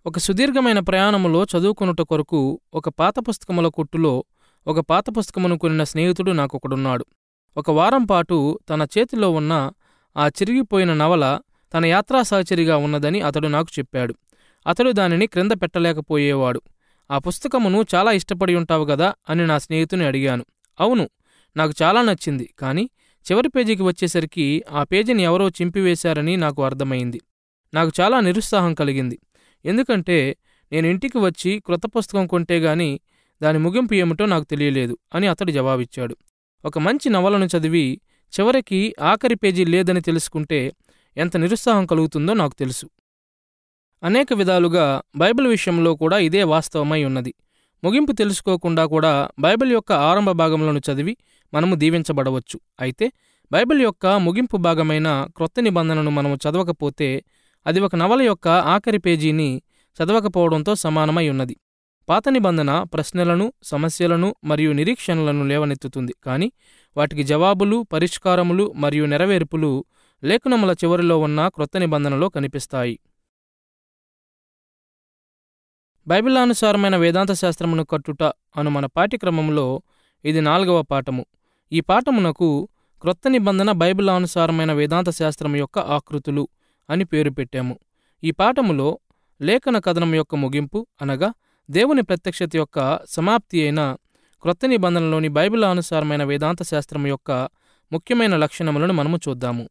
ఒక సుదీర్ఘమైన ప్రయాణములో చదువుకొనుట కొరకు ఒక పాత పుస్తకముల కొట్టులో ఒక పాత పుస్తకమును కొనిన స్నేహితుడు నాకొకడున్నాడు ఒక వారం పాటు తన చేతిలో ఉన్న ఆ చిరిగిపోయిన నవల తన యాత్రా సహచరిగా ఉన్నదని అతడు నాకు చెప్పాడు అతడు దానిని క్రింద పెట్టలేకపోయేవాడు ఆ పుస్తకమును చాలా ఇష్టపడి ఉంటావు గదా అని నా స్నేహితుని అడిగాను అవును నాకు చాలా నచ్చింది కానీ చివరి పేజీకి వచ్చేసరికి ఆ పేజీని ఎవరో చింపివేశారని నాకు అర్థమైంది నాకు చాలా నిరుత్సాహం కలిగింది ఎందుకంటే నేను ఇంటికి వచ్చి క్రొత్త పుస్తకం కొంటే గాని దాని ముగింపు ఏమిటో నాకు తెలియలేదు అని అతడు జవాబిచ్చాడు ఒక మంచి నవలను చదివి చివరికి ఆఖరి పేజీ లేదని తెలుసుకుంటే ఎంత నిరుత్సాహం కలుగుతుందో నాకు తెలుసు అనేక విధాలుగా బైబిల్ విషయంలో కూడా ఇదే వాస్తవమై ఉన్నది ముగింపు తెలుసుకోకుండా కూడా బైబిల్ యొక్క ఆరంభ భాగములను చదివి మనము దీవించబడవచ్చు అయితే బైబిల్ యొక్క ముగింపు భాగమైన క్రొత్త నిబంధనను మనము చదవకపోతే అది ఒక నవల యొక్క ఆఖరి పేజీని చదవకపోవడంతో సమానమై ఉన్నది పాత నిబంధన ప్రశ్నలను సమస్యలను మరియు నిరీక్షణలను లేవనెత్తుతుంది కానీ వాటికి జవాబులు పరిష్కారములు మరియు నెరవేర్పులు లేఖనముల చివరిలో ఉన్న క్రొత్త నిబంధనలో కనిపిస్తాయి బైబిలానుసారమైన వేదాంత శాస్త్రమును కట్టుట అను మన పాఠ్యక్రమంలో ఇది నాలుగవ పాఠము ఈ పాఠమునకు క్రొత్త నిబంధన బైబిలానుసారమైన వేదాంత శాస్త్రం యొక్క ఆకృతులు అని పేరు పెట్టాము ఈ పాఠములో లేఖన కథనం యొక్క ముగింపు అనగా దేవుని ప్రత్యక్షత యొక్క సమాప్తి అయిన క్రొత్త నిబంధనలోని బైబిలానుసారమైన వేదాంత శాస్త్రం యొక్క ముఖ్యమైన లక్షణములను మనము చూద్దాము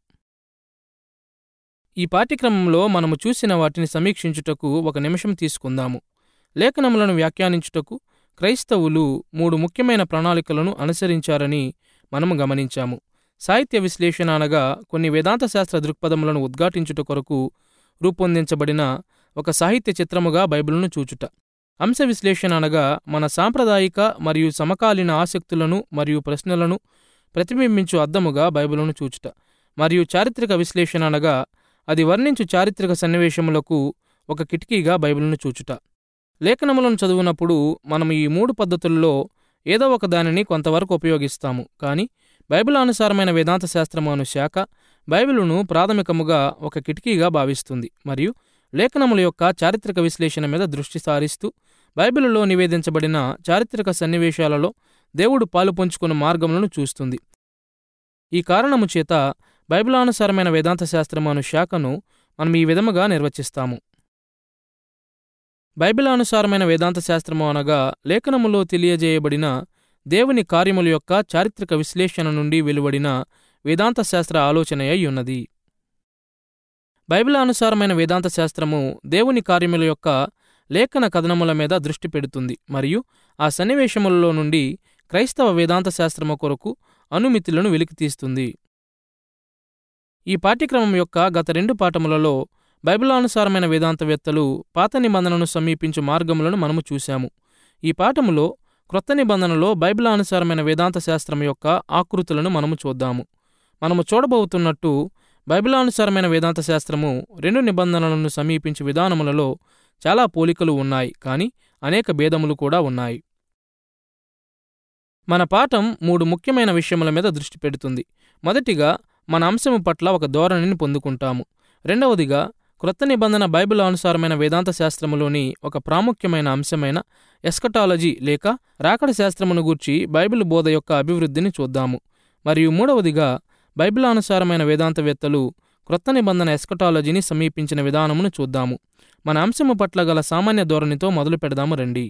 ఈ పాఠ్యక్రమంలో మనము చూసిన వాటిని సమీక్షించుటకు ఒక నిమిషం తీసుకుందాము లేఖనములను వ్యాఖ్యానించుటకు క్రైస్తవులు మూడు ముఖ్యమైన ప్రణాళికలను అనుసరించారని మనము గమనించాము సాహిత్య విశ్లేషణ అనగా కొన్ని వేదాంత శాస్త్ర దృక్పథములను ఉద్ఘాటించుట కొరకు రూపొందించబడిన ఒక సాహిత్య చిత్రముగా బైబిల్ను చూచుట అంశ విశ్లేషణ అనగా మన సాంప్రదాయిక మరియు సమకాలీన ఆసక్తులను మరియు ప్రశ్నలను ప్రతిబింబించు అద్దముగా బైబిల్ను చూచుట మరియు చారిత్రక విశ్లేషణ అనగా అది వర్ణించు చారిత్రక సన్నివేశములకు ఒక కిటికీగా బైబిల్ను చూచుట లేఖనములను చదువునప్పుడు మనం ఈ మూడు పద్ధతుల్లో ఏదో ఒక దానిని కొంతవరకు ఉపయోగిస్తాము కానీ బైబిల్ అనుసారమైన వేదాంత శాస్త్రము అను శాఖ బైబిలును ప్రాథమికముగా ఒక కిటికీగా భావిస్తుంది మరియు లేఖనముల యొక్క చారిత్రక విశ్లేషణ మీద దృష్టి సారిస్తూ బైబిలులో నివేదించబడిన చారిత్రక సన్నివేశాలలో దేవుడు పాలు పంచుకున్న మార్గములను చూస్తుంది ఈ కారణము చేత బైబిలానుసారమైన వేదాంత శాస్త్రము అను శాఖను మనం ఈ విధముగా నిర్వచిస్తాము బైబిలానుసారమైన వేదాంత శాస్త్రము అనగా లేఖనములో తెలియజేయబడిన దేవుని కార్యముల యొక్క చారిత్రక విశ్లేషణ నుండి వెలువడిన వేదాంత శాస్త్ర ఆలోచనయై ఉన్నది బైబిలానుసారమైన వేదాంత శాస్త్రము దేవుని కార్యముల యొక్క లేఖన కథనముల మీద దృష్టి పెడుతుంది మరియు ఆ సన్నివేశములలో నుండి క్రైస్తవ వేదాంత శాస్త్రము కొరకు అనుమితులను వెలికితీస్తుంది ఈ పాఠ్యక్రమం యొక్క గత రెండు పాఠములలో బైబిలానుసారమైన వేదాంతవేత్తలు పాత నిబంధనను సమీపించు మార్గములను మనము చూశాము ఈ పాఠములో క్రొత్త నిబంధనలో బైబిలానుసారమైన వేదాంత శాస్త్రం యొక్క ఆకృతులను మనము చూద్దాము మనము చూడబోతున్నట్టు బైబిలానుసారమైన వేదాంత శాస్త్రము రెండు నిబంధనలను సమీపించు విధానములలో చాలా పోలికలు ఉన్నాయి కానీ అనేక భేదములు కూడా ఉన్నాయి మన పాఠం మూడు ముఖ్యమైన విషయముల మీద దృష్టి పెడుతుంది మొదటిగా మన అంశము పట్ల ఒక ధోరణిని పొందుకుంటాము రెండవదిగా క్రొత్త నిబంధన బైబిల్ అనుసారమైన వేదాంత శాస్త్రములోని ఒక ప్రాముఖ్యమైన అంశమైన ఎస్కటాలజీ లేక రాకడ శాస్త్రమును గూర్చి బైబిల్ బోధ యొక్క అభివృద్ధిని చూద్దాము మరియు మూడవదిగా బైబిల్ అనుసారమైన వేదాంతవేత్తలు క్రొత్త నిబంధన ఎస్కటాలజీని సమీపించిన విధానమును చూద్దాము మన అంశము పట్ల గల సామాన్య ధోరణితో మొదలు పెడదాము రండి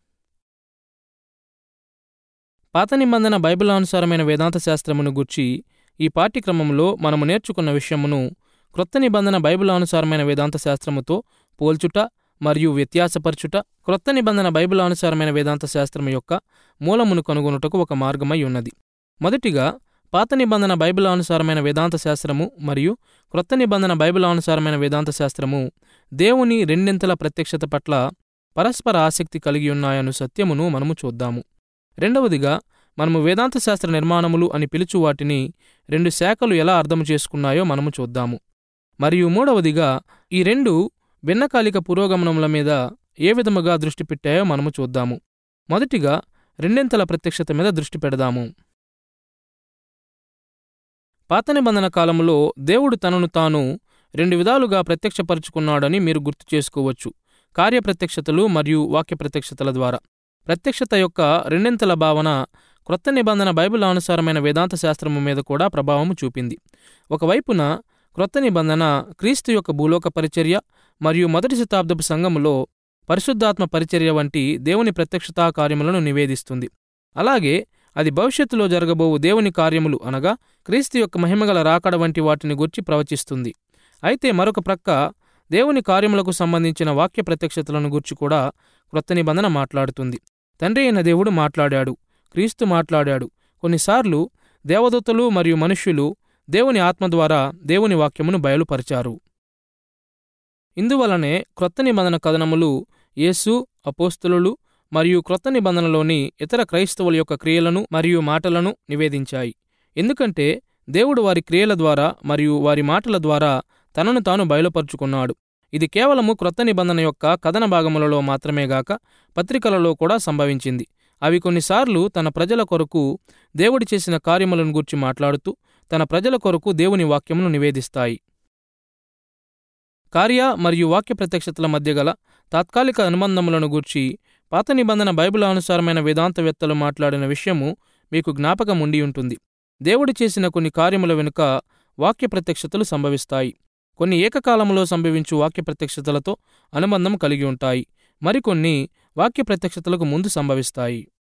పాత నిబంధన బైబిల్ అనుసారమైన వేదాంత శాస్త్రమును గూర్చి ఈ పాఠ్యక్రమంలో మనము నేర్చుకున్న విషయమును క్రొత్త నిబంధన బైబిల్ అనుసారమైన వేదాంత శాస్త్రముతో పోల్చుట మరియు వ్యత్యాసపరచుట క్రొత్త నిబంధన బైబిల్ అనుసారమైన వేదాంత శాస్త్రము యొక్క మూలమును కనుగొనుటకు ఒక మార్గమై ఉన్నది మొదటిగా పాత నిబంధన బైబిల్ అనుసారమైన వేదాంత శాస్త్రము మరియు క్రొత్త నిబంధన బైబిల్ అనుసారమైన వేదాంత శాస్త్రము దేవుని రెండింతల ప్రత్యక్షత పట్ల పరస్పర ఆసక్తి కలిగి ఉన్నాయను సత్యమును మనము చూద్దాము రెండవదిగా మనము వేదాంత శాస్త్ర నిర్మాణములు అని పిలుచు వాటిని రెండు శాఖలు ఎలా అర్థం చేసుకున్నాయో మనము చూద్దాము మరియు మూడవదిగా ఈ రెండు భిన్నకాలిక పురోగమనముల మీద ఏ విధముగా దృష్టి పెట్టాయో మనము చూద్దాము మొదటిగా రెండింతల ప్రత్యక్షత మీద దృష్టి పెడదాము పాత నిబంధన కాలంలో దేవుడు తనను తాను రెండు విధాలుగా ప్రత్యక్షపరుచుకున్నాడని మీరు గుర్తు చేసుకోవచ్చు కార్యప్రత్యక్షతలు మరియు వాక్య ప్రత్యక్షతల ద్వారా ప్రత్యక్షత యొక్క రెండింతల భావన క్రొత్త నిబంధన బైబిల్ అనుసారమైన వేదాంత శాస్త్రము మీద కూడా ప్రభావము చూపింది ఒకవైపున క్రొత్త నిబంధన క్రీస్తు యొక్క భూలోక పరిచర్య మరియు మొదటి శతాబ్దపు సంఘములో పరిశుద్ధాత్మ పరిచర్య వంటి దేవుని ప్రత్యక్షతా కార్యములను నివేదిస్తుంది అలాగే అది భవిష్యత్తులో జరగబోవు దేవుని కార్యములు అనగా క్రీస్తు యొక్క మహిమగల రాకడ వంటి వాటిని గుర్చి ప్రవచిస్తుంది అయితే మరొక ప్రక్క దేవుని కార్యములకు సంబంధించిన వాక్య ప్రత్యక్షతలను గుర్చి కూడా క్రొత్త నిబంధన మాట్లాడుతుంది తండ్రి అయిన దేవుడు మాట్లాడాడు క్రీస్తు మాట్లాడాడు కొన్నిసార్లు దేవదూతలు మరియు మనుష్యులు దేవుని ఆత్మ ద్వారా దేవుని వాక్యమును బయలుపరిచారు ఇందువలనే క్రొత్త నిబంధన కథనములు యేసు అపోస్తులు మరియు క్రొత్త నిబంధనలోని ఇతర క్రైస్తవుల యొక్క క్రియలను మరియు మాటలను నివేదించాయి ఎందుకంటే దేవుడు వారి క్రియల ద్వారా మరియు వారి మాటల ద్వారా తనను తాను బయలుపరుచుకున్నాడు ఇది కేవలము క్రొత్త నిబంధన యొక్క కథన భాగములలో మాత్రమే గాక పత్రికలలో కూడా సంభవించింది అవి కొన్నిసార్లు తన ప్రజల కొరకు దేవుడి చేసిన కార్యములను గూర్చి మాట్లాడుతూ తన ప్రజల కొరకు దేవుని వాక్యమును నివేదిస్తాయి కార్య మరియు వాక్య ప్రత్యక్షతల మధ్య గల తాత్కాలిక అనుబంధములను గూర్చి పాత నిబంధన బైబిల్ అనుసారమైన వేదాంతవేత్తలు మాట్లాడిన విషయము మీకు జ్ఞాపకం ఉండి ఉంటుంది దేవుడు చేసిన కొన్ని కార్యముల వెనుక వాక్య ప్రత్యక్షతలు సంభవిస్తాయి కొన్ని ఏకకాలంలో సంభవించు వాక్య ప్రత్యక్షతలతో అనుబంధం కలిగి ఉంటాయి మరికొన్ని వాక్య ప్రత్యక్షతలకు ముందు సంభవిస్తాయి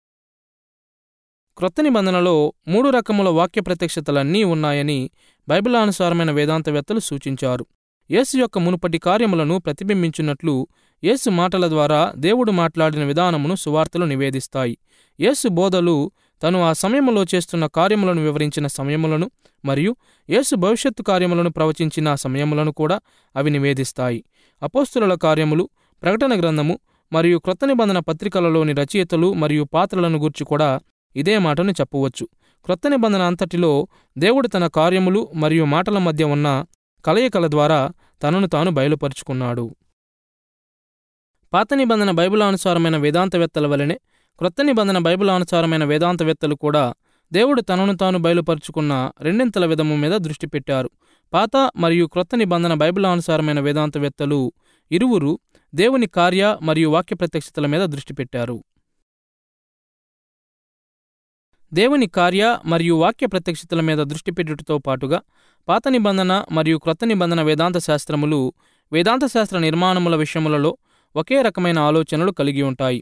క్రొత్త నిబంధనలో మూడు రకముల వాక్య ప్రత్యక్షతలన్నీ ఉన్నాయని బైబిలానుసారమైన వేదాంతవేత్తలు సూచించారు యేసు యొక్క మునుపటి కార్యములను ప్రతిబింబించున్నట్లు యేసు మాటల ద్వారా దేవుడు మాట్లాడిన విధానమును సువార్తలు నివేదిస్తాయి యేసు బోధలు తను ఆ సమయములో చేస్తున్న కార్యములను వివరించిన సమయములను మరియు యేసు భవిష్యత్తు కార్యములను ప్రవచించిన సమయములను కూడా అవి నివేదిస్తాయి అపోస్తుల కార్యములు ప్రకటన గ్రంథము మరియు క్రొత్త నిబంధన పత్రికలలోని రచయితలు మరియు పాత్రలను గూర్చి కూడా ఇదే మాటను చెప్పవచ్చు క్రొత్త నిబంధన అంతటిలో దేవుడు తన కార్యములు మరియు మాటల మధ్య ఉన్న కలయికల ద్వారా తనను తాను బయలుపరుచుకున్నాడు పాత నిబంధన బైబిలానుసారమైన వేదాంతవేత్తల వలనే క్రొత్త నిబంధన బైబిలానుసారమైన వేదాంతవేత్తలు కూడా దేవుడు తనను తాను బయలుపరుచుకున్న రెండింతల విధము మీద దృష్టి పెట్టారు పాత మరియు క్రొత్త నిబంధన బైబిలానుసారమైన వేదాంతవేత్తలు ఇరువురు దేవుని కార్య మరియు వాక్య ప్రత్యక్షతల మీద దృష్టి పెట్టారు దేవుని కార్య మరియు వాక్య ప్రత్యక్షతల మీద దృష్టి పెట్టుటతో పాటుగా పాత నిబంధన మరియు క్రొత్త నిబంధన వేదాంత శాస్త్రములు వేదాంత శాస్త్ర నిర్మాణముల విషయములలో ఒకే రకమైన ఆలోచనలు కలిగి ఉంటాయి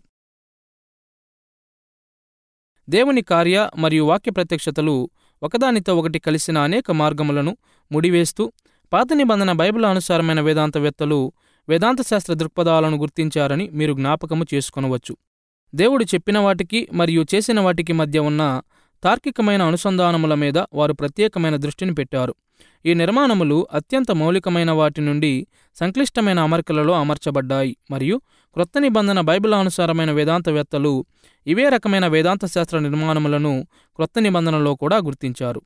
దేవుని కార్య మరియు వాక్య ప్రత్యక్షతలు ఒకదానితో ఒకటి కలిసిన అనేక మార్గములను ముడివేస్తూ పాత నిబంధన బైబిల్ అనుసారమైన వేదాంతవేత్తలు వేదాంత శాస్త్ర దృక్పథాలను గుర్తించారని మీరు జ్ఞాపకము చేసుకొనవచ్చు దేవుడు చెప్పిన వాటికి మరియు చేసిన వాటికి మధ్య ఉన్న తార్కికమైన అనుసంధానముల మీద వారు ప్రత్యేకమైన దృష్టిని పెట్టారు ఈ నిర్మాణములు అత్యంత మౌలికమైన వాటి నుండి సంక్లిష్టమైన అమరికలలో అమర్చబడ్డాయి మరియు క్రొత్త నిబంధన బైబిల్ అనుసారమైన వేదాంతవేత్తలు ఇవే రకమైన వేదాంత శాస్త్ర నిర్మాణములను క్రొత్త నిబంధనలో కూడా గుర్తించారు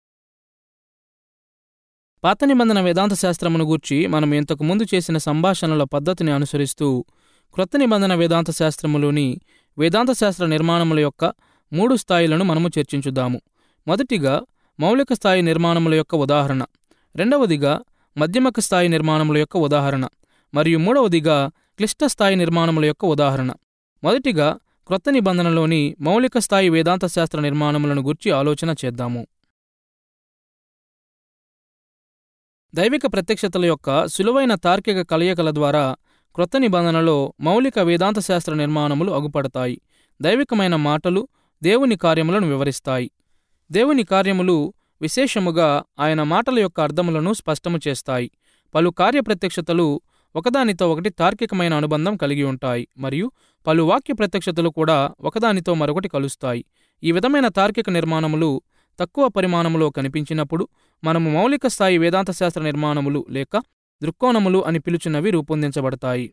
పాత నిబంధన వేదాంత శాస్త్రమును గూర్చి మనం ఇంతకు ముందు చేసిన సంభాషణల పద్ధతిని అనుసరిస్తూ క్రొత్త నిబంధన వేదాంత శాస్త్రములోని వేదాంత శాస్త్ర నిర్మాణముల యొక్క మూడు స్థాయిలను మనము చర్చించుదాము మొదటిగా మౌలిక స్థాయి నిర్మాణముల యొక్క ఉదాహరణ రెండవదిగా మధ్యమక స్థాయి నిర్మాణముల యొక్క ఉదాహరణ మరియు మూడవదిగా క్లిష్ట స్థాయి నిర్మాణముల యొక్క ఉదాహరణ మొదటిగా క్రొత్త నిబంధనలోని మౌలిక స్థాయి వేదాంత శాస్త్ర నిర్మాణములను గుర్చి ఆలోచన చేద్దాము దైవిక ప్రత్యక్షతల యొక్క సులువైన తార్కిక కలయికల ద్వారా క్రొత్త నిబంధనలో మౌలిక వేదాంత శాస్త్ర నిర్మాణములు అగుపడతాయి దైవికమైన మాటలు దేవుని కార్యములను వివరిస్తాయి దేవుని కార్యములు విశేషముగా ఆయన మాటల యొక్క అర్థములను స్పష్టము చేస్తాయి పలు కార్యప్రత్యక్షతలు ఒకదానితో ఒకటి తార్కికమైన అనుబంధం కలిగి ఉంటాయి మరియు పలు వాక్య ప్రత్యక్షతలు కూడా ఒకదానితో మరొకటి కలుస్తాయి ఈ విధమైన తార్కిక నిర్మాణములు తక్కువ పరిమాణములో కనిపించినప్పుడు మనము మౌలిక స్థాయి వేదాంత శాస్త్ర నిర్మాణములు లేక దృక్కోణములు అని పిలుచున్నవి రూపొందించబడతాయి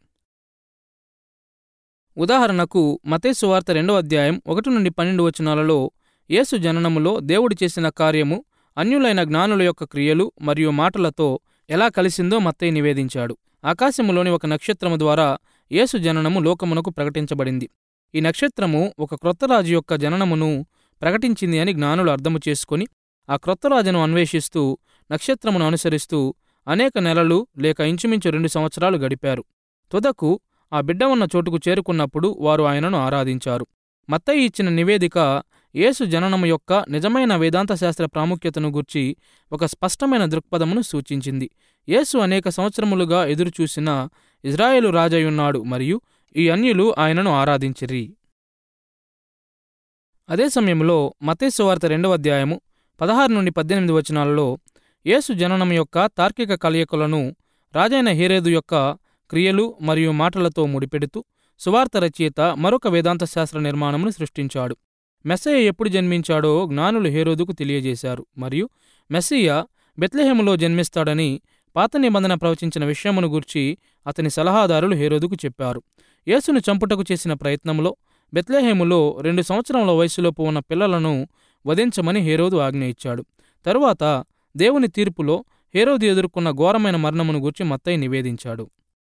ఉదాహరణకు మతేసు వార్త రెండో అధ్యాయం ఒకటి నుండి పన్నెండు వచనాలలో యేసు జననములో దేవుడు చేసిన కార్యము అన్యులైన జ్ఞానుల యొక్క క్రియలు మరియు మాటలతో ఎలా కలిసిందో మత్తయి నివేదించాడు ఆకాశములోని ఒక నక్షత్రము ద్వారా యేసు జననము లోకమునకు ప్రకటించబడింది ఈ నక్షత్రము ఒక క్రొత్త రాజు యొక్క జననమును ప్రకటించింది అని జ్ఞానులు అర్థము చేసుకుని ఆ క్రొత్త రాజును అన్వేషిస్తూ నక్షత్రమును అనుసరిస్తూ అనేక నెలలు లేక ఇంచుమించు రెండు సంవత్సరాలు గడిపారు తుదకు ఆ బిడ్డ ఉన్న చోటుకు చేరుకున్నప్పుడు వారు ఆయనను ఆరాధించారు మత్తయి ఇచ్చిన నివేదిక యేసు జననము యొక్క నిజమైన వేదాంత శాస్త్ర ప్రాముఖ్యతను గుర్చి ఒక స్పష్టమైన దృక్పథమును సూచించింది యేసు అనేక సంవత్సరములుగా ఎదురుచూసిన ఇజ్రాయేలు రాజయ్యున్నాడు మరియు ఈ అన్యులు ఆయనను ఆరాధించిరి అదే సమయంలో మతేసు వార్త రెండవ అధ్యాయము పదహారు నుండి పద్దెనిమిది వచనాలలో యేసు జననం యొక్క తార్కిక కలయికలను రాజైన హేరేదు యొక్క క్రియలు మరియు మాటలతో ముడిపెడుతూ సువార్త రచయిత మరొక వేదాంత శాస్త్ర నిర్మాణమును సృష్టించాడు మెస్సయ్య ఎప్పుడు జన్మించాడో జ్ఞానులు హేరోదుకు తెలియజేశారు మరియు మెస్సియ బెత్లెహేములో జన్మిస్తాడని పాత నిబంధన ప్రవచించిన విషయమును గూర్చి అతని సలహాదారులు హేరోదుకు చెప్పారు యేసును చంపుటకు చేసిన ప్రయత్నంలో బెత్లెహేములో రెండు సంవత్సరముల వయసులోపు ఉన్న పిల్లలను వధించమని హేరోదు ఆజ్ఞ ఇచ్చాడు తరువాత దేవుని తీర్పులో హేరోదు ఎదుర్కొన్న ఘోరమైన మరణమును గూర్చి మత్తయి నివేదించాడు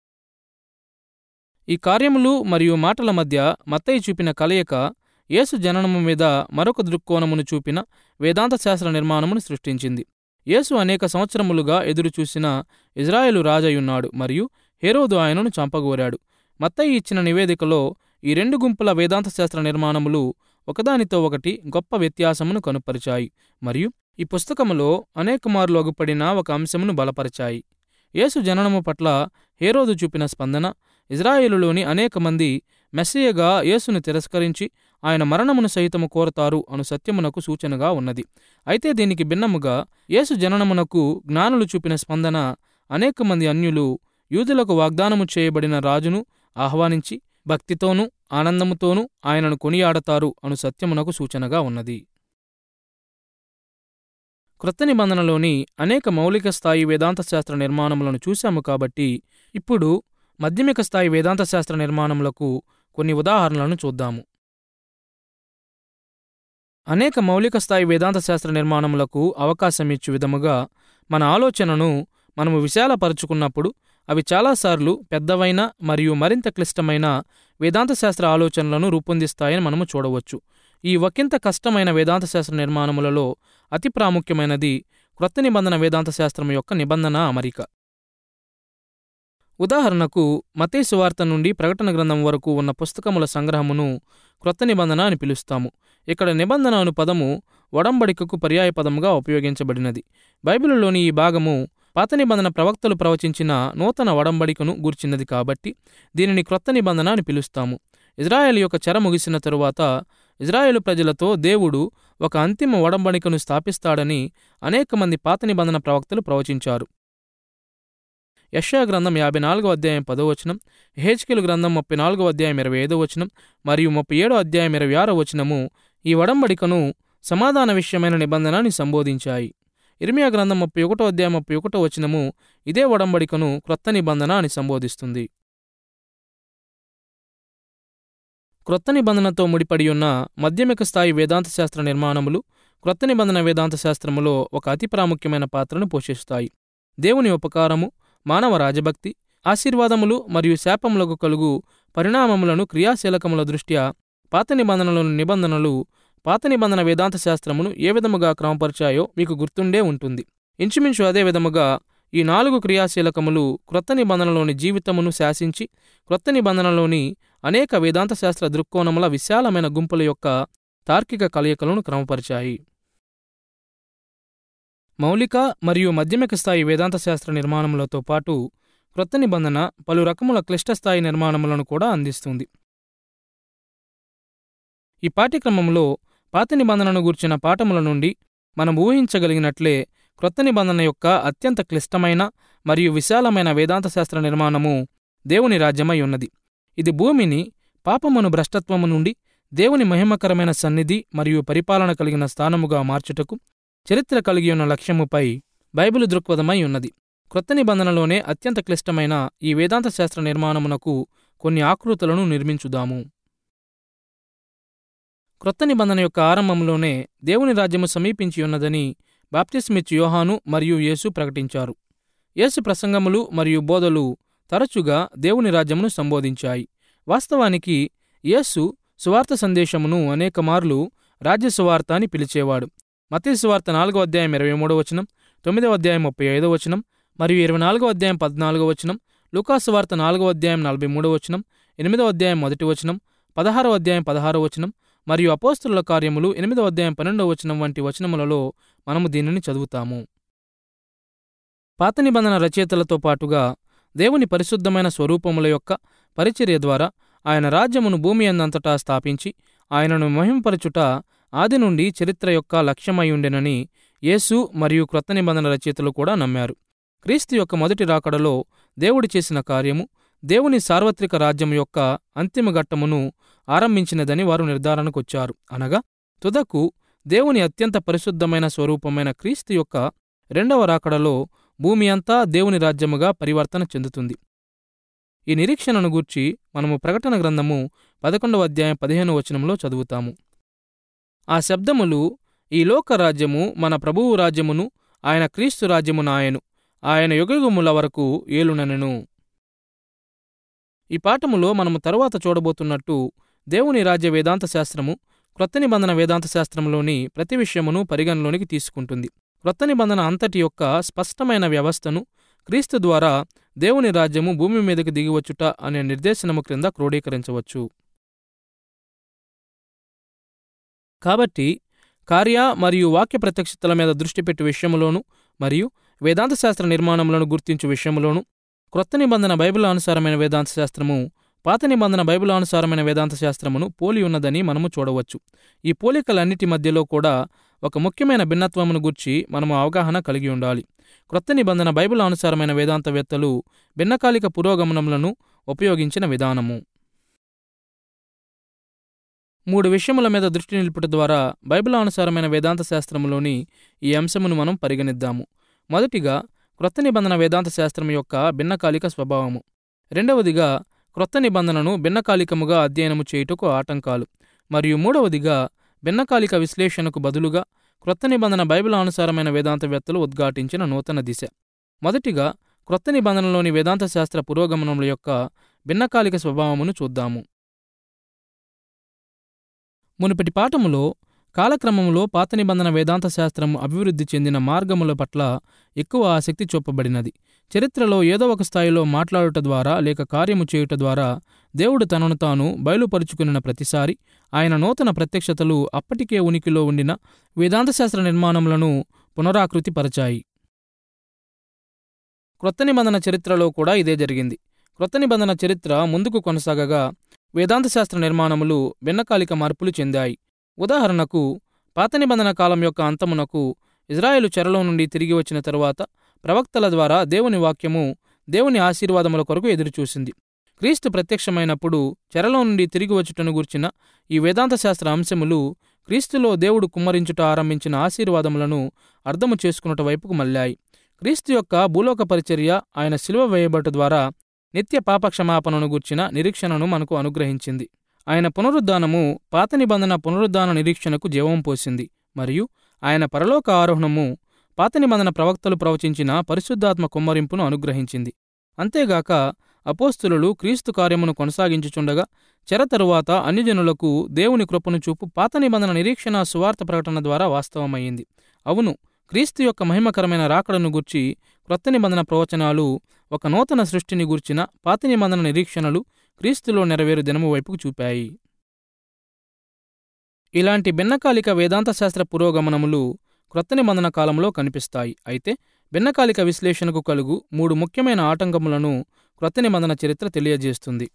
ఈ కార్యములు మరియు మాటల మధ్య మత్తయి చూపిన కలయిక యేసు జననము మీద మరొక దృక్కోణమును చూపిన వేదాంత శాస్త్ర నిర్మాణమును సృష్టించింది యేసు అనేక సంవత్సరములుగా ఎదురుచూసిన ఇజ్రాయేలు రాజయ్యున్నాడు మరియు హేరోదు ఆయనను చంపగోరాడు మత్తయి ఇచ్చిన నివేదికలో ఈ రెండు గుంపుల వేదాంత శాస్త్ర నిర్మాణములు ఒకదానితో ఒకటి గొప్ప వ్యత్యాసమును కనుపరిచాయి మరియు ఈ పుస్తకములో అనేకమార్లు అగుపడిన ఒక అంశమును బలపరిచాయి యేసు జననము పట్ల హేరోదు చూపిన స్పందన ఇజ్రాయేలులోని అనేక మంది మెస్సియగా యేసును తిరస్కరించి ఆయన మరణమును సహితము కోరతారు అను సత్యమునకు సూచనగా ఉన్నది అయితే దీనికి భిన్నముగా యేసు జననమునకు జ్ఞానులు చూపిన స్పందన అనేక మంది అన్యులు యూదులకు వాగ్దానము చేయబడిన రాజును ఆహ్వానించి భక్తితోనూ ఆనందముతోనూ ఆయనను కొనియాడతారు అను సత్యమునకు సూచనగా ఉన్నది క్రొత్త నిబంధనలోని అనేక మౌలిక స్థాయి వేదాంత శాస్త్ర నిర్మాణములను చూశాము కాబట్టి ఇప్పుడు మధ్యమిక స్థాయి వేదాంత శాస్త్ర నిర్మాణములకు కొన్ని ఉదాహరణలను చూద్దాము అనేక మౌలిక స్థాయి వేదాంత శాస్త్ర నిర్మాణములకు అవకాశమిచ్చు విధముగా మన ఆలోచనను మనము విశాలపరుచుకున్నప్పుడు అవి చాలాసార్లు పెద్దవైన మరియు మరింత క్లిష్టమైన వేదాంత శాస్త్ర ఆలోచనలను రూపొందిస్తాయని మనము చూడవచ్చు ఈ ఒకంత కష్టమైన వేదాంత శాస్త్ర నిర్మాణములలో అతి ప్రాముఖ్యమైనది క్రొత్త నిబంధన వేదాంత శాస్త్రం యొక్క నిబంధన అమరిక ఉదాహరణకు మతేసు వార్త నుండి ప్రకటన గ్రంథం వరకు ఉన్న పుస్తకముల సంగ్రహమును క్రొత్త నిబంధన అని పిలుస్తాము ఇక్కడ నిబంధన అను పదము ఒడంబడికకు పర్యాయపదముగా ఉపయోగించబడినది బైబిలులోని ఈ భాగము పాత నిబంధన ప్రవక్తలు ప్రవచించిన నూతన ఒడంబడికను గూర్చినది కాబట్టి దీనిని క్రొత్త నిబంధన అని పిలుస్తాము ఇజ్రాయెల్ యొక్క చెర ముగిసిన తరువాత ఇజ్రాయేలు ప్రజలతో దేవుడు ఒక అంతిమ ఒడంబడికను స్థాపిస్తాడని అనేక మంది పాత నిబంధన ప్రవక్తలు ప్రవచించారు యెషయా గ్రంథం యాభై నాలుగో అధ్యాయం పదో వచనం హేజ్కెలు గ్రంథం ముప్పై నాలుగో అధ్యాయం ఇరవై ఐదో వచనం మరియు ముప్పై ఏడో అధ్యాయం ఇరవై ఆరో వచనము ఈ వడంబడికను సమాధాన విషయమైన నిబంధనని సంబోధించాయి ఇర్మియా గ్రంథం ముప్పై ఒకటో అధ్యాయం ముప్పై ఒకటో వచనము ఇదే ఒడంబడికను క్రొత్త నిబంధన అని సంబోధిస్తుంది క్రొత్త నిబంధనతో ముడిపడి ఉన్న మధ్యమిక స్థాయి వేదాంత శాస్త్ర నిర్మాణములు క్రొత్త నిబంధన వేదాంత శాస్త్రములో ఒక అతి ప్రాముఖ్యమైన పాత్రను పోషిస్తాయి దేవుని ఉపకారము మానవ రాజభక్తి ఆశీర్వాదములు మరియు శాపములకు కలుగు పరిణామములను క్రియాశీలకముల దృష్ట్యా పాత నిబంధనలోని నిబంధనలు పాత నిబంధన వేదాంత శాస్త్రమును ఏ విధముగా క్రమపరిచాయో మీకు గుర్తుండే ఉంటుంది ఇంచుమించు అదే విధముగా ఈ నాలుగు క్రియాశీలకములు క్రొత్త నిబంధనలోని జీవితమును శాసించి క్రొత్త నిబంధనలోని అనేక వేదాంత శాస్త్ర దృక్కోణముల విశాలమైన గుంపుల యొక్క తార్కిక కలయికలను క్రమపరిచాయి మౌలిక మరియు మధ్యమిక స్థాయి వేదాంత శాస్త్ర నిర్మాణములతో పాటు క్రొత్త నిబంధన పలు రకముల క్లిష్ట స్థాయి నిర్మాణములను కూడా అందిస్తుంది ఈ పాఠ్యక్రమంలో పాత నిబంధనను గూర్చిన పాఠముల నుండి మనం ఊహించగలిగినట్లే క్రొత్త నిబంధన యొక్క అత్యంత క్లిష్టమైన మరియు విశాలమైన వేదాంత శాస్త్ర నిర్మాణము దేవుని రాజ్యమై ఉన్నది ఇది భూమిని పాపమును భ్రష్టత్వము నుండి దేవుని మహిమకరమైన సన్నిధి మరియు పరిపాలన కలిగిన స్థానముగా మార్చుటకు చరిత్ర కలిగి ఉన్న లక్ష్యముపై బైబిలు దృక్పథమై ఉన్నది క్రొత్త నిబంధనలోనే అత్యంత క్లిష్టమైన ఈ వేదాంత శాస్త్ర నిర్మాణమునకు కొన్ని ఆకృతులను నిర్మించుదాము క్రొత్త నిబంధన యొక్క ఆరంభంలోనే దేవుని రాజ్యము సమీపించి ఉన్నదని బాప్తిస్మిచ్ యోహాను మరియు యేసు ప్రకటించారు యేసు ప్రసంగములు మరియు బోధలు తరచుగా దేవుని రాజ్యమును సంబోధించాయి వాస్తవానికి యేసు సువార్త సందేశమును అనేక మార్లు రాజ్య సువార్త అని పిలిచేవాడు మతీ సువార్త నాలుగో అధ్యాయం ఇరవై మూడో వచనం తొమ్మిదవ అధ్యాయం ముప్పై ఐదో వచనం మరియు ఇరవై నాలుగో అధ్యాయం పద్నాలుగో వచనం లూకాసు వార్త నాలుగో అధ్యాయం నలభై మూడో వచనం ఎనిమిదవ అధ్యాయం మొదటి వచనం పదహారవ అధ్యాయం పదహారో వచనం మరియు అపోస్తుల కార్యములు ఎనిమిదవ అధ్యాయం పన్నెండవ వచనం వంటి వచనములలో మనము దీనిని చదువుతాము పాత నిబంధన రచయితలతో పాటుగా దేవుని పరిశుద్ధమైన స్వరూపముల యొక్క పరిచర్య ద్వారా ఆయన రాజ్యమును భూమి అందంతటా స్థాపించి ఆయనను మహింపరచుట ఆది నుండి చరిత్ర యొక్క లక్ష్యమై ఉండెనని యేసు మరియు క్రొత్త నిబంధన రచయితలు కూడా నమ్మారు క్రీస్తు యొక్క మొదటి రాకడలో దేవుడు చేసిన కార్యము దేవుని సార్వత్రిక రాజ్యం యొక్క అంతిమ ఘట్టమును ఆరంభించినదని వారు నిర్ధారణకొచ్చారు అనగా తుదకు దేవుని అత్యంత పరిశుద్ధమైన స్వరూపమైన క్రీస్తు యొక్క రెండవ రాకడలో భూమి అంతా దేవుని రాజ్యముగా పరివర్తన చెందుతుంది ఈ నిరీక్షణను గూర్చి మనము ప్రకటన గ్రంథము పదకొండవ అధ్యాయం పదిహేను వచనంలో చదువుతాము ఆ శబ్దములు ఈ లోక రాజ్యము మన ప్రభువు రాజ్యమును ఆయన క్రీస్తు రాజ్యము నాయను ఆయన యుగయుగముల వరకు ఏలుననెను ఈ పాఠములో మనము తరువాత చూడబోతున్నట్టు దేవుని రాజ్య వేదాంత శాస్త్రము క్రొత్త నిబంధన వేదాంత శాస్త్రంలోని ప్రతి విషయమును పరిగణలోనికి తీసుకుంటుంది క్రొత్త నిబంధన అంతటి యొక్క స్పష్టమైన వ్యవస్థను క్రీస్తు ద్వారా దేవుని రాజ్యము భూమి మీదకి దిగివచ్చుట అనే నిర్దేశనము క్రింద క్రోడీకరించవచ్చు కాబట్టి కార్య మరియు వాక్య ప్రత్యక్షతల మీద దృష్టి పెట్టు విషయములోను మరియు వేదాంత శాస్త్ర నిర్మాణములను గుర్తించు విషయములోను క్రొత్త నిబంధన బైబిల్ అనుసారమైన వేదాంత శాస్త్రము పాత నిబంధన బైబిల్ అనుసారమైన వేదాంత శాస్త్రమును పోలి ఉన్నదని మనము చూడవచ్చు ఈ పోలికలన్నిటి మధ్యలో కూడా ఒక ముఖ్యమైన భిన్నత్వమును గుర్చి మనము అవగాహన కలిగి ఉండాలి క్రొత్త నిబంధన బైబిల్ అనుసారమైన వేదాంతవేత్తలు భిన్నకాలిక పురోగమనములను ఉపయోగించిన విధానము మూడు విషయముల మీద దృష్టి నిలుపుట ద్వారా బైబిల్ అనుసారమైన వేదాంత శాస్త్రములోని ఈ అంశమును మనం పరిగణిద్దాము మొదటిగా క్రొత్త నిబంధన వేదాంత శాస్త్రం యొక్క భిన్నకాలిక స్వభావము రెండవదిగా క్రొత్త నిబంధనను భిన్నకాలికముగా అధ్యయనము చేయుటకు ఆటంకాలు మరియు మూడవదిగా భిన్నకాలిక విశ్లేషణకు బదులుగా క్రొత్త నిబంధన బైబిల్ అనుసారమైన వేదాంతవేత్తలు ఉద్ఘాటించిన నూతన దిశ మొదటిగా క్రొత్త నిబంధనలోని వేదాంత శాస్త్ర పురోగమనముల యొక్క భిన్నకాలిక స్వభావమును చూద్దాము మునుపటి పాఠములో కాలక్రమంలో పాత నిబంధన వేదాంత శాస్త్రం అభివృద్ధి చెందిన మార్గముల పట్ల ఎక్కువ ఆసక్తి చూపబడినది చరిత్రలో ఏదో ఒక స్థాయిలో మాట్లాడుట ద్వారా లేక కార్యము చేయుట ద్వారా దేవుడు తనను తాను బయలుపరుచుకున్న ప్రతిసారి ఆయన నూతన ప్రత్యక్షతలు అప్పటికే ఉనికిలో ఉండిన వేదాంత శాస్త్ర నిర్మాణములను పునరాకృతిపరచాయి క్రొత్త నిబంధన చరిత్రలో కూడా ఇదే జరిగింది క్రొత్త నిబంధన చరిత్ర ముందుకు కొనసాగగా వేదాంత శాస్త్ర నిర్మాణములు భిన్నకాలిక మార్పులు చెందాయి ఉదాహరణకు పాత నిబంధన కాలం యొక్క అంతమునకు ఇజ్రాయేలు చెరలో నుండి తిరిగి వచ్చిన తరువాత ప్రవక్తల ద్వారా దేవుని వాక్యము దేవుని ఆశీర్వాదముల కొరకు ఎదురుచూసింది క్రీస్తు ప్రత్యక్షమైనప్పుడు చెరలో నుండి తిరిగి వచ్చుటను గుర్చిన ఈ వేదాంత శాస్త్ర అంశములు క్రీస్తులో దేవుడు కుమ్మరించుట ఆరంభించిన ఆశీర్వాదములను అర్థము చేసుకున్నట వైపుకు మళ్ళాయి క్రీస్తు యొక్క భూలోక పరిచర్య ఆయన శిలువ వేయబట్టు ద్వారా నిత్య పాపక్షమాపణను గుర్చిన నిరీక్షణను మనకు అనుగ్రహించింది ఆయన పునరుద్ధానము పాత నిబంధన పునరుద్ధాన నిరీక్షణకు జీవం పోసింది మరియు ఆయన పరలోక ఆరోహణము పాత నిబంధన ప్రవక్తలు ప్రవచించిన పరిశుద్ధాత్మ కుమ్మరింపును అనుగ్రహించింది అంతేగాక అపోస్తులు క్రీస్తు కార్యమును కొనసాగించుచుండగా చెర తరువాత అన్యజనులకు దేవుని కృపను చూపు పాత నిబంధన నిరీక్షణ సువార్త ప్రకటన ద్వారా వాస్తవమైంది అవును క్రీస్తు యొక్క మహిమకరమైన రాకడను గుర్చి క్రొత్త నిబంధన ప్రవచనాలు ఒక నూతన సృష్టిని గూర్చిన పాత నిబంధన నిరీక్షణలు క్రీస్తులో నెరవేరు దినము వైపుకు చూపాయి ఇలాంటి భిన్నకాలిక వేదాంత శాస్త్ర పురోగమనములు క్రొత్త నిబంధన కాలంలో కనిపిస్తాయి అయితే భిన్నకాలిక విశ్లేషణకు కలుగు మూడు ముఖ్యమైన ఆటంకములను క్రొత్త నిబంధన చరిత్ర తెలియజేస్తుంది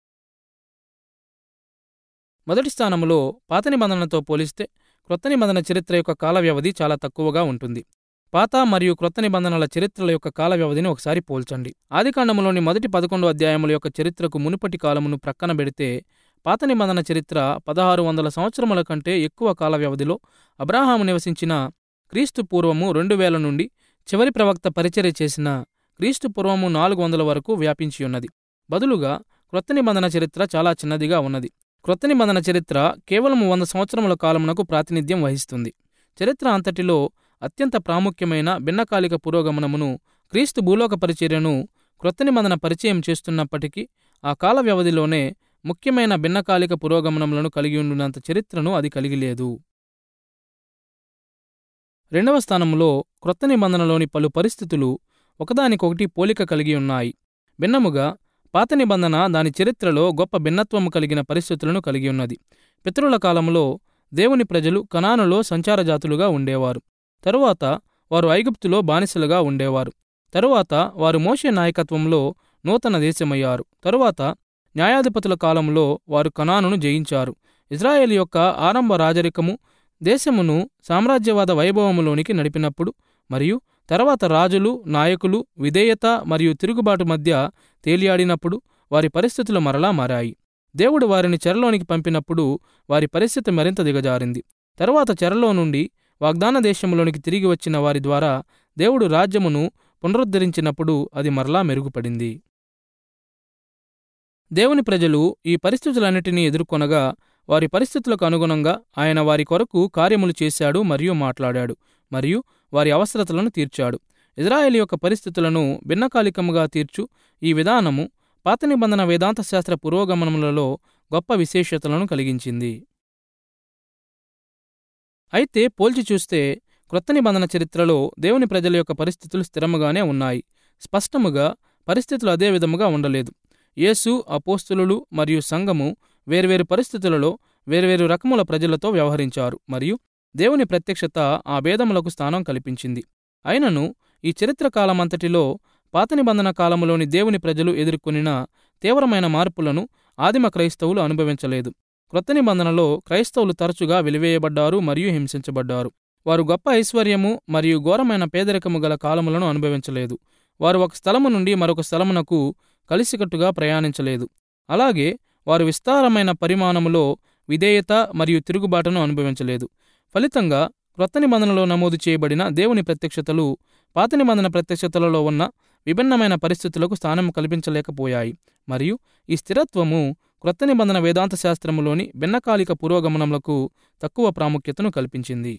మొదటి స్థానంలో పాత నిబంధనతో పోలిస్తే క్రొత్త నిబంధన చరిత్ర యొక్క కాల వ్యవధి చాలా తక్కువగా ఉంటుంది పాత మరియు క్రొత్త నిబంధనల చరిత్రల యొక్క కాల వ్యవధిని ఒకసారి పోల్చండి ఆదికాండములోని మొదటి పదకొండు అధ్యాయముల యొక్క చరిత్రకు మునుపటి కాలమును ప్రక్కన పెడితే పాత నిబంధన చరిత్ర పదహారు వందల సంవత్సరముల కంటే ఎక్కువ కాల వ్యవధిలో అబ్రాహాము నివసించిన క్రీస్తు పూర్వము రెండు వేల నుండి చివరి ప్రవక్త పరిచర్య చేసిన క్రీస్తు పూర్వము నాలుగు వందల వరకు వ్యాపించి ఉన్నది బదులుగా క్రొత్త నిబంధన చరిత్ర చాలా చిన్నదిగా ఉన్నది క్రొత్త నిబంధన చరిత్ర కేవలం వంద సంవత్సరముల కాలమునకు ప్రాతినిధ్యం వహిస్తుంది చరిత్ర అంతటిలో అత్యంత ప్రాముఖ్యమైన భిన్నకాలిక పురోగమనమును క్రీస్తు భూలోక పరిచర్యను క్రొత్త నిబంధన పరిచయం చేస్తున్నప్పటికీ ఆ కాల వ్యవధిలోనే ముఖ్యమైన భిన్నకాలిక పురోగమనములను కలిగి ఉండినంత చరిత్రను అది కలిగి లేదు రెండవ స్థానంలో క్రొత్త నిబంధనలోని పలు పరిస్థితులు ఒకదానికొకటి పోలిక కలిగి ఉన్నాయి భిన్నముగా పాత నిబంధన దాని చరిత్రలో గొప్ప భిన్నత్వము కలిగిన పరిస్థితులను కలిగి ఉన్నది పితరుల కాలంలో దేవుని ప్రజలు కనానులో సంచార జాతులుగా ఉండేవారు తరువాత వారు ఐగుప్తులో బానిసలుగా ఉండేవారు తరువాత వారు మోషే నాయకత్వంలో నూతన దేశమయ్యారు తరువాత న్యాయాధిపతుల కాలంలో వారు కనానును జయించారు ఇజ్రాయేల్ యొక్క ఆరంభ రాజరికము దేశమును సామ్రాజ్యవాద వైభవములోనికి నడిపినప్పుడు మరియు తర్వాత రాజులు నాయకులు విధేయత మరియు తిరుగుబాటు మధ్య తేలియాడినప్పుడు వారి పరిస్థితులు మరలా మారాయి దేవుడు వారిని చెరలోనికి పంపినప్పుడు వారి పరిస్థితి మరింత దిగజారింది తరువాత చెరలో నుండి వాగ్దాన దేశంలోనికి తిరిగి వచ్చిన వారి ద్వారా దేవుడు రాజ్యమును పునరుద్ధరించినప్పుడు అది మరలా మెరుగుపడింది దేవుని ప్రజలు ఈ పరిస్థితులన్నిటినీ ఎదుర్కొనగా వారి పరిస్థితులకు అనుగుణంగా ఆయన వారి కొరకు కార్యములు చేశాడు మరియు మాట్లాడాడు మరియు వారి అవసరతలను తీర్చాడు ఇజ్రాయేల్ యొక్క పరిస్థితులను భిన్నకాలికముగా తీర్చు ఈ విధానము పాత నిబంధన వేదాంత శాస్త్ర పురోగమనములలో గొప్ప విశేషతలను కలిగించింది అయితే పోల్చి చూస్తే క్రొత్త నిబంధన చరిత్రలో దేవుని ప్రజల యొక్క పరిస్థితులు స్థిరముగానే ఉన్నాయి స్పష్టముగా పరిస్థితులు అదే విధముగా ఉండలేదు యేసు అపోస్తులు మరియు సంఘము వేర్వేరు పరిస్థితులలో వేర్వేరు రకముల ప్రజలతో వ్యవహరించారు మరియు దేవుని ప్రత్యక్షత ఆ భేదములకు స్థానం కల్పించింది అయినను ఈ చరిత్ర కాలమంతటిలో పాత నిబంధన కాలములోని దేవుని ప్రజలు ఎదుర్కొనిన తీవ్రమైన మార్పులను ఆదిమ క్రైస్తవులు అనుభవించలేదు క్రొత్త నిబంధనలో క్రైస్తవులు తరచుగా వెలివేయబడ్డారు మరియు హింసించబడ్డారు వారు గొప్ప ఐశ్వర్యము మరియు ఘోరమైన పేదరికము గల కాలములను అనుభవించలేదు వారు ఒక స్థలము నుండి మరొక స్థలమునకు కలిసికట్టుగా ప్రయాణించలేదు అలాగే వారు విస్తారమైన పరిమాణములో విధేయత మరియు తిరుగుబాటును అనుభవించలేదు ఫలితంగా క్రొత్త నిబంధనలో నమోదు చేయబడిన దేవుని ప్రత్యక్షతలు పాత నిబంధన ప్రత్యక్షతలలో ఉన్న విభిన్నమైన పరిస్థితులకు స్థానం కల్పించలేకపోయాయి మరియు ఈ స్థిరత్వము క్రొత్త నిబంధన వేదాంత శాస్త్రములోని భిన్నకాలిక పురోగమనములకు తక్కువ ప్రాముఖ్యతను కల్పించింది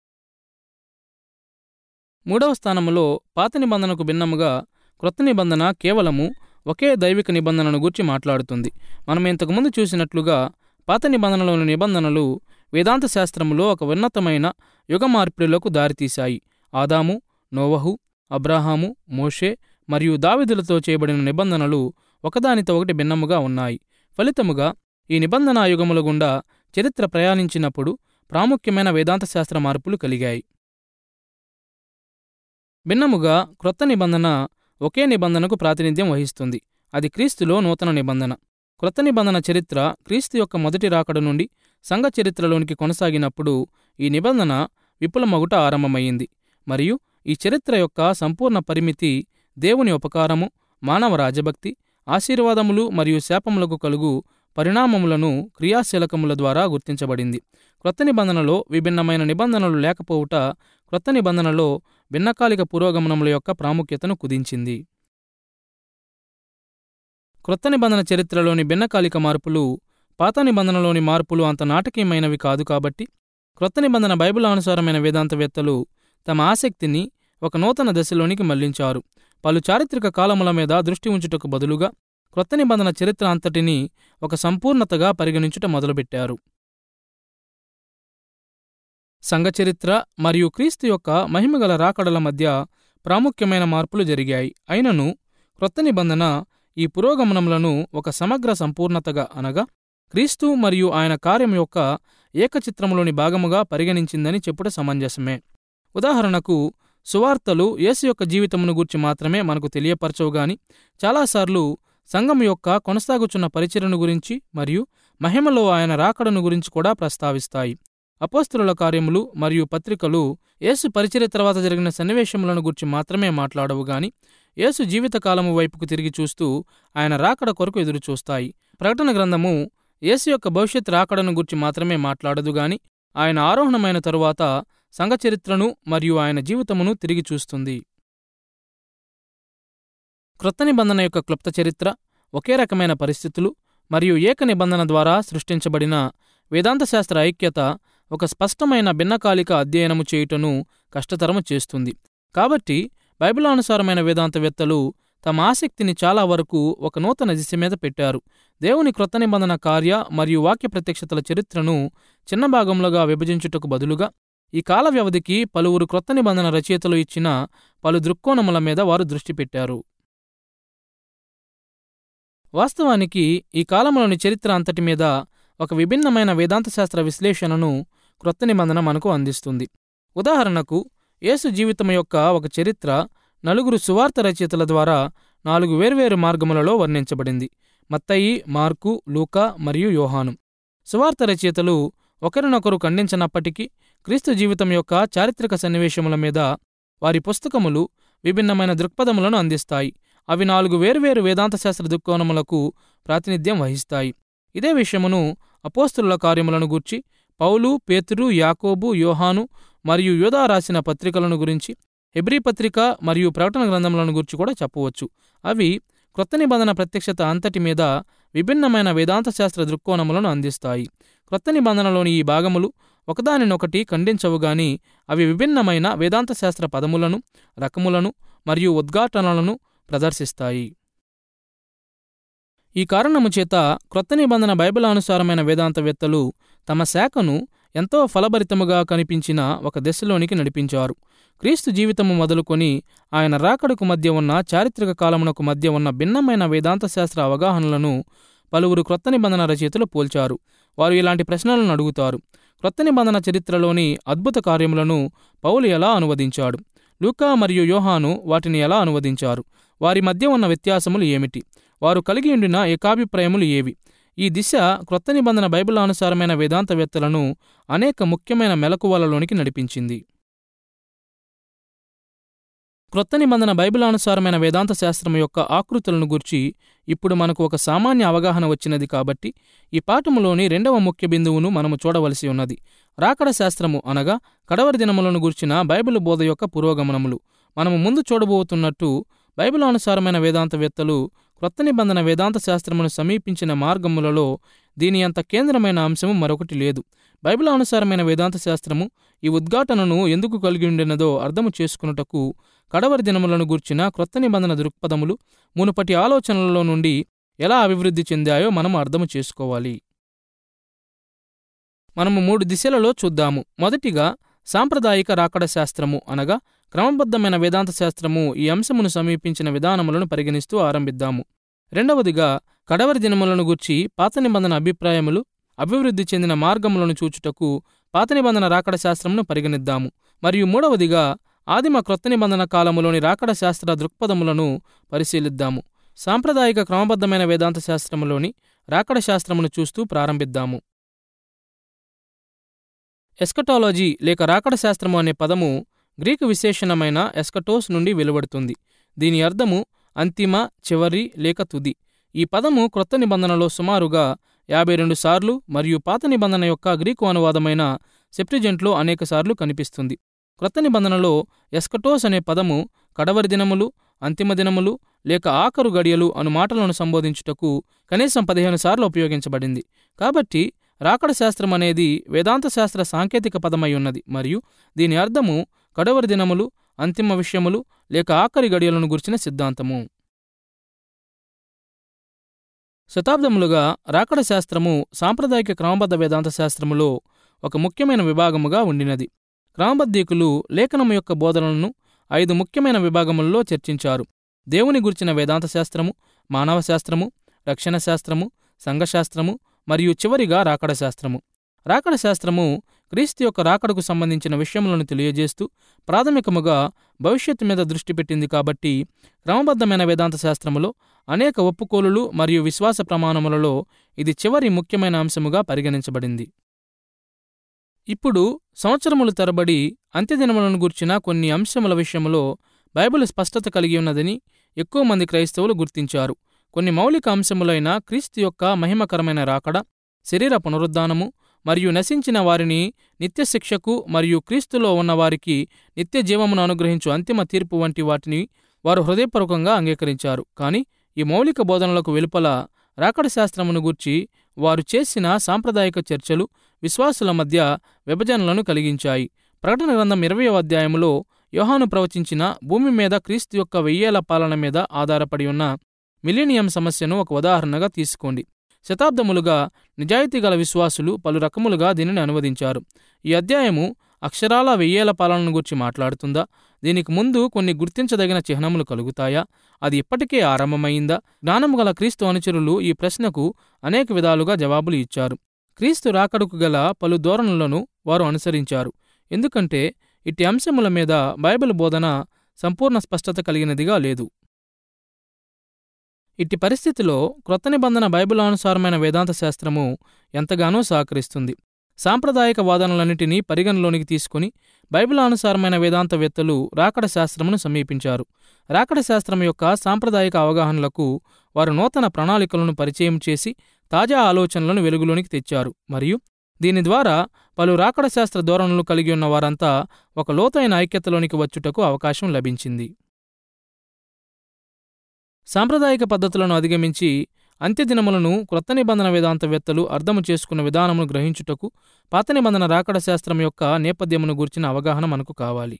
మూడవ స్థానములో పాత నిబంధనకు భిన్నముగా క్రొత్త నిబంధన కేవలము ఒకే దైవిక నిబంధనను గూర్చి మాట్లాడుతుంది మనం ఇంతకుముందు చూసినట్లుగా పాత నిబంధనలోని నిబంధనలు వేదాంత శాస్త్రములో ఒక ఉన్నతమైన యుగ మార్పిడులకు దారితీశాయి ఆదాము నోవహు అబ్రాహాము మోషే మరియు దావిదులతో చేయబడిన నిబంధనలు ఒకదానితో ఒకటి భిన్నముగా ఉన్నాయి ఫలితముగా ఈ నిబంధనా యుగముల గుండా చరిత్ర ప్రయాణించినప్పుడు ప్రాముఖ్యమైన వేదాంత శాస్త్ర మార్పులు కలిగాయి భిన్నముగా క్రొత్త నిబంధన ఒకే నిబంధనకు ప్రాతినిధ్యం వహిస్తుంది అది క్రీస్తులో నూతన నిబంధన క్రొత్త నిబంధన చరిత్ర క్రీస్తు యొక్క మొదటి రాకడ నుండి సంఘ చరిత్రలోనికి కొనసాగినప్పుడు ఈ నిబంధన విపులమగుట ఆరంభమయ్యింది మరియు ఈ చరిత్ర యొక్క సంపూర్ణ పరిమితి దేవుని ఉపకారము మానవ రాజభక్తి ఆశీర్వాదములు మరియు శాపములకు కలుగు పరిణామములను క్రియాశీలకముల ద్వారా గుర్తించబడింది క్రొత్త నిబంధనలో విభిన్నమైన నిబంధనలు లేకపోవుట క్రొత్త నిబంధనలో భిన్నకాలిక పురోగమనముల యొక్క ప్రాముఖ్యతను కుదించింది క్రొత్త నిబంధన చరిత్రలోని భిన్నకాలిక మార్పులు పాత నిబంధనలోని మార్పులు అంత నాటకీయమైనవి కాదు కాబట్టి క్రొత్త నిబంధన బైబిల్ అనుసారమైన వేదాంతవేత్తలు తమ ఆసక్తిని ఒక నూతన దశలోనికి మళ్లించారు పలు చారిత్రక కాలముల మీద దృష్టి ఉంచుటకు బదులుగా క్రొత్త నిబంధన చరిత్ర అంతటినీ ఒక సంపూర్ణతగా పరిగణించుట మొదలుపెట్టారు సంఘ చరిత్ర మరియు క్రీస్తు యొక్క మహిమగల రాకడల మధ్య ప్రాముఖ్యమైన మార్పులు జరిగాయి అయినను క్రొత్త నిబంధన ఈ పురోగమనములను ఒక సమగ్ర సంపూర్ణతగా అనగా క్రీస్తు మరియు ఆయన కార్యం యొక్క ఏకచిత్రములోని భాగముగా పరిగణించిందని చెప్పుట సమంజసమే ఉదాహరణకు సువార్తలు యేసు యొక్క జీవితమును గూర్చి మాత్రమే మనకు తెలియపరచవుగాని చాలాసార్లు సంఘం యొక్క కొనసాగుచున్న పరిచర్ను గురించి మరియు మహిమలో ఆయన రాకడను గురించి కూడా ప్రస్తావిస్తాయి అపోస్తుల కార్యములు మరియు పత్రికలు యేసు పరిచర్య తర్వాత జరిగిన సన్నివేశములను గురించి మాత్రమే మాట్లాడవు గాని యేసు జీవితకాలము వైపుకు తిరిగి చూస్తూ ఆయన రాకడ కొరకు ఎదురుచూస్తాయి ప్రకటన గ్రంథము యేసు యొక్క భవిష్యత్ రాకడను గురించి మాత్రమే మాట్లాడదు గాని ఆయన ఆరోహణమైన తరువాత సంఘ చరిత్రను మరియు ఆయన జీవితమును తిరిగి చూస్తుంది క్రొత్త నిబంధన యొక్క క్లుప్త చరిత్ర ఒకే రకమైన పరిస్థితులు మరియు ఏక నిబంధన ద్వారా సృష్టించబడిన వేదాంత శాస్త్ర ఐక్యత ఒక స్పష్టమైన భిన్నకాలిక అధ్యయనము చేయుటను కష్టతరము చేస్తుంది కాబట్టి బైబిలానుసారమైన వేదాంతవేత్తలు తమ ఆసక్తిని చాలా వరకు ఒక నూతన దిశ మీద పెట్టారు దేవుని క్రొత్త నిబంధన కార్య మరియు వాక్య ప్రత్యక్షతల చరిత్రను చిన్న భాగములుగా విభజించుటకు బదులుగా ఈ కాల వ్యవధికి పలువురు క్రొత్త నిబంధన రచయితలు ఇచ్చిన పలు దృక్కోణముల మీద వారు దృష్టి పెట్టారు వాస్తవానికి ఈ కాలంలోని చరిత్ర అంతటి మీద ఒక విభిన్నమైన వేదాంత శాస్త్ర విశ్లేషణను క్రొత్త నిబంధన మనకు అందిస్తుంది ఉదాహరణకు యేసు జీవితం యొక్క ఒక చరిత్ర నలుగురు సువార్త రచయితల ద్వారా నాలుగు వేర్వేరు మార్గములలో వర్ణించబడింది మత్తయి మార్కు లూకా మరియు యోహాను సువార్త రచయితలు ఒకరినొకరు ఖండించనప్పటికీ క్రీస్తు జీవితం యొక్క చారిత్రక సన్నివేశముల మీద వారి పుస్తకములు విభిన్నమైన దృక్పథములను అందిస్తాయి అవి నాలుగు వేర్వేరు వేదాంత శాస్త్ర దృక్కోణములకు ప్రాతినిధ్యం వహిస్తాయి ఇదే విషయమును అపోస్తుల కార్యములను గూర్చి పౌలు పేతురు యాకోబు యోహాను మరియు యోధా రాసిన పత్రికలను గురించి హెబ్రీ పత్రిక మరియు ప్రకటన గ్రంథములను గురించి కూడా చెప్పవచ్చు అవి క్రొత్త నిబంధన ప్రత్యక్షత అంతటి మీద విభిన్నమైన వేదాంత శాస్త్ర దృక్కోణములను అందిస్తాయి క్రొత్త నిబంధనలోని ఈ భాగములు ఒకదానినొకటి ఖండించవు గాని అవి విభిన్నమైన వేదాంత శాస్త్ర పదములను రకములను మరియు ఉద్ఘాటనలను ప్రదర్శిస్తాయి ఈ కారణము చేత క్రొత్త నిబంధన బైబిల్ అనుసారమైన వేదాంతవేత్తలు తమ శాఖను ఎంతో ఫలభరితముగా కనిపించిన ఒక దశలోనికి నడిపించారు క్రీస్తు జీవితము మొదలుకొని ఆయన రాకడకు మధ్య ఉన్న చారిత్రక కాలమునకు మధ్య ఉన్న భిన్నమైన వేదాంత శాస్త్ర అవగాహనలను పలువురు క్రొత్త నిబంధన రచయితలు పోల్చారు వారు ఇలాంటి ప్రశ్నలను అడుగుతారు క్రొత్త నిబంధన చరిత్రలోని అద్భుత కార్యములను పౌలు ఎలా అనువదించాడు లూకా మరియు యోహాను వాటిని ఎలా అనువదించారు వారి మధ్య ఉన్న వ్యత్యాసములు ఏమిటి వారు కలిగి ఉండిన ఏకాభిప్రాయములు ఏవి ఈ దిశ క్రొత్త నిబంధన బైబిల్ అనుసారమైన వేదాంతవేత్తలను అనేక ముఖ్యమైన మెలకువలలోనికి నడిపించింది క్రొత్త నిబంధన బైబిల్ అనుసారమైన వేదాంత శాస్త్రం యొక్క ఆకృతులను గుర్చి ఇప్పుడు మనకు ఒక సామాన్య అవగాహన వచ్చినది కాబట్టి ఈ పాఠములోని రెండవ ముఖ్య బిందువును మనము చూడవలసి ఉన్నది రాకడ శాస్త్రము అనగా కడవరి దినములను గుర్చిన బైబిల్ బోధ యొక్క పురోగమనములు మనము ముందు చూడబోతున్నట్టు బైబిల్ అనుసారమైన వేదాంతవేత్తలు క్రొత్త నిబంధన వేదాంత శాస్త్రమును సమీపించిన మార్గములలో దీని అంత కేంద్రమైన అంశము మరొకటి లేదు బైబిల్ అనుసారమైన వేదాంత శాస్త్రము ఈ ఉద్ఘాటనను ఎందుకు కలిగి ఉండినదో అర్థము చేసుకున్నటకు కడవరి దినములను గూర్చిన క్రొత్త నిబంధన దృక్పథములు మునుపటి ఆలోచనలలో నుండి ఎలా అభివృద్ధి చెందాయో మనం అర్థము చేసుకోవాలి మనము మూడు దిశలలో చూద్దాము మొదటిగా సాంప్రదాయిక రాకడ శాస్త్రము అనగా క్రమబద్ధమైన వేదాంత శాస్త్రము ఈ అంశమును సమీపించిన విధానములను పరిగణిస్తూ ఆరంభిద్దాము రెండవదిగా కడవరి దినములను గూర్చి పాత నిబంధన అభిప్రాయములు అభివృద్ధి చెందిన మార్గములను చూచుటకు పాత నిబంధన రాకడ శాస్త్రమును పరిగణిద్దాము మరియు మూడవదిగా ఆదిమ క్రొత్త నిబంధన కాలములోని రాకడ శాస్త్ర దృక్పథములను పరిశీలిద్దాము సాంప్రదాయిక క్రమబద్ధమైన వేదాంత శాస్త్రములోని రాకడ శాస్త్రమును చూస్తూ ప్రారంభిద్దాము ఎస్కటాలజీ లేక రాకడ శాస్త్రము అనే పదము గ్రీకు విశేషణమైన ఎస్కటోస్ నుండి వెలువడుతుంది దీని అర్థము అంతిమ చివరి లేక తుది ఈ పదము క్రొత్త నిబంధనలో సుమారుగా యాభై రెండు సార్లు మరియు పాత నిబంధన యొక్క గ్రీకు అనువాదమైన సెప్టిజెంట్లో అనేకసార్లు కనిపిస్తుంది క్రొత్త నిబంధనలో ఎస్కటోస్ అనే పదము కడవరి దినములు అంతిమ దినములు లేక ఆఖరు గడియలు అను మాటలను సంబోధించుటకు కనీసం పదిహేను సార్లు ఉపయోగించబడింది కాబట్టి రాకడ శాస్త్రం అనేది వేదాంత శాస్త్ర సాంకేతిక పదమై ఉన్నది మరియు దీని అర్థము కడవరి దినములు అంతిమ విషయములు లేక ఆఖరి గడియలను గుర్చిన సిద్ధాంతము శతాబ్దములుగా రాకడ శాస్త్రము సాంప్రదాయిక క్రమబద్ధ వేదాంత శాస్త్రములో ఒక ముఖ్యమైన విభాగముగా ఉండినది క్రమబద్ధీకులు లేఖనము యొక్క బోధనలను ఐదు ముఖ్యమైన విభాగములలో చర్చించారు దేవుని గుర్చిన వేదాంత శాస్త్రము మానవ శాస్త్రము రక్షణ శాస్త్రము సంఘశాస్త్రము మరియు చివరిగా రాకడ శాస్త్రము రాకడ శాస్త్రము క్రీస్తు యొక్క రాకడకు సంబంధించిన విషయములను తెలియజేస్తూ ప్రాథమికముగా భవిష్యత్తు మీద దృష్టి పెట్టింది కాబట్టి క్రమబద్ధమైన వేదాంత శాస్త్రములో అనేక ఒప్పుకోలులు మరియు విశ్వాస ప్రమాణములలో ఇది చివరి ముఖ్యమైన అంశముగా పరిగణించబడింది ఇప్పుడు సంవత్సరములు తరబడి అంత్యదినములను గూర్చిన కొన్ని అంశముల విషయములో బైబిల్ స్పష్టత కలిగి ఉన్నదని ఎక్కువ మంది క్రైస్తవులు గుర్తించారు కొన్ని మౌలిక అంశములైన క్రీస్తు యొక్క మహిమకరమైన రాకడ శరీర పునరుద్ధానము మరియు నశించిన వారిని నిత్య శిక్షకు మరియు క్రీస్తులో ఉన్నవారికి నిత్య జీవమును అనుగ్రహించు అంతిమ తీర్పు వంటి వాటిని వారు హృదయపూర్వకంగా అంగీకరించారు కానీ ఈ మౌలిక బోధనలకు వెలుపల రాకడ శాస్త్రమును గూర్చి వారు చేసిన సాంప్రదాయిక చర్చలు విశ్వాసుల మధ్య విభజనలను కలిగించాయి ప్రకటన గ్రంథం ఇరవయో అధ్యాయములో యోహాను ప్రవచించిన భూమి మీద క్రీస్తు యొక్క వెయ్యేల పాలన మీద ఆధారపడి ఉన్న మిలీనియం సమస్యను ఒక ఉదాహరణగా తీసుకోండి శతాబ్దములుగా నిజాయితీ గల విశ్వాసులు పలు రకములుగా దీనిని అనువదించారు ఈ అధ్యాయము అక్షరాల వెయ్యేల పాలనను గురించి మాట్లాడుతుందా దీనికి ముందు కొన్ని గుర్తించదగిన చిహ్నములు కలుగుతాయా అది ఇప్పటికే ఆరంభమైందా జ్ఞానము గల క్రీస్తు అనుచరులు ఈ ప్రశ్నకు అనేక విధాలుగా జవాబులు ఇచ్చారు క్రీస్తు రాకడకు గల పలు ధోరణులను వారు అనుసరించారు ఎందుకంటే ఇట్టి అంశముల మీద బైబిల్ బోధన సంపూర్ణ స్పష్టత కలిగినదిగా లేదు ఇట్టి పరిస్థితిలో క్రొత్త నిబంధన బైబిల్ అనుసారమైన వేదాంత శాస్త్రము ఎంతగానో సహకరిస్తుంది సాంప్రదాయక వాదనలన్నింటినీ పరిగణలోనికి తీసుకుని బైబిల్ అనుసారమైన వేదాంతవేత్తలు రాకడ శాస్త్రమును సమీపించారు రాకడ శాస్త్రం యొక్క సాంప్రదాయక అవగాహనలకు వారు నూతన ప్రణాళికలను పరిచయం చేసి తాజా ఆలోచనలను వెలుగులోనికి తెచ్చారు మరియు దీని ద్వారా పలు రాకడ శాస్త్ర ధోరణులు కలిగి ఉన్న వారంతా ఒక లోతైన ఐక్యతలోనికి వచ్చుటకు అవకాశం లభించింది సాంప్రదాయిక పద్ధతులను అధిగమించి అంత్యదినములను క్రొత్త నిబంధన వేదాంతవేత్తలు అర్థము చేసుకున్న విధానమును గ్రహించుటకు పాత నిబంధన రాకడ శాస్త్రం యొక్క నేపథ్యమును గూర్చిన అవగాహన మనకు కావాలి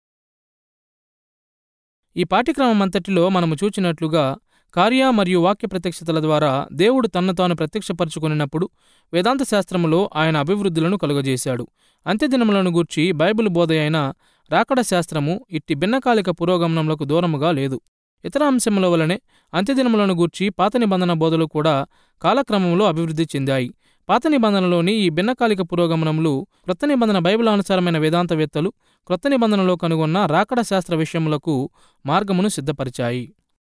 ఈ పాఠ్యక్రమం అంతటిలో మనము చూచినట్లుగా కార్య మరియు వాక్య ప్రత్యక్షతల ద్వారా దేవుడు తన్ను తాను ప్రత్యక్షపరచుకున్నప్పుడు వేదాంత శాస్త్రములో ఆయన అభివృద్ధులను కలుగజేశాడు అంత్యదినములను గూర్చి బైబిల్ బోధ అయిన రాకడ శాస్త్రము ఇట్టి భిన్నకాలిక పురోగమనములకు దూరముగా లేదు ఇతర అంశముల వలనే అంత్యదినములను గూర్చి పాత నిబంధన బోధలు కూడా కాలక్రమంలో అభివృద్ధి చెందాయి పాత నిబంధనలోని ఈ భిన్నకాలిక పురోగమనములు క్రొత్త నిబంధన బైబిల్ అనుసారమైన వేదాంతవేత్తలు క్రొత్త నిబంధనలో కనుగొన్న రాకడ శాస్త్ర విషయములకు మార్గమును సిద్ధపరిచాయి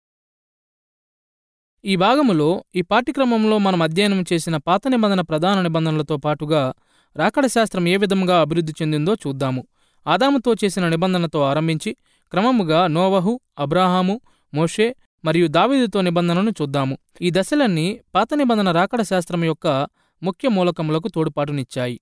ఈ భాగములో ఈ పాఠ్యక్రమంలో మనం అధ్యయనం చేసిన పాత నిబంధన ప్రధాన నిబంధనలతో పాటుగా రాకడ శాస్త్రం ఏ విధంగా అభివృద్ధి చెందిందో చూద్దాము ఆదాముతో చేసిన నిబంధనతో ఆరంభించి క్రమముగా నోవహు అబ్రాహాము మోషే మరియు దావీదుతో నిబంధనను చూద్దాము ఈ దశలన్నీ పాత నిబంధన రాకడ శాస్త్రం యొక్క ముఖ్య మూలకములకు తోడ్పాటునిచ్చాయి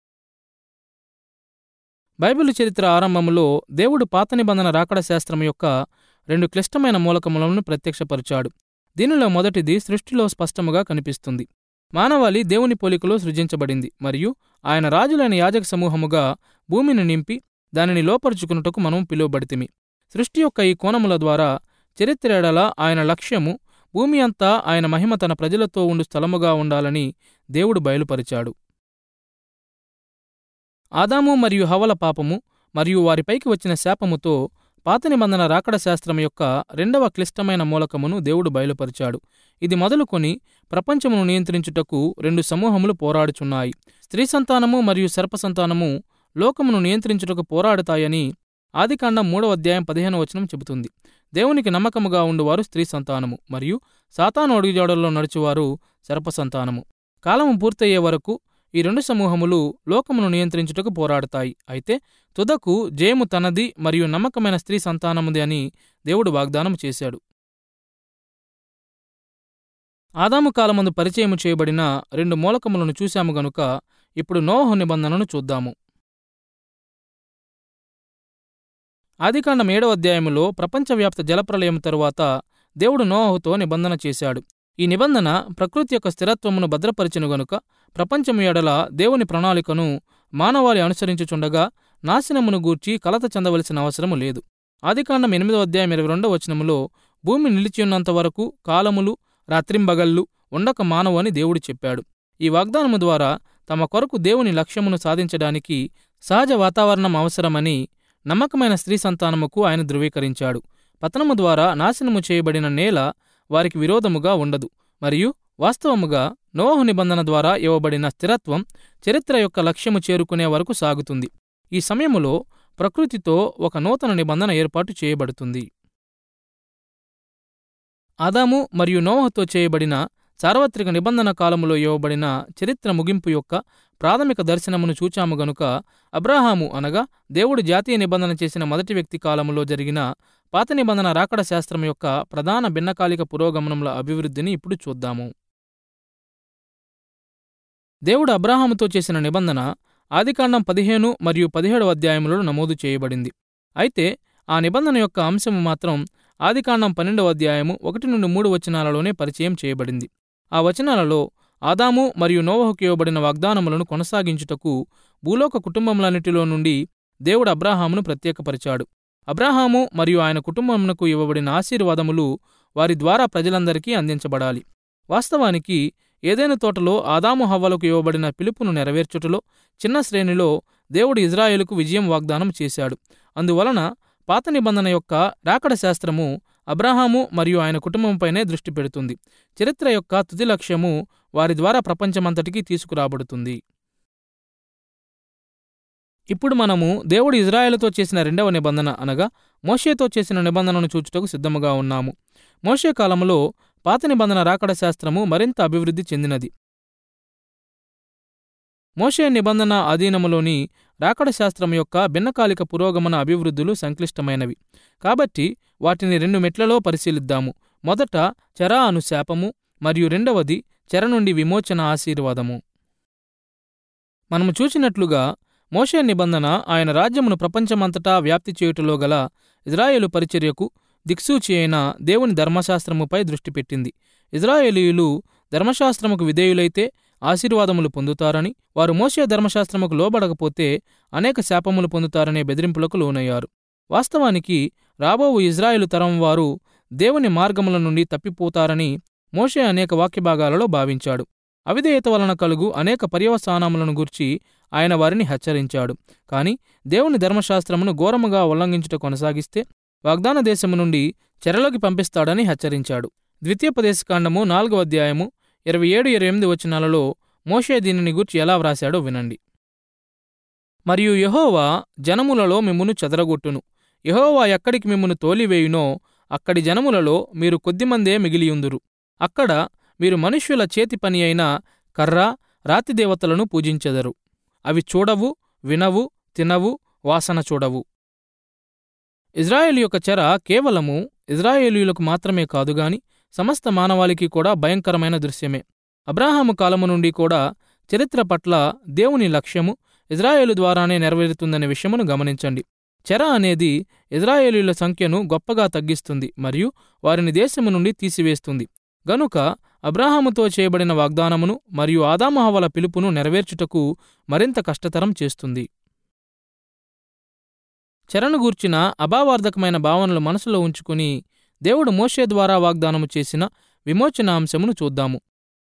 బైబిలు చరిత్ర ఆరంభములో దేవుడు పాత నిబంధన రాకడ శాస్త్రం యొక్క రెండు క్లిష్టమైన మూలకములను ప్రత్యక్షపరిచాడు దీనిలో మొదటిది సృష్టిలో స్పష్టముగా కనిపిస్తుంది మానవాళి దేవుని పోలికలో సృజించబడింది మరియు ఆయన రాజులైన యాజక సమూహముగా భూమిని నింపి దానిని లోపరుచుకున్నటకు మనం పిలువబడితిమి సృష్టి యొక్క ఈ కోణముల ద్వారా చరిత్రేడల ఆయన లక్ష్యము భూమి అంతా ఆయన మహిమ తన ప్రజలతో ఉండు స్థలముగా ఉండాలని దేవుడు బయలుపరిచాడు ఆదాము మరియు హవల పాపము మరియు వారిపైకి వచ్చిన శాపముతో పాత నిబంధన రాకడ శాస్త్రం యొక్క రెండవ క్లిష్టమైన మూలకమును దేవుడు బయలుపరిచాడు ఇది మొదలుకొని ప్రపంచమును నియంత్రించుటకు రెండు సమూహములు పోరాడుచున్నాయి స్త్రీ సంతానము మరియు సర్ప సంతానము లోకమును నియంత్రించుటకు పోరాడుతాయని ఆదికాండం మూడవ అధ్యాయం పదిహేను వచనం చెబుతుంది దేవునికి నమ్మకముగా ఉండువారు స్త్రీ సంతానము మరియు సాతాను అడుగుజాడల్లో నడుచువారు సర్ప సంతానము కాలము పూర్తయ్యే వరకు ఈ రెండు సమూహములు లోకమును నియంత్రించుటకు పోరాడతాయి అయితే తుదకు జయము తనది మరియు నమ్మకమైన స్త్రీ సంతానముది అని దేవుడు వాగ్దానం చేశాడు ఆదాము కాలమందు పరిచయము చేయబడిన రెండు మూలకములను చూశాము గనుక ఇప్పుడు నోహు నిబంధనను చూద్దాము ఆదికాండం ఏడవ అధ్యాయములో ప్రపంచవ్యాప్త జలప్రలయం తరువాత దేవుడు నోహుతో నిబంధన చేశాడు ఈ నిబంధన ప్రకృతి యొక్క స్థిరత్వమును భద్రపరిచెను గనుక ప్రపంచము ఎడల దేవుని ప్రణాళికను మానవాళి అనుసరించుచుండగా నాశనమును గూర్చి కలత చెందవలసిన అవసరము లేదు ఆదికాండం ఎనిమిదవ అధ్యాయం ఇరవై రెండవ వచనములో భూమి నిలిచియున్నంత వరకు కాలములు రాత్రింబగళ్ళు ఉండక మానవు అని దేవుడు చెప్పాడు ఈ వాగ్దానము ద్వారా తమ కొరకు దేవుని లక్ష్యమును సాధించడానికి సహజ వాతావరణం అవసరమని నమ్మకమైన స్త్రీ సంతానముకు ఆయన ధృవీకరించాడు పతనము ద్వారా నాశనము చేయబడిన నేల వారికి విరోధముగా ఉండదు మరియు వాస్తవముగా నోహు నిబంధన ద్వారా ఇవ్వబడిన స్థిరత్వం చరిత్ర యొక్క లక్ష్యము చేరుకునే వరకు సాగుతుంది ఈ సమయములో ప్రకృతితో ఒక నూతన నిబంధన ఏర్పాటు చేయబడుతుంది ఆదాము మరియు నోహతో చేయబడిన సార్వత్రిక నిబంధన కాలములో ఇవ్వబడిన చరిత్ర ముగింపు యొక్క ప్రాథమిక దర్శనమును చూచాము గనుక అబ్రాహాము అనగా దేవుడు జాతీయ నిబంధన చేసిన మొదటి వ్యక్తి కాలములో జరిగిన పాత నిబంధన రాకడ శాస్త్రం యొక్క ప్రధాన భిన్నకాలిక పురోగమనముల అభివృద్ధిని ఇప్పుడు చూద్దాము దేవుడు అబ్రాహాముతో చేసిన నిబంధన ఆదికాండం పదిహేను మరియు పదిహేడవ అధ్యాయములలో నమోదు చేయబడింది అయితే ఆ నిబంధన యొక్క అంశము మాత్రం ఆదికాండం పన్నెండవ అధ్యాయము ఒకటి నుండి మూడు వచనాలలోనే పరిచయం చేయబడింది ఆ వచనాలలో ఆదాము మరియు నోవహుకు ఇవ్వబడిన వాగ్దానములను కొనసాగించుటకు భూలోక కుటుంబములన్నిటిలో నుండి దేవుడు అబ్రాహామును ప్రత్యేకపరిచాడు అబ్రాహాము మరియు ఆయన కుటుంబమునకు ఇవ్వబడిన ఆశీర్వాదములు వారి ద్వారా ప్రజలందరికీ అందించబడాలి వాస్తవానికి ఏదైనా తోటలో ఆదాము హవ్వలకు ఇవ్వబడిన పిలుపును నెరవేర్చుటలో చిన్న శ్రేణిలో దేవుడు ఇజ్రాయేలుకు విజయం వాగ్దానం చేశాడు అందువలన పాత నిబంధన యొక్క రాకడ శాస్త్రము అబ్రహాము మరియు ఆయన కుటుంబంపైనే దృష్టి పెడుతుంది చరిత్ర యొక్క తుది లక్ష్యము వారి ద్వారా ప్రపంచమంతటికీ తీసుకురాబడుతుంది ఇప్పుడు మనము దేవుడు ఇజ్రాయేలుతో చేసిన రెండవ నిబంధన అనగా మోషేతో చేసిన నిబంధనను చూచుటకు సిద్ధముగా ఉన్నాము మోషే కాలంలో పాత నిబంధన రాకడ శాస్త్రము మరింత అభివృద్ధి చెందినది మోషే నిబంధన అధీనములోని రాకడ శాస్త్రం యొక్క భిన్నకాలిక పురోగమన అభివృద్ధులు సంక్లిష్టమైనవి కాబట్టి వాటిని రెండు మెట్లలో పరిశీలిద్దాము మొదట చెర అను శాపము మరియు రెండవది చెర నుండి విమోచన ఆశీర్వాదము మనము చూసినట్లుగా మోషే నిబంధన ఆయన రాజ్యమును ప్రపంచమంతటా వ్యాప్తి చేయుటలో గల ఇజ్రాయేలు పరిచర్యకు దిక్సూచి అయిన దేవుని ధర్మశాస్త్రముపై దృష్టి పెట్టింది ఇజ్రాయేలీయులు ధర్మశాస్త్రముకు విధేయులైతే ఆశీర్వాదములు పొందుతారని వారు మోసే ధర్మశాస్త్రముకు లోబడకపోతే అనేక శాపములు పొందుతారనే బెదిరింపులకు లోనయ్యారు వాస్తవానికి రాబోవు ఇజ్రాయేలు తరం వారు దేవుని మార్గముల నుండి తప్పిపోతారని మోషే అనేక వాక్యభాగాలలో భావించాడు అవిధేయత వలన కలుగు అనేక పర్యవసానములను గూర్చి ఆయన వారిని హెచ్చరించాడు కాని దేవుని ధర్మశాస్త్రమును ఘోరముగా ఉల్లంఘించుట కొనసాగిస్తే వాగ్దాన దేశము నుండి చెరలోకి పంపిస్తాడని హెచ్చరించాడు ద్వితీయోపదేశకాండము నాలుగవ అధ్యాయము ఇరవై ఏడు ఇరవై ఎనిమిది వచనాలలో మోషే దీనిని గూర్చి ఎలా వ్రాశాడో వినండి మరియు యెహోవా జనములలో మిమ్మును చెదరగొట్టును యెహోవా ఎక్కడికి మిమ్మును తోలివేయునో అక్కడి జనములలో మీరు కొద్దిమందే మిగిలియుందురు అక్కడ మీరు మనుష్యుల చేతి పని అయిన కర్ర రాతి దేవతలను పూజించెదరు అవి చూడవు వినవు తినవు వాసన చూడవు ఇజ్రాయేలు యొక్క చెర కేవలము ఇజ్రాయేలీయులకు మాత్రమే కాదుగాని సమస్త మానవాళికి కూడా భయంకరమైన దృశ్యమే అబ్రాహాము కాలము నుండి కూడా చరిత్ర పట్ల దేవుని లక్ష్యము ఇజ్రాయేలు ద్వారానే నెరవేరుతుందనే విషయమును గమనించండి చెర అనేది ఇజ్రాయేలీయుల సంఖ్యను గొప్పగా తగ్గిస్తుంది మరియు వారిని దేశము నుండి తీసివేస్తుంది గనుక అబ్రాహాముతో చేయబడిన వాగ్దానమును మరియు ఆదామహవల పిలుపును నెరవేర్చుటకు మరింత కష్టతరం చేస్తుంది చెరను గూర్చిన అభావార్థకమైన భావనలు మనసులో ఉంచుకుని దేవుడు మోషే ద్వారా వాగ్దానము చేసిన విమోచన అంశమును చూద్దాము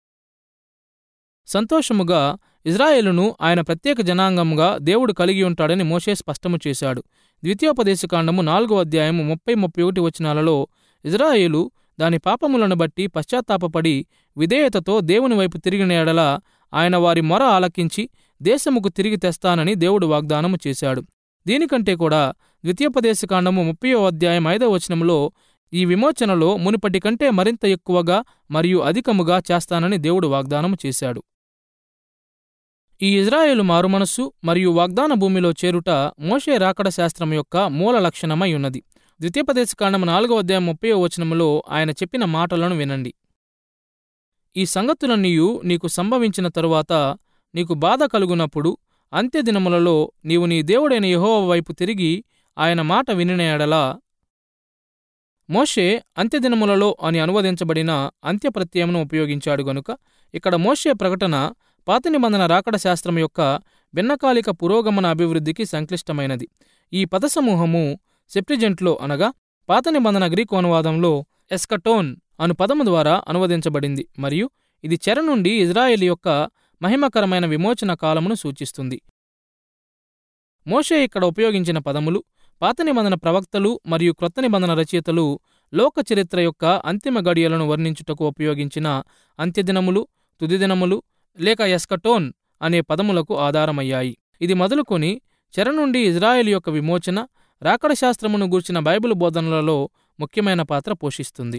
సంతోషముగా ఇజ్రాయేలును ఆయన ప్రత్యేక జనాంగముగా దేవుడు కలిగి ఉంటాడని మోషే స్పష్టము చేశాడు ద్వితీయోపదేశకాండము నాలుగో అధ్యాయము ముప్పై ముప్పై ఒకటి వచనాలలో ఇజ్రాయేలు దాని పాపములను బట్టి పశ్చాత్తాపపడి విధేయతతో దేవుని వైపు తిరిగిన ఎడల ఆయన వారి మొర ఆలకించి దేశముకు తిరిగి తెస్తానని దేవుడు వాగ్దానము చేశాడు దీనికంటే కూడా ద్వితీయోపదేశకాండము ముప్పయో అధ్యాయం ఐదవ వచనములో ఈ విమోచనలో మునుపటి కంటే మరింత ఎక్కువగా మరియు అధికముగా చేస్తానని దేవుడు వాగ్దానము చేశాడు ఈ ఇజ్రాయేలు మారుమనస్సు మరియు వాగ్దాన భూమిలో చేరుట మోషే రాకడ శాస్త్రం యొక్క మూల లక్షణమై ఉన్నది ద్వితీయోపదేశకాండము నాలుగో అధ్యాయం ముప్పయో వచనములో ఆయన చెప్పిన మాటలను వినండి ఈ సంగతులన్నీయు నీకు సంభవించిన తరువాత నీకు బాధ కలుగునప్పుడు అంత్యదినములలో నీవు నీ దేవుడైన యెహోవా వైపు తిరిగి ఆయన మాట వినిన ఎడలా మోషే అంత్యదినములలో అని అనువదించబడిన అంత్యప్రత్యయమును ఉపయోగించాడు గనుక ఇక్కడ మోషే ప్రకటన పాత నిబంధన రాకడ శాస్త్రం యొక్క భిన్నకాలిక పురోగమన అభివృద్ధికి సంక్లిష్టమైనది ఈ పదసమూహము సెప్టిజెంట్లో అనగా పాత నిబంధన గ్రీకు అనువాదంలో ఎస్కటోన్ అను పదము ద్వారా అనువదించబడింది మరియు ఇది చెర నుండి ఇజ్రాయెల్ యొక్క మహిమకరమైన విమోచన కాలమును సూచిస్తుంది మోషే ఇక్కడ ఉపయోగించిన పదములు పాత నిబంధన ప్రవక్తలు మరియు క్రొత్త నిబంధన రచయితలు లోక చరిత్ర యొక్క అంతిమ గడియలను వర్ణించుటకు ఉపయోగించిన అంత్యదినములు తుదిదినములు లేక ఎస్కటోన్ అనే పదములకు ఆధారమయ్యాయి ఇది మొదలుకొని చెర నుండి ఇజ్రాయెల్ యొక్క విమోచన రాకడ శాస్త్రమును గూర్చిన బైబిల్ బోధనలలో ముఖ్యమైన పాత్ర పోషిస్తుంది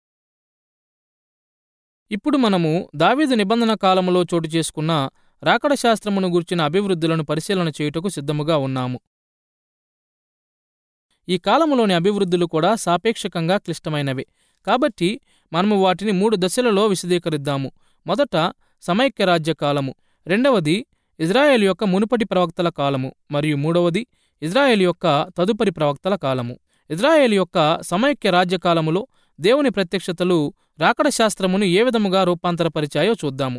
ఇప్పుడు మనము దావీదు నిబంధన కాలములో చోటు చేసుకున్న రాకడ శాస్త్రమును గూర్చిన అభివృద్ధులను పరిశీలన చేయుటకు సిద్ధముగా ఉన్నాము ఈ కాలములోని అభివృద్ధులు కూడా సాపేక్షకంగా క్లిష్టమైనవే కాబట్టి మనము వాటిని మూడు దశలలో విశదీకరిద్దాము మొదట సమైక్య రాజ్య కాలము రెండవది ఇజ్రాయెల్ యొక్క మునుపటి ప్రవక్తల కాలము మరియు మూడవది ఇజ్రాయెల్ యొక్క తదుపరి ప్రవక్తల కాలము ఇజ్రాయెల్ యొక్క సమైక్య రాజ్యకాలములో దేవుని ప్రత్యక్షతలు రాకడ శాస్త్రమును ఏ విధముగా రూపాంతరపరిచాయో చూద్దాము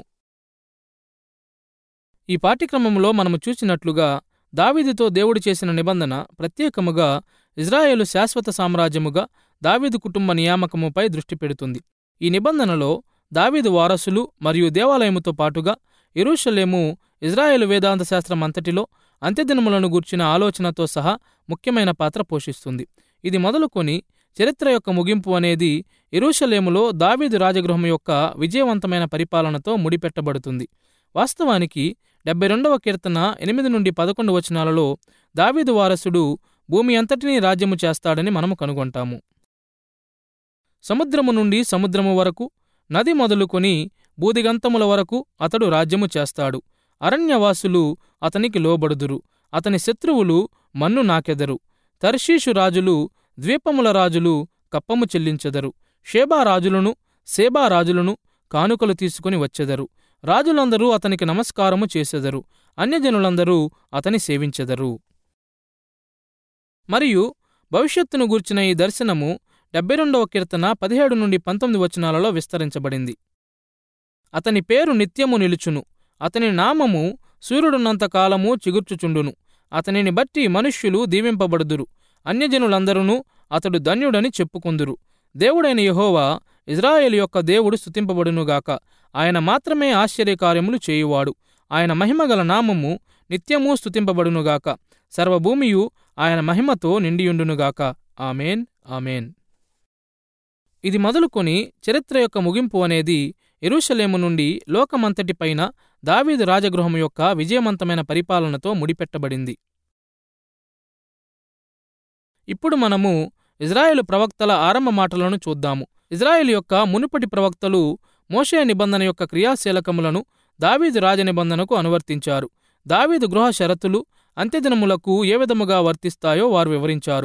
ఈ పాఠ్యక్రమంలో మనము చూసినట్లుగా దావీదుతో దేవుడు చేసిన నిబంధన ప్రత్యేకముగా ఇజ్రాయేలు శాశ్వత సామ్రాజ్యముగా దావీదు కుటుంబ నియామకముపై దృష్టి పెడుతుంది ఈ నిబంధనలో దావీదు వారసులు మరియు దేవాలయముతో పాటుగా ఎరూషలేము ఇజ్రాయేలు వేదాంత శాస్త్రం అంతటిలో అంత్యదినములను గూర్చిన ఆలోచనతో సహా ముఖ్యమైన పాత్ర పోషిస్తుంది ఇది మొదలుకొని చరిత్ర యొక్క ముగింపు అనేది ఎరూషలేములో దావీదు రాజగృహం యొక్క విజయవంతమైన పరిపాలనతో ముడిపెట్టబడుతుంది వాస్తవానికి డెబ్బై రెండవ కీర్తన ఎనిమిది నుండి పదకొండు వచనాలలో దావీదు వారసుడు భూమి అంతటినీ రాజ్యము చేస్తాడని మనము కనుగొంటాము సముద్రము నుండి సముద్రము వరకు నది మొదలుకొని బూదిగంతముల వరకు అతడు రాజ్యము చేస్తాడు అరణ్యవాసులు అతనికి లోబడుదురు అతని శత్రువులు మన్ను నాకెదరు తర్షీషు రాజులు ద్వీపముల రాజులు కప్పము చెల్లించెదరు షేబా రాజులను సేబా రాజులను కానుకలు తీసుకుని వచ్చెదరు రాజులందరూ అతనికి నమస్కారము చేసెదరు అన్యజనులందరూ అతని సేవించెదరు మరియు భవిష్యత్తును గూర్చిన ఈ దర్శనము డెబ్బై రెండవ కీర్తన పదిహేడు నుండి పంతొమ్మిది వచనాలలో విస్తరించబడింది అతని పేరు నిత్యము నిలుచును అతని నామము సూర్యుడున్నంత కాలము చిగుర్చుచుండును అతనిని బట్టి మనుష్యులు దీవింపబడుదురు అన్యజనులందరూ అతడు ధన్యుడని చెప్పుకుందురు దేవుడైన యెహోవా ఇజ్రాయేలు యొక్క దేవుడు స్తుతింపబడునుగాక ఆయన మాత్రమే ఆశ్చర్యకార్యములు చేయువాడు ఆయన మహిమగల నామము నిత్యము స్తుతింపబడునుగాక సర్వభూమియు ఆయన మహిమతో నిండియుండునుగాక ఆమెన్ ఆమెన్ ఇది మొదలుకొని చరిత్ర యొక్క ముగింపు అనేది ఎరూషలేము నుండి లోకమంతటిపైన దావీదు రాజగృహం యొక్క విజయవంతమైన పరిపాలనతో ముడిపెట్టబడింది ఇప్పుడు మనము ఇజ్రాయేలు ప్రవక్తల ఆరంభ మాటలను చూద్దాము ఇజ్రాయేల్ యొక్క మునుపటి ప్రవక్తలు మోషే నిబంధన యొక్క క్రియాశీలకములను దావీదు రాజ నిబంధనకు అనువర్తించారు దావీదు గృహ షరతులు అంత్యదినములకు ఏ విధముగా వర్తిస్తాయో వారు వివరించారు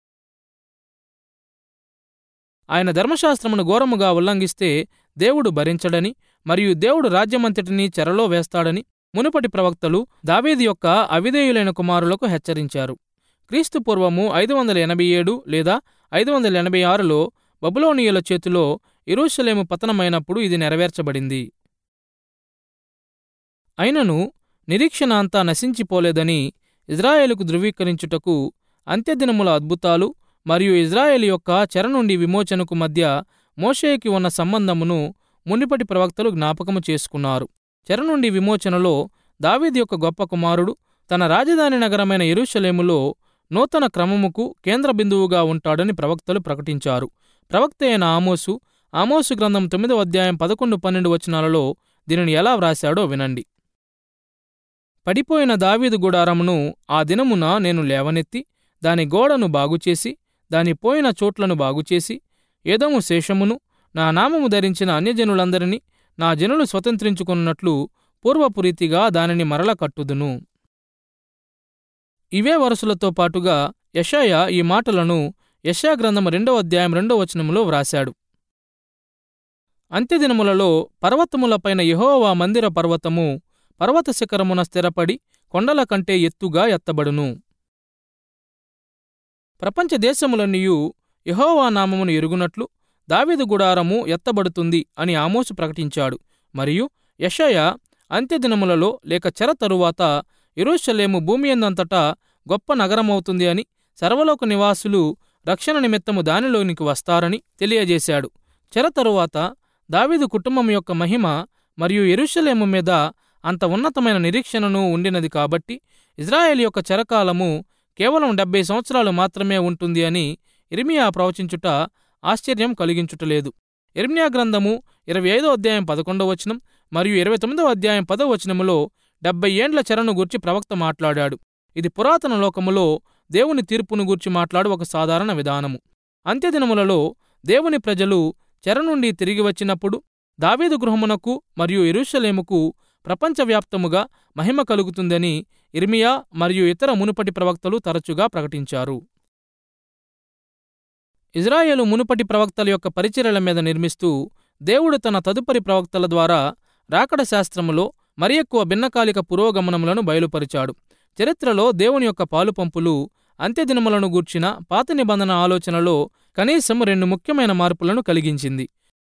ఆయన ధర్మశాస్త్రమును ఘోరముగా ఉల్లంఘిస్తే దేవుడు భరించడని మరియు దేవుడు రాజ్యమంతటినీ చెరలో వేస్తాడని మునుపటి ప్రవక్తలు దావీదు యొక్క అవిధేయులైన కుమారులకు హెచ్చరించారు క్రీస్తు పూర్వము ఐదు వందల ఎనభై ఏడు లేదా ఐదు వందల ఎనభై ఆరులో బబులోనియుల చేతిలో ఇరూషలేము పతనమైనప్పుడు ఇది నెరవేర్చబడింది అయినను నిరీక్షణ అంతా నశించిపోలేదని ఇజ్రాయేలుకు ధృవీకరించుటకు అంత్యదినముల అద్భుతాలు మరియు ఇజ్రాయేల్ యొక్క చెర నుండి విమోచనకు మధ్య మోషేకి ఉన్న సంబంధమును మునిపటి ప్రవక్తలు జ్ఞాపకము చేసుకున్నారు చెర నుండి విమోచనలో దావీదు యొక్క గొప్ప కుమారుడు తన రాజధాని నగరమైన ఎరుషలేములో నూతన క్రమముకు కేంద్ర బిందువుగా ఉంటాడని ప్రవక్తలు ప్రకటించారు ప్రవక్త అయిన ఆమోసు ఆమోసు గ్రంథం తొమ్మిదవ అధ్యాయం పదకొండు పన్నెండు వచనాలలో దీనిని ఎలా వ్రాశాడో వినండి పడిపోయిన దావీదు గుడారమును ఆ దినమున నేను లేవనెత్తి దాని గోడను బాగుచేసి దాని పోయిన చోట్లను బాగుచేసి ఏదము శేషమును నా నామము ధరించిన అన్యజనులందరినీ నా జనులు స్వతంత్రించుకున్నట్లు పూర్వపు రీతిగా దానిని మరల కట్టుదును ఇవే వరుసలతో పాటుగా యషయ ఈ మాటలను యషయా గ్రంథం రెండవ అధ్యాయం రెండవ వచనములో వ్రాశాడు అంత్యదినములలో పర్వతములపైన యెహోవా మందిర పర్వతము పర్వత శిఖరమున స్థిరపడి కొండల కంటే ఎత్తుగా ఎత్తబడును ప్రపంచ దేశములన్నీయు యెహోవా నామమును ఎరుగునట్లు దావీదు గుడారము ఎత్తబడుతుంది అని ఆమోసు ప్రకటించాడు మరియు యెషయ అంత్యదినములలో లేక చెర తరువాత యెరూషలేము భూమి ఎందంతటా గొప్ప నగరమవుతుంది అని సర్వలోక నివాసులు రక్షణ నిమిత్తము దానిలోనికి వస్తారని తెలియజేశాడు చెర తరువాత దావీదు కుటుంబం యొక్క మహిమ మరియు యెరూషలేము మీద అంత ఉన్నతమైన నిరీక్షణను ఉండినది కాబట్టి ఇజ్రాయెల్ యొక్క చెరకాలము కేవలం డెబ్బై సంవత్సరాలు మాత్రమే ఉంటుంది అని ఇర్మియా ప్రవచించుట ఆశ్చర్యం కలిగించుటలేదు ఇర్మియా గ్రంథము ఇరవై ఐదో అధ్యాయం పదకొండవ వచనం మరియు ఇరవై తొమ్మిదవ అధ్యాయం పదవ వచనములో డెబ్బై ఏండ్ల చెరను గూర్చి ప్రవక్త మాట్లాడాడు ఇది పురాతన లోకములో దేవుని తీర్పును గూర్చి మాట్లాడు ఒక సాధారణ విధానము అంత్యదినములలో దేవుని ప్రజలు చెర నుండి తిరిగి వచ్చినప్పుడు దావీదు గృహమునకు మరియు ఎరుషలేముకు ప్రపంచవ్యాప్తముగా మహిమ కలుగుతుందని ఇర్మియా మరియు ఇతర మునుపటి ప్రవక్తలు తరచుగా ప్రకటించారు ఇజ్రాయేలు మునుపటి ప్రవక్తల యొక్క పరిచర్యల మీద నిర్మిస్తూ దేవుడు తన తదుపరి ప్రవక్తల ద్వారా రాకడ శాస్త్రములో మరి ఎక్కువ భిన్నకాలిక పురోగమనములను బయలుపరిచాడు చరిత్రలో దేవుని యొక్క పాలుపంపులు అంత్యదినములను గూర్చిన పాత నిబంధన ఆలోచనలో కనీసం రెండు ముఖ్యమైన మార్పులను కలిగించింది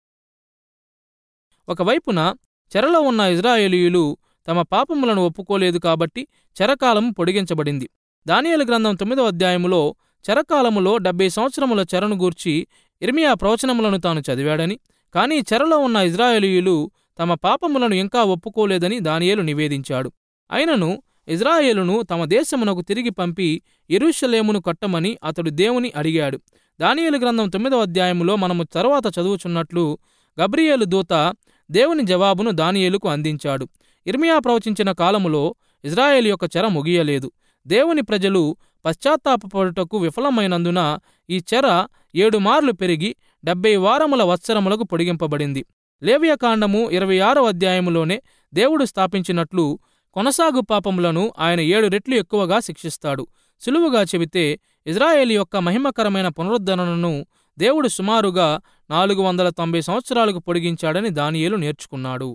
ఒకవైపున చెరలో ఉన్న ఇజ్రాయేలీయులు తమ పాపములను ఒప్పుకోలేదు కాబట్టి చెరకాలం పొడిగించబడింది దానియేలు గ్రంథం తొమ్మిదవ అధ్యాయములో చెరకాలములో డెబ్బై సంవత్సరముల చెరను గూర్చి ఇర్మియా ప్రవచనములను తాను చదివాడని కానీ చెరలో ఉన్న ఇజ్రాయేలీయులు తమ పాపములను ఇంకా ఒప్పుకోలేదని దానియేలు నివేదించాడు అయినను ఇజ్రాయేలును తమ దేశమునకు తిరిగి పంపి యెరూషలేమును కట్టమని అతడు దేవుని అడిగాడు దానియేలు గ్రంథం తొమ్మిదవ అధ్యాయములో మనము తరువాత చదువుచున్నట్లు గబ్రియేలు దూత దేవుని జవాబును దానియేలుకు అందించాడు ఇర్మియా ప్రవచించిన కాలములో ఇజ్రాయేల్ యొక్క చెర ముగియలేదు దేవుని ప్రజలు పశ్చాత్తాపడుటకు విఫలమైనందున ఈ చెర ఏడు మార్లు పెరిగి డెబ్బై వారముల వత్సరములకు పొడిగింపబడింది లేవియకాండము ఇరవై ఆరో అధ్యాయములోనే దేవుడు స్థాపించినట్లు కొనసాగు పాపములను ఆయన ఏడు రెట్లు ఎక్కువగా శిక్షిస్తాడు సులువుగా చెబితే ఇజ్రాయేల్ యొక్క మహిమకరమైన పునరుద్ధరణను దేవుడు సుమారుగా నాలుగు వందల తొంభై సంవత్సరాలకు పొడిగించాడని దానియేలు నేర్చుకున్నాడు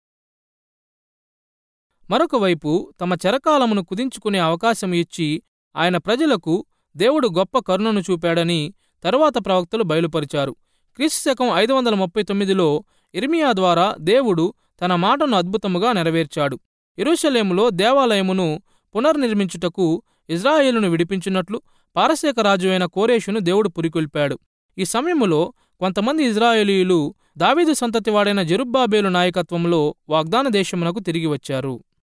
మరొక వైపు తమ చెరకాలమును కుదించుకునే అవకాశం ఇచ్చి ఆయన ప్రజలకు దేవుడు గొప్ప కరుణను చూపాడని తరువాత ప్రవక్తలు బయలుపరిచారు క్రీస్తు శకం ఐదు వందల ముప్పై తొమ్మిదిలో ఇర్మియా ద్వారా దేవుడు తన మాటను అద్భుతముగా నెరవేర్చాడు ఇరుషలేములో దేవాలయమును పునర్నిర్మించుటకు ఇజ్రాయేలును విడిపించినట్లు పారసేక రాజు అయిన కోరేషును దేవుడు పురికొల్పాడు ఈ సమయములో కొంతమంది ఇజ్రాయేలీయులు దావీదు సంతతివాడైన జెరుబ్బాబేలు నాయకత్వంలో వాగ్దాన దేశమునకు తిరిగి వచ్చారు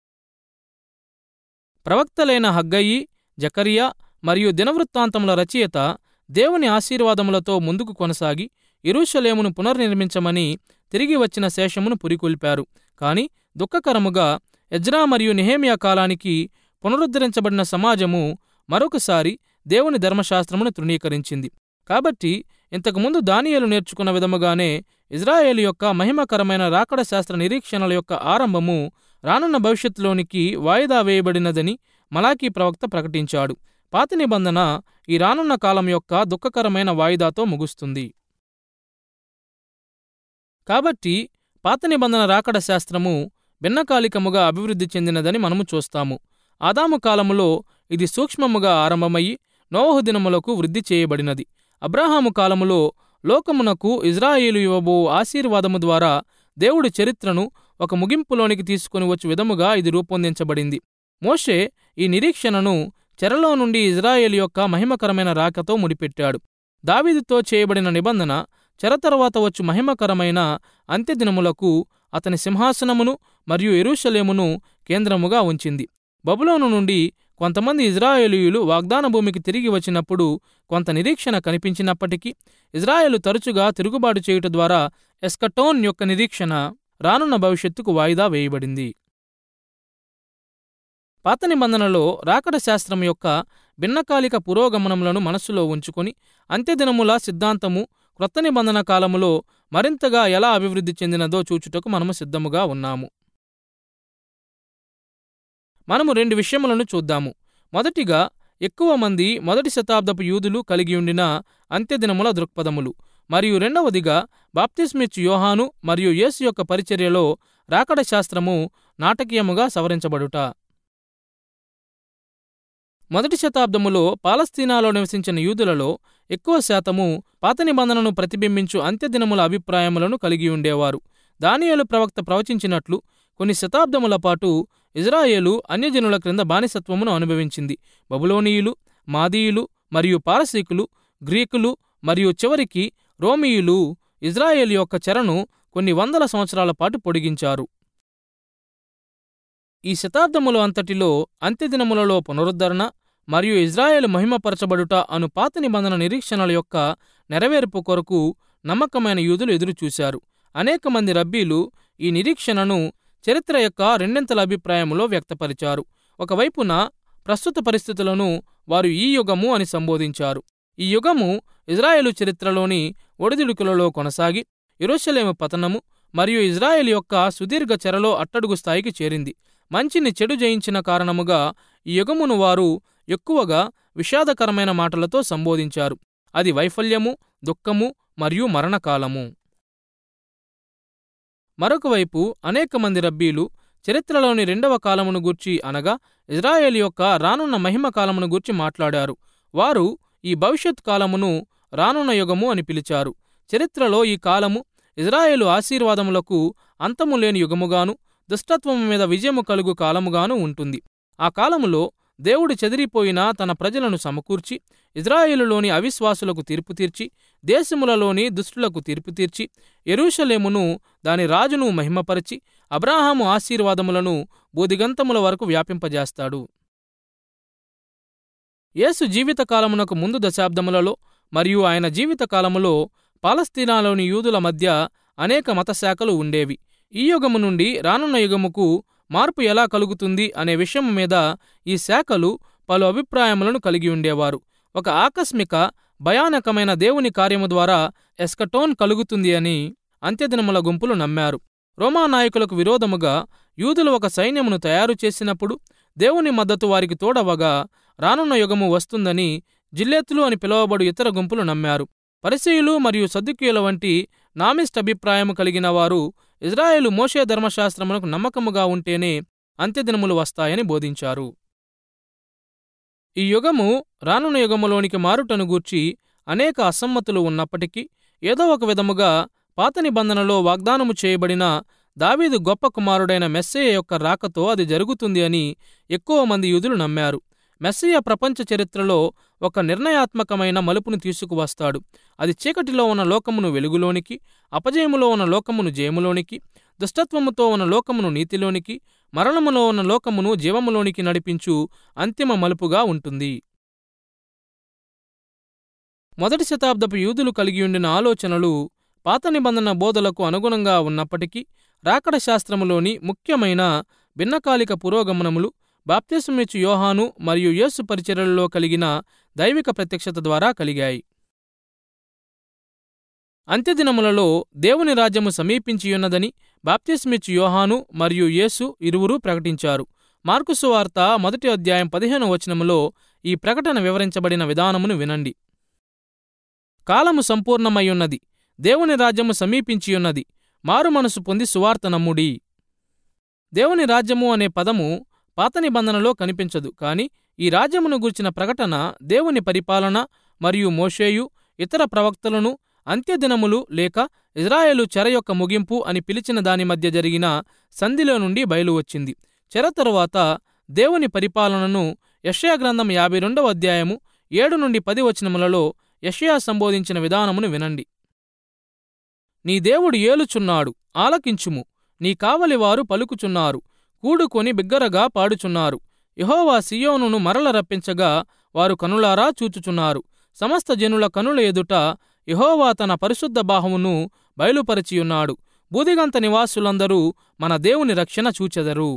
ప్రవక్తలైన హగ్గయి జకరియా మరియు దినవృత్తాంతముల రచయిత దేవుని ఆశీర్వాదములతో ముందుకు కొనసాగి ఇరుషలేమును పునర్నిర్మించమని తిరిగి వచ్చిన శేషమును పురికొల్పారు కాని దుఃఖకరముగా ఎజ్రా మరియు నిహేమియా కాలానికి పునరుద్ధరించబడిన సమాజము మరొకసారి దేవుని ధర్మశాస్త్రమును తృణీకరించింది కాబట్టి ఇంతకుముందు దానియేలు నేర్చుకున్న విధముగానే ఇజ్రాయేలు యొక్క మహిమకరమైన రాకడ శాస్త్ర నిరీక్షణల యొక్క ఆరంభము రానున్న భవిష్యత్తులోనికి వాయిదా వేయబడినదని మలాకీ ప్రవక్త ప్రకటించాడు పాత నిబంధన ఈ రానున్న కాలం యొక్క దుఃఖకరమైన వాయిదాతో ముగుస్తుంది కాబట్టి పాత నిబంధన రాకడ శాస్త్రము భిన్నకాలికముగా అభివృద్ధి చెందినదని మనము చూస్తాము ఆదాము కాలములో ఇది సూక్ష్మముగా ఆరంభమయ్యి నోవహు దినములకు వృద్ధి చేయబడినది అబ్రాహాము కాలములో లోకమునకు ఇజ్రాయేలు ఇవ్వబో ఆశీర్వాదము ద్వారా దేవుడి చరిత్రను ఒక ముగింపులోనికి తీసుకుని వచ్చు విధముగా ఇది రూపొందించబడింది మోషే ఈ నిరీక్షణను చెరలో నుండి ఇజ్రాయేల్ యొక్క మహిమకరమైన రాకతో ముడిపెట్టాడు దావీదుతో చేయబడిన నిబంధన చెర తర్వాత వచ్చు మహిమకరమైన అంత్యదినములకు అతని సింహాసనమును మరియు ఎరుషలేమును కేంద్రముగా ఉంచింది బబులోను నుండి కొంతమంది ఇజ్రాయేలీయులు వాగ్దాన భూమికి తిరిగి వచ్చినప్పుడు కొంత నిరీక్షణ కనిపించినప్పటికీ ఇజ్రాయేలు తరచుగా తిరుగుబాటు చేయుట ద్వారా ఎస్కటోన్ యొక్క నిరీక్షణ రానున్న భవిష్యత్తుకు వాయిదా వేయబడింది పాత నిబంధనలో రాకడ శాస్త్రం యొక్క భిన్నకాలిక పురోగమనములను మనస్సులో ఉంచుకొని అంత్యదినముల సిద్ధాంతము క్రొత్త నిబంధన కాలములో మరింతగా ఎలా అభివృద్ధి చెందినదో చూచుటకు మనము సిద్ధముగా ఉన్నాము మనము రెండు విషయములను చూద్దాము మొదటిగా ఎక్కువ మంది మొదటి శతాబ్దపు యూదులు కలిగి ఉండిన అంత్యదినముల దృక్పథములు మరియు రెండవదిగా బాప్తిస్మిచ్ యోహాను మరియు యేసు యొక్క పరిచర్యలో రాకడ శాస్త్రము నాటకీయముగా సవరించబడుట మొదటి శతాబ్దములో పాలస్తీనాలో నివసించిన యూదులలో ఎక్కువ శాతము పాత నిబంధనను ప్రతిబింబించు అంత్యదినముల అభిప్రాయములను కలిగి ఉండేవారు దానియేలు ప్రవక్త ప్రవచించినట్లు కొన్ని శతాబ్దముల పాటు ఇజ్రాయేలు అన్యజనుల క్రింద బానిసత్వమును అనుభవించింది బబులోనీయులు మాదీయులు మరియు పారసీకులు గ్రీకులు మరియు చివరికి రోమియులు ఇజ్రాయేల్ యొక్క చెరను కొన్ని వందల సంవత్సరాల పాటు పొడిగించారు ఈ శతాబ్దముల అంతటిలో అంత్యదినములలో పునరుద్ధరణ మరియు ఇజ్రాయేల్ మహిమపరచబడుట అను పాత నిబంధన నిరీక్షణల యొక్క నెరవేర్పు కొరకు నమ్మకమైన యూదులు ఎదురుచూశారు అనేక మంది రబ్బీలు ఈ నిరీక్షణను చరిత్ర యొక్క రెండింతల అభిప్రాయములో వ్యక్తపరిచారు ఒకవైపున ప్రస్తుత పరిస్థితులను వారు ఈ యుగము అని సంబోధించారు ఈ యుగము ఇజ్రాయేలు చరిత్రలోని ఒడిదుడుకులలో కొనసాగి ఇరోషలేము పతనము మరియు ఇజ్రాయెల్ యొక్క సుదీర్ఘ చెరలో అట్టడుగు స్థాయికి చేరింది మంచిని చెడు జయించిన కారణముగా ఈ యుగమును వారు ఎక్కువగా విషాదకరమైన మాటలతో సంబోధించారు అది వైఫల్యము దుఃఖము మరియు మరణకాలము మరొకవైపు అనేక మంది రబ్బీలు చరిత్రలోని రెండవ కాలమును గూర్చి అనగా ఇజ్రాయేల్ యొక్క రానున్న మహిమ కాలమును గూర్చి మాట్లాడారు వారు ఈ భవిష్యత్ కాలమును రానున్న యుగము అని పిలిచారు చరిత్రలో ఈ కాలము ఇజ్రాయేలు ఆశీర్వాదములకు అంతము లేని యుగముగాను దుష్టత్వము మీద విజయము కలుగు కాలముగాను ఉంటుంది ఆ కాలములో దేవుడు చెదిరిపోయిన తన ప్రజలను సమకూర్చి ఇజ్రాయేలులోని అవిశ్వాసులకు తీర్పు తీర్చి దేశములలోని దుష్టులకు తీర్పు తీర్చి ఎరూషలేమును దాని రాజును మహిమపరిచి అబ్రాహాము ఆశీర్వాదములను బూదిగంతముల వరకు వ్యాపింపజేస్తాడు యేసు జీవితకాలమునకు ముందు దశాబ్దములలో మరియు ఆయన జీవితకాలములో పాలస్తీనాలోని యూదుల మధ్య అనేక మతశాఖలు ఉండేవి ఈ యుగము నుండి రానున్న యుగముకు మార్పు ఎలా కలుగుతుంది అనే విషయం మీద ఈ శాఖలు పలు అభిప్రాయములను కలిగి ఉండేవారు ఒక ఆకస్మిక భయానకమైన దేవుని కార్యము ద్వారా ఎస్కటోన్ కలుగుతుంది అని అంత్యదినముల గుంపులు నమ్మారు రోమా నాయకులకు విరోధముగా యూదులు ఒక సైన్యమును తయారు చేసినప్పుడు దేవుని మద్దతు వారికి తోడవగా రానున్న యుగము వస్తుందని జిల్లేతులు అని పిలువబడు ఇతర గుంపులు నమ్మారు పరిసయులు మరియు సద్దుకీయుల వంటి నామిస్ట్ అభిప్రాయము కలిగిన వారు ఇజ్రాయేలు మోషే ధర్మశాస్త్రమునకు నమ్మకముగా ఉంటేనే అంత్యదినములు వస్తాయని బోధించారు ఈ యుగము రానున్న యుగములోనికి మారుటను గూర్చి అనేక అసమ్మతులు ఉన్నప్పటికీ ఏదో ఒక విధముగా పాత నిబంధనలో వాగ్దానము చేయబడిన దావీదు గొప్ప కుమారుడైన మెస్సయ్య యొక్క రాకతో అది జరుగుతుంది అని ఎక్కువ మంది యూదులు నమ్మారు మెస్సయ్య ప్రపంచ చరిత్రలో ఒక నిర్ణయాత్మకమైన మలుపును తీసుకువస్తాడు అది చీకటిలో ఉన్న లోకమును వెలుగులోనికి అపజయములో ఉన్న లోకమును జయములోనికి దుష్టత్వముతో ఉన్న లోకమును నీతిలోనికి మరణములో ఉన్న లోకమును జీవములోనికి నడిపించు అంతిమ మలుపుగా ఉంటుంది మొదటి శతాబ్దపు యూదులు కలిగి ఉండిన ఆలోచనలు పాత నిబంధన బోధలకు అనుగుణంగా ఉన్నప్పటికీ రాకడ శాస్త్రములోని ముఖ్యమైన భిన్నకాలిక పురోగమనములు బాప్తిసమిచ్చు యోహాను మరియు యేసు పరిచర్యలలో కలిగిన దైవిక ప్రత్యక్షత ద్వారా కలిగాయి అంత్యదినములలో దేవుని రాజ్యము సమీపించియున్నదని బాప్తిస్మిచ్చు యోహాను మరియు యేసు ఇరువురూ ప్రకటించారు మార్కుసు వార్త మొదటి అధ్యాయం పదిహేను వచనములో ఈ ప్రకటన వివరించబడిన విధానమును వినండి కాలము సంపూర్ణమయ్యున్నది దేవుని రాజ్యము సమీపించియున్నది మారు మనసు పొంది సువార్త నమ్ముడి దేవుని రాజ్యము అనే పదము పాత నిబంధనలో కనిపించదు కాని ఈ రాజ్యమును గూర్చిన ప్రకటన దేవుని పరిపాలన మరియు మోషేయు ఇతర ప్రవక్తలను అంత్యదినములు లేక ఇజ్రాయేలు చెర యొక్క ముగింపు అని పిలిచిన దాని మధ్య జరిగిన సంధిలో నుండి బయలువచ్చింది చెర తరువాత దేవుని పరిపాలనను యషయా గ్రంథం యాభై రెండవ అధ్యాయము ఏడు నుండి పది వచనములలో యషయా సంబోధించిన విధానమును వినండి నీ దేవుడు ఏలుచున్నాడు ఆలకించుము నీ కావలివారు పలుకుచున్నారు కూడుకొని బిగ్గరగా పాడుచున్నారు యహోవా సియోనును మరల రప్పించగా వారు కనులారా చూచుచున్నారు సమస్త జనుల కనుల ఎదుట యహోవా తన పరిశుద్ధ బాహమును బయలుపరచియున్నాడు బూదిగంత నివాసులందరూ మన దేవుని రక్షణ చూచెదరు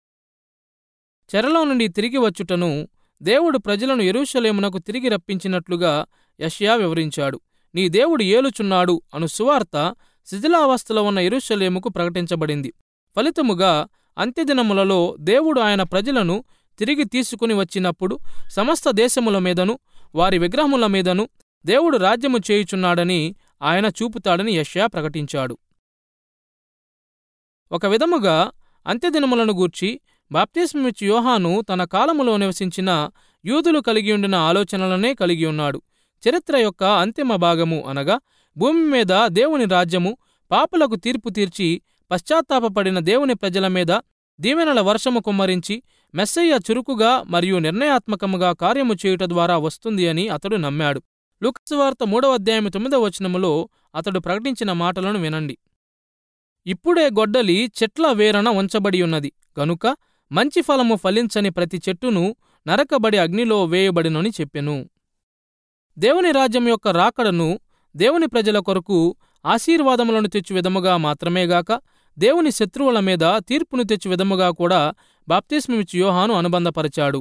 చెరలో నుండి తిరిగి వచ్చుటను దేవుడు ప్రజలను ఎరూషలేమునకు తిరిగి రప్పించినట్లుగా యష్యా వివరించాడు నీ దేవుడు ఏలుచున్నాడు అను సువార్త శిథిలావస్థలో ఉన్న ఎరుషలేముకు ప్రకటించబడింది ఫలితముగా అంత్యదినములలో దేవుడు ఆయన ప్రజలను తిరిగి తీసుకుని వచ్చినప్పుడు సమస్త దేశముల మీదను వారి విగ్రహముల మీదను దేవుడు రాజ్యము చేయుచున్నాడని ఆయన చూపుతాడని యష్యా ప్రకటించాడు ఒక విధముగా అంత్యదినములను గూర్చి బాప్తిస్మిచ్చు యోహాను తన కాలములో నివసించిన యూదులు కలిగి ఉండిన ఆలోచనలనే కలిగి ఉన్నాడు చరిత్ర యొక్క అంతిమ భాగము అనగా భూమి మీద దేవుని రాజ్యము పాపులకు తీర్పు తీర్చి పశ్చాత్తాపపడిన దేవుని ప్రజల మీద దీవెనల వర్షము కుమ్మరించి మెస్సయ్య చురుకుగా మరియు నిర్ణయాత్మకముగా కార్యము చేయుట ద్వారా వస్తుంది అని అతడు నమ్మాడు లుకస్వార్త మూడవ అధ్యాయం తొమ్మిదవ వచనములో అతడు ప్రకటించిన మాటలను వినండి ఇప్పుడే గొడ్డలి చెట్ల వేరన ఉంచబడి ఉన్నది గనుక మంచి ఫలము ఫలించని ప్రతి చెట్టును నరకబడి అగ్నిలో వేయబడినని చెప్పెను దేవుని రాజ్యం యొక్క రాకడను దేవుని ప్రజల కొరకు ఆశీర్వాదములను తెచ్చు విధముగా మాత్రమేగాక దేవుని శత్రువుల మీద తీర్పును తెచ్చు విధముగా కూడా బాప్తిస్మిచ్చు యోహాను అనుబంధపరిచాడు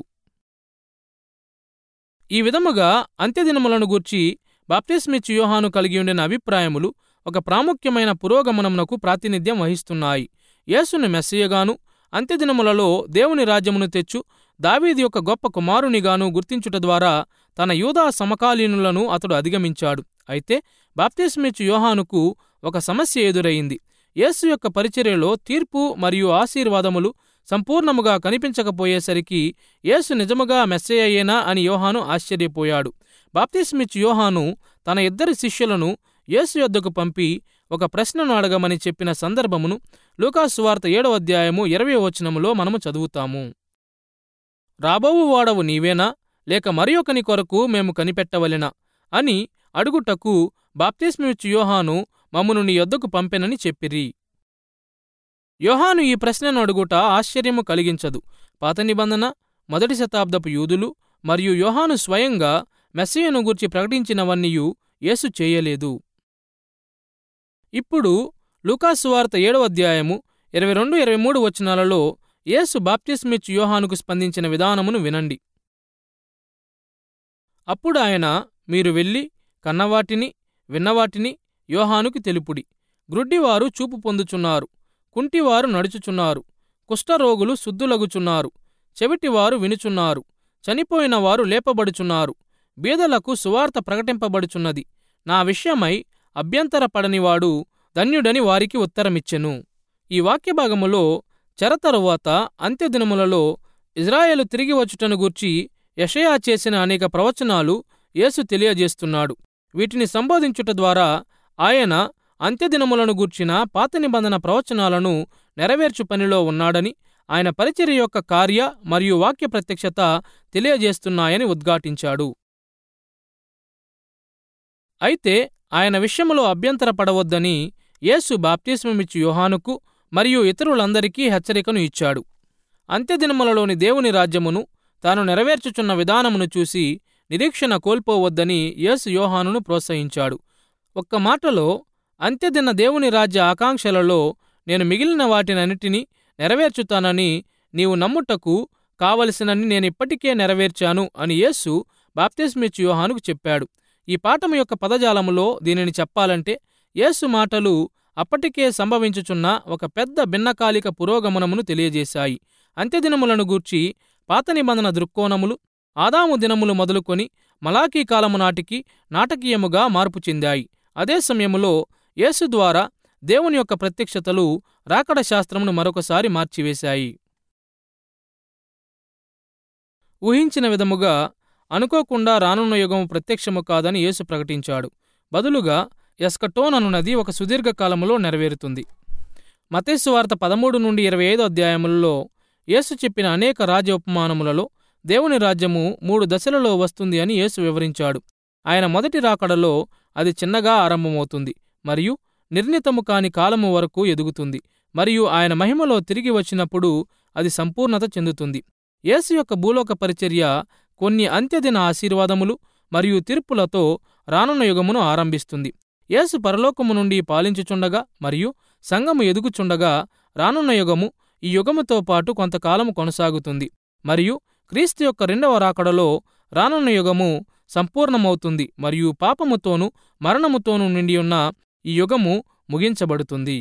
ఈ విధముగా అంత్యదినములను గూర్చి బాప్తిస్మిచ్చు యోహాను కలిగి ఉండిన అభిప్రాయములు ఒక ప్రాముఖ్యమైన పురోగమనమునకు ప్రాతినిధ్యం వహిస్తున్నాయి యేసుని మెస్సియగాను అంత్యదినములలో దేవుని రాజ్యమును తెచ్చు దావీది యొక్క గొప్ప కుమారునిగాను గుర్తించుట ద్వారా తన యూదా సమకాలీనులను అతడు అధిగమించాడు అయితే బాప్తిస్మిచ్చు యోహానుకు ఒక సమస్య ఎదురయింది యేసు యొక్క పరిచర్యలో తీర్పు మరియు ఆశీర్వాదములు సంపూర్ణముగా కనిపించకపోయేసరికి యేసు నిజముగా మెస్సయ్యేనా అని యోహాను ఆశ్చర్యపోయాడు బాప్తిస్మిచ్చు యోహాను తన ఇద్దరి శిష్యులను యేసు యొద్దకు పంపి ఒక ప్రశ్నను అడగమని చెప్పిన సందర్భమును లూకాసు వార్త ఏడవ అధ్యాయము ఇరవై వచనములో మనము చదువుతాము రాబోవు వాడవు నీవేనా లేక మరి ఒకని కొరకు మేము కనిపెట్టవలెనా అని అడుగుటకు బాప్తిస్మిచ్చు యోహాను మమ్మును నీ యొద్దకు పంపెనని చెప్పిరి యోహాను ఈ ప్రశ్నను అడుగుట ఆశ్చర్యము కలిగించదు పాత నిబంధన మొదటి శతాబ్దపు యూదులు మరియు యోహాను స్వయంగా మెస్సయ్యను గూర్చి ప్రకటించినవన్నీయు యేసు చేయలేదు ఇప్పుడు లూకాసు వార్త ఏడవ అధ్యాయము ఇరవై రెండు ఇరవై మూడు వచనాలలో యేసు బాప్తిస్మిచ్చు యోహానుకు స్పందించిన విధానమును వినండి అప్పుడు ఆయన మీరు వెళ్ళి కన్నవాటిని విన్నవాటిని యోహానుకి తెలుపుడి గ్రుడ్డివారు చూపు పొందుచున్నారు కుంటివారు నడుచుచున్నారు కుష్ఠరోగులు శుద్ధులగుచున్నారు చెవిటివారు వినుచున్నారు చనిపోయిన వారు లేపబడుచున్నారు బీదలకు సువార్త ప్రకటింపబడుచున్నది నా విషయమై అభ్యంతరపడనివాడు ధన్యుడని వారికి ఉత్తరమిచ్చెను ఈ వాక్యభాగములో చెర తరువాత అంత్యదినములలో ఇజ్రాయేలు తిరిగి వచ్చుటను గూర్చి యషయా చేసిన అనేక ప్రవచనాలు యేసు తెలియజేస్తున్నాడు వీటిని సంబోధించుట ద్వారా ఆయన అంత్యదినములను గూర్చిన పాత నిబంధన ప్రవచనాలను నెరవేర్చు పనిలో ఉన్నాడని ఆయన పరిచర్య యొక్క కార్య మరియు వాక్య ప్రత్యక్షత తెలియజేస్తున్నాయని ఉద్ఘాటించాడు అయితే ఆయన విషయములో అభ్యంతరపడవద్దని యేసు బాప్తిస్మమిచ్చు యోహానుకు మరియు ఇతరులందరికీ హెచ్చరికను ఇచ్చాడు అంత్యదినములలోని దేవుని రాజ్యమును తాను నెరవేర్చుచున్న విధానమును చూసి నిరీక్షణ కోల్పోవద్దని యేసు యోహానును ప్రోత్సహించాడు ఒక్క మాటలో అంత్యదిన దేవుని రాజ్య ఆకాంక్షలలో నేను మిగిలిన వాటినన్నిటినీ నెరవేర్చుతానని నీవు నమ్ముటకు కావలసినని నేనిప్పటికే నెరవేర్చాను అని యేసు బాప్తిస్మిచ్చు యోహానుకు చెప్పాడు ఈ పాఠము యొక్క పదజాలములో దీనిని చెప్పాలంటే యేసు మాటలు అప్పటికే సంభవించుచున్న ఒక పెద్ద భిన్నకాలిక పురోగమనమును తెలియజేశాయి అంత్యదినములను గూర్చి పాత నిబంధన దృక్కోణములు ఆదాము దినములు మొదలుకొని మలాకీ కాలము నాటికి నాటకీయముగా మార్పు చెందాయి అదే సమయములో యేసు ద్వారా దేవుని యొక్క ప్రత్యక్షతలు రాకడ శాస్త్రమును మరొకసారి మార్చివేశాయి ఊహించిన విధముగా అనుకోకుండా రానున్న యుగము ప్రత్యక్షము కాదని యేసు ప్రకటించాడు బదులుగా ఎస్కటోన్ అనున్నది ఒక సుదీర్ఘ కాలములో నెరవేరుతుంది మతేసు వార్త పదమూడు నుండి ఇరవై ఐదు అధ్యాయములలో యేసు చెప్పిన అనేక రాజ్య ఉపమానములలో దేవుని రాజ్యము మూడు దశలలో వస్తుంది అని యేసు వివరించాడు ఆయన మొదటి రాకడలో అది చిన్నగా ఆరంభమవుతుంది మరియు నిర్ణీతము కాని కాలము వరకు ఎదుగుతుంది మరియు ఆయన మహిమలో తిరిగి వచ్చినప్పుడు అది సంపూర్ణత చెందుతుంది యేసు యొక్క భూలోక పరిచర్య కొన్ని అంత్యదిన ఆశీర్వాదములు మరియు తీర్పులతో రానున్న యుగమును ఆరంభిస్తుంది యేసు పరలోకము నుండి పాలించుచుండగా మరియు సంఘము ఎదుగుచుండగా రానున్న యుగము ఈ యుగముతో పాటు కొంతకాలము కొనసాగుతుంది మరియు క్రీస్తు యొక్క రెండవ రాకడలో రానున్న యుగము సంపూర్ణమవుతుంది మరియు పాపముతోనూ మరణముతోనూ నిండియున్న ఈ యుగము ముగించబడుతుంది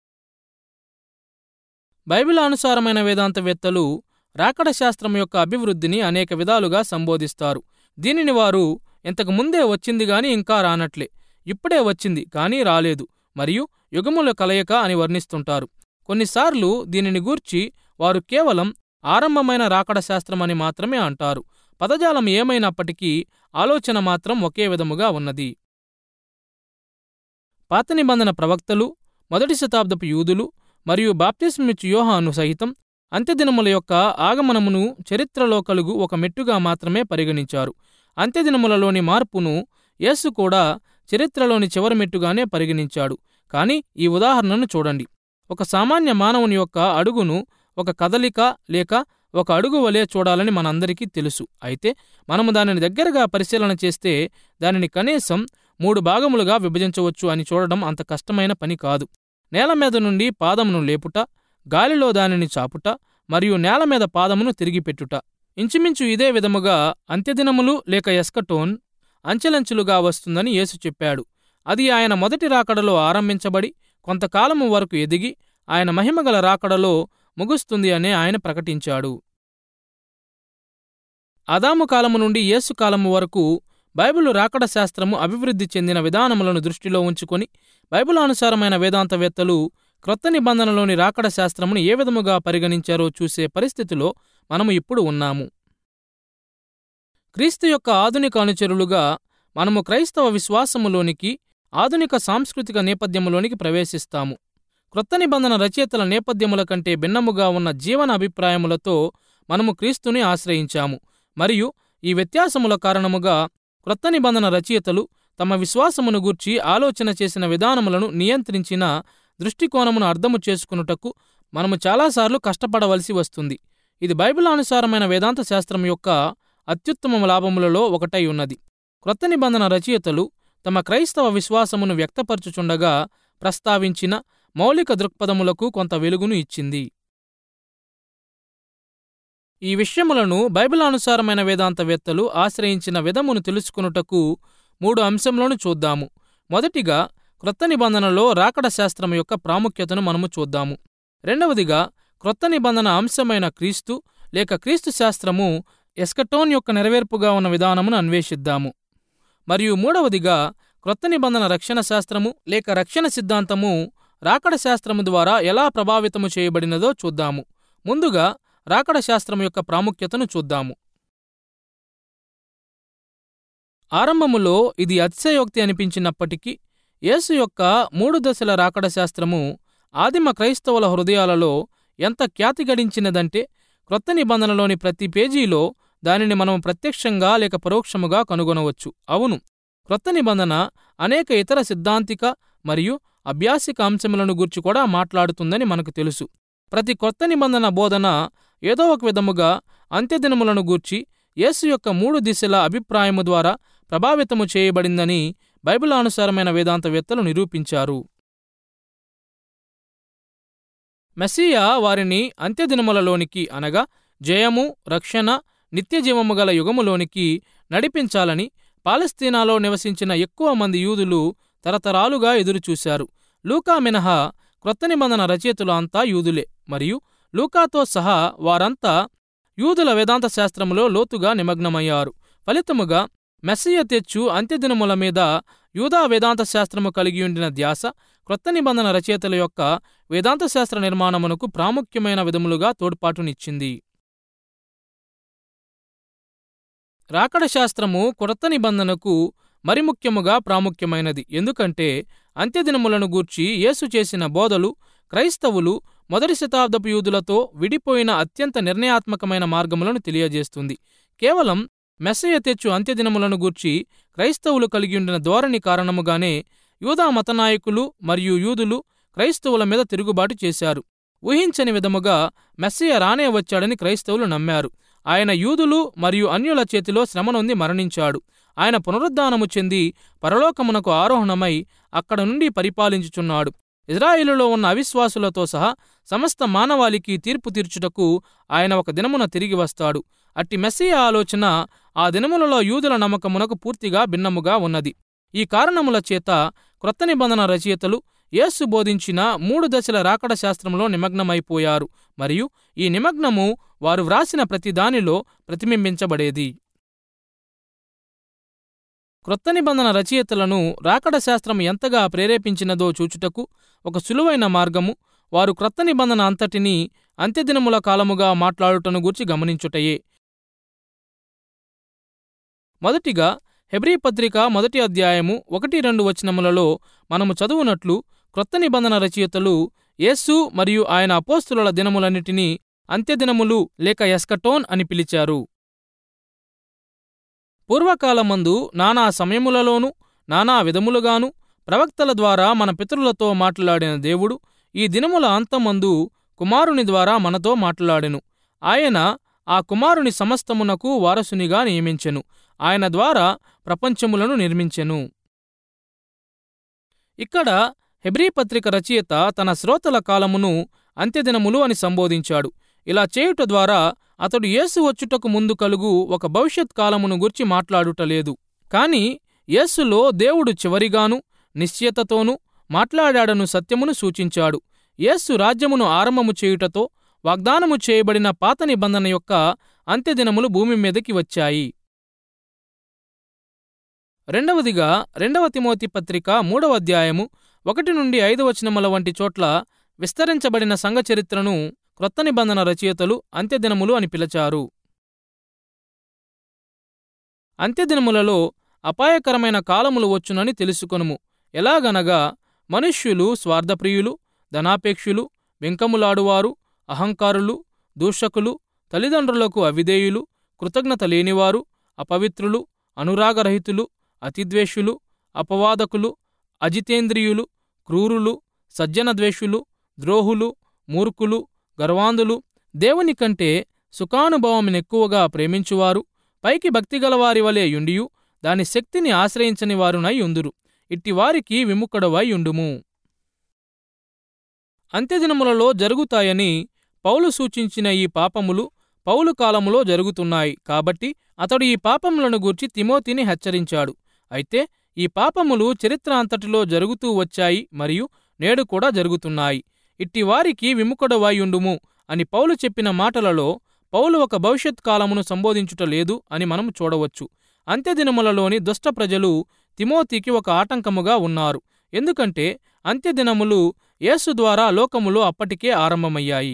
బైబిలానుసారమైన వేదాంతవేత్తలు రాకడ శాస్త్రం యొక్క అభివృద్ధిని అనేక విధాలుగా సంబోధిస్తారు దీనిని వారు ఇంతకు ముందే వచ్చింది గాని ఇంకా రానట్లే ఇప్పుడే వచ్చింది కానీ రాలేదు మరియు యుగముల కలయిక అని వర్ణిస్తుంటారు కొన్నిసార్లు దీనిని గూర్చి వారు కేవలం ఆరంభమైన రాకడ శాస్త్రమని మాత్రమే అంటారు పదజాలం ఏమైనప్పటికీ ఆలోచన మాత్రం ఒకే విధముగా ఉన్నది పాత నిబంధన ప్రవక్తలు మొదటి శతాబ్దపు యూదులు మరియు బాప్తిస్మిచ్ యోహాను సహితం అంత్యదినముల యొక్క ఆగమనమును చరిత్రలో కలుగు ఒక మెట్టుగా మాత్రమే పరిగణించారు అంత్యదినములలోని మార్పును యేసు కూడా చరిత్రలోని చివరి మెట్టుగానే పరిగణించాడు కాని ఈ ఉదాహరణను చూడండి ఒక సామాన్య మానవుని యొక్క అడుగును ఒక కదలిక లేక ఒక అడుగు వలె చూడాలని మనందరికీ తెలుసు అయితే మనము దానిని దగ్గరగా పరిశీలన చేస్తే దానిని కనీసం మూడు భాగములుగా విభజించవచ్చు అని చూడడం అంత కష్టమైన పని కాదు నేల మీద నుండి పాదమును లేపుట గాలిలో దానిని చాపుట మరియు నేల మీద పాదమును తిరిగి పెట్టుట ఇంచుమించు ఇదే విధముగా అంత్యదినములు లేక ఎస్కటోన్ అంచెలంచెలుగా వస్తుందని యేసు చెప్పాడు అది ఆయన మొదటి రాకడలో ఆరంభించబడి కొంతకాలము వరకు ఎదిగి ఆయన మహిమగల రాకడలో ముగుస్తుంది అనే ఆయన ప్రకటించాడు అదాము కాలము నుండి యేసు కాలము వరకు బైబిలు రాకడ శాస్త్రము అభివృద్ధి చెందిన విధానములను దృష్టిలో ఉంచుకొని బైబిలానుసారమైన వేదాంతవేత్తలు క్రొత్త నిబంధనలోని రాకడ శాస్త్రమును ఏ విధముగా పరిగణించారో చూసే పరిస్థితిలో మనము ఇప్పుడు ఉన్నాము క్రీస్తు యొక్క ఆధునిక అనుచరులుగా మనము క్రైస్తవ విశ్వాసములోనికి ఆధునిక సాంస్కృతిక నేపథ్యములోనికి ప్రవేశిస్తాము క్రొత్త నిబంధన రచయితల నేపథ్యముల కంటే భిన్నముగా ఉన్న జీవన అభిప్రాయములతో మనము క్రీస్తుని ఆశ్రయించాము మరియు ఈ వ్యత్యాసముల కారణముగా క్రొత్త నిబంధన రచయితలు తమ విశ్వాసమును గూర్చి ఆలోచన చేసిన విధానములను నియంత్రించిన దృష్టికోణమును అర్థము చేసుకున్నటకు మనము చాలాసార్లు కష్టపడవలసి వస్తుంది ఇది బైబిల్ అనుసారమైన వేదాంత శాస్త్రం యొక్క అత్యుత్తమ లాభములలో ఒకటై ఉన్నది క్రొత్త నిబంధన రచయితలు తమ క్రైస్తవ విశ్వాసమును వ్యక్తపరచుచుండగా ప్రస్తావించిన మౌలిక దృక్పథములకు కొంత వెలుగును ఇచ్చింది ఈ విషయములను బైబిల్ అనుసారమైన వేదాంతవేత్తలు ఆశ్రయించిన విధమును తెలుసుకున్నటకు మూడు అంశములను చూద్దాము మొదటిగా క్రొత్త నిబంధనలో రాకడ శాస్త్రం యొక్క ప్రాముఖ్యతను మనము చూద్దాము రెండవదిగా క్రొత్త నిబంధన అంశమైన క్రీస్తు లేక క్రీస్తు శాస్త్రము ఎస్కటోన్ యొక్క నెరవేర్పుగా ఉన్న విధానమును అన్వేషిద్దాము మరియు మూడవదిగా క్రొత్త నిబంధన రక్షణ శాస్త్రము లేక రక్షణ సిద్ధాంతము రాకడ శాస్త్రము ద్వారా ఎలా ప్రభావితము చేయబడినదో చూద్దాము ముందుగా రాకడ శాస్త్రం యొక్క ప్రాముఖ్యతను చూద్దాము ఆరంభములో ఇది అతిశయోక్తి అనిపించినప్పటికీ యేసు యొక్క మూడు దశల రాకడ శాస్త్రము ఆదిమ క్రైస్తవుల హృదయాలలో ఎంత ఖ్యాతి గడించినదంటే క్రొత్త నిబంధనలోని ప్రతి పేజీలో దానిని మనం ప్రత్యక్షంగా లేక పరోక్షముగా కనుగొనవచ్చు అవును క్రొత్త నిబంధన అనేక ఇతర సిద్ధాంతిక మరియు అభ్యాసిక అంశములను గూర్చి కూడా మాట్లాడుతుందని మనకు తెలుసు ప్రతి కొత్త నిబంధన బోధన ఏదో ఒక విధముగా అంత్యదినములను గూర్చి యేసు యొక్క మూడు దిశల అభిప్రాయము ద్వారా ప్రభావితము చేయబడిందని బైబిల్ అనుసారమైన వేదాంతవేత్తలు నిరూపించారు మెస్సియా వారిని అంత్యదినములలోనికి అనగా జయము రక్షణ నిత్యజీవము గల యుగములోనికి నడిపించాలని పాలస్తీనాలో నివసించిన ఎక్కువ మంది యూదులు తరతరాలుగా ఎదురుచూశారు లూకా మినహా క్రొత్త నిబంధన రచయితలు అంతా యూదులే మరియు లూకాతో సహా వారంతా యూదుల వేదాంత శాస్త్రములో లోతుగా నిమగ్నమయ్యారు ఫలితముగా మెస్సియ తెచ్చు అంత్యదినముల మీద యూదా వేదాంత శాస్త్రము కలిగి ఉండిన ధ్యాస క్రొత్త నిబంధన రచయితల యొక్క వేదాంత శాస్త్ర నిర్మాణమునకు ప్రాముఖ్యమైన విధములుగా తోడ్పాటునిచ్చింది రాకడ శాస్త్రము క్రొత్త నిబంధనకు మరి ముఖ్యముగా ప్రాముఖ్యమైనది ఎందుకంటే అంత్యదినములను గూర్చి యేసు చేసిన బోధలు క్రైస్తవులు మొదటి శతాబ్దపు యూదులతో విడిపోయిన అత్యంత నిర్ణయాత్మకమైన మార్గములను తెలియజేస్తుంది కేవలం మెస్సయ తెచ్చు అంత్యదినములను గూర్చి క్రైస్తవులు కలిగి ఉండిన ధోరణి కారణముగానే యూదా మతనాయకులు మరియు యూదులు క్రైస్తవుల మీద తిరుగుబాటు చేశారు ఊహించని విధముగా మెస్సయ రానే వచ్చాడని క్రైస్తవులు నమ్మారు ఆయన యూదులు మరియు అన్యుల చేతిలో శ్రమనొంది మరణించాడు ఆయన పునరుద్ధానము చెంది పరలోకమునకు ఆరోహణమై అక్కడ నుండి పరిపాలించుచున్నాడు ఇజ్రాయిలులో ఉన్న అవిశ్వాసులతో సహా సమస్త మానవాళికి తీర్పు తీర్చుటకు ఆయన ఒక దినమున తిరిగి వస్తాడు అట్టి మెస్సియ ఆలోచన ఆ దినములలో యూదుల నమ్మకమునకు పూర్తిగా భిన్నముగా ఉన్నది ఈ కారణముల చేత క్రొత్త నిబంధన రచయితలు యేసు బోధించిన మూడు దశల రాకడ శాస్త్రంలో నిమగ్నమైపోయారు మరియు ఈ నిమగ్నము వారు వ్రాసిన ప్రతి దానిలో ప్రతిబింబించబడేది క్రొత్త నిబంధన రచయితలను రాకడ శాస్త్రం ఎంతగా ప్రేరేపించినదో చూచుటకు ఒక సులువైన మార్గము వారు క్రొత్త నిబంధన అంతటినీ అంత్యదినముల కాలముగా మాట్లాడుటను గూర్చి గమనించుటయే మొదటిగా హెబ్రీ పత్రిక మొదటి అధ్యాయము ఒకటి రెండు వచనములలో మనము చదువునట్లు క్రొత్త నిబంధన రచయితలు యేసు మరియు ఆయన అపోస్తుల దినములన్నిటినీ అంత్యదినములు లేక ఎస్కటోన్ అని పిలిచారు పూర్వకాలమందు నానా సమయములలోనూ నానా విధములుగాను ప్రవక్తల ద్వారా మన పితరులతో మాట్లాడిన దేవుడు ఈ దినముల అంతమందు కుమారుని ద్వారా మనతో మాట్లాడెను ఆయన ఆ కుమారుని సమస్తమునకు వారసునిగా నియమించెను ఆయన ద్వారా ప్రపంచములను నిర్మించెను ఇక్కడ హెబ్రీ పత్రిక రచయిత తన శ్రోతల కాలమును అంత్యదినములు అని సంబోధించాడు ఇలా చేయుట ద్వారా అతడు యేసు వచ్చుటకు ముందు కలుగు ఒక భవిష్యత్ కాలమును గురించి మాట్లాడుటలేదు కాని యేసులో దేవుడు చివరిగాను నిశ్చయతతోనూ మాట్లాడాడను సత్యమును సూచించాడు యేసు రాజ్యమును ఆరంభము చేయుటతో వాగ్దానము చేయబడిన పాత నిబంధన యొక్క అంత్యదినములు భూమి మీదకి వచ్చాయి రెండవదిగా రెండవ తిమోతి పత్రిక మూడవ అధ్యాయము ఒకటి నుండి ఐదు వచనముల వంటి చోట్ల విస్తరించబడిన సంఘ చరిత్రను క్రొత్త నిబంధన రచయితలు అంత్యదినములు అని పిలిచారు అంత్యదినములలో అపాయకరమైన కాలములు వచ్చునని తెలుసుకొనుము ఎలాగనగా మనుష్యులు స్వార్థప్రియులు ధనాపేక్షులు వెంకములాడువారు అహంకారులు దూషకులు తల్లిదండ్రులకు అవిధేయులు కృతజ్ఞత లేనివారు అపవిత్రులు అనురాగరహితులు అతిద్వేషులు అపవాదకులు అజితేంద్రియులు క్రూరులు సజ్జనద్వేషులు ద్రోహులు మూర్ఖులు గర్వాంధులు దేవుని కంటే సుఖానుభవమునెక్కువగా ప్రేమించువారు పైకి భక్తిగలవారి వలె యుండియు దాని శక్తిని ఆశ్రయించని వారునై యుందురు ఇట్టి వారికి విముఖుడవై యుండుము అంత్యదినములలో జరుగుతాయని పౌలు సూచించిన ఈ పాపములు పౌలు కాలములో జరుగుతున్నాయి కాబట్టి అతడు ఈ పాపములను గూర్చి తిమోతిని హెచ్చరించాడు అయితే ఈ పాపములు చరిత్ర అంతటిలో జరుగుతూ వచ్చాయి మరియు నేడు కూడా జరుగుతున్నాయి ఇట్టి వారికి విముఖుడవాయుండుము అని పౌలు చెప్పిన మాటలలో పౌలు ఒక భవిష్యత్ కాలమును సంబోధించుట లేదు అని మనం చూడవచ్చు అంత్యదినములలోని దుష్ట ప్రజలు తిమోతికి ఒక ఆటంకముగా ఉన్నారు ఎందుకంటే అంత్యదినములు యేసు ద్వారా లోకములో అప్పటికే ఆరంభమయ్యాయి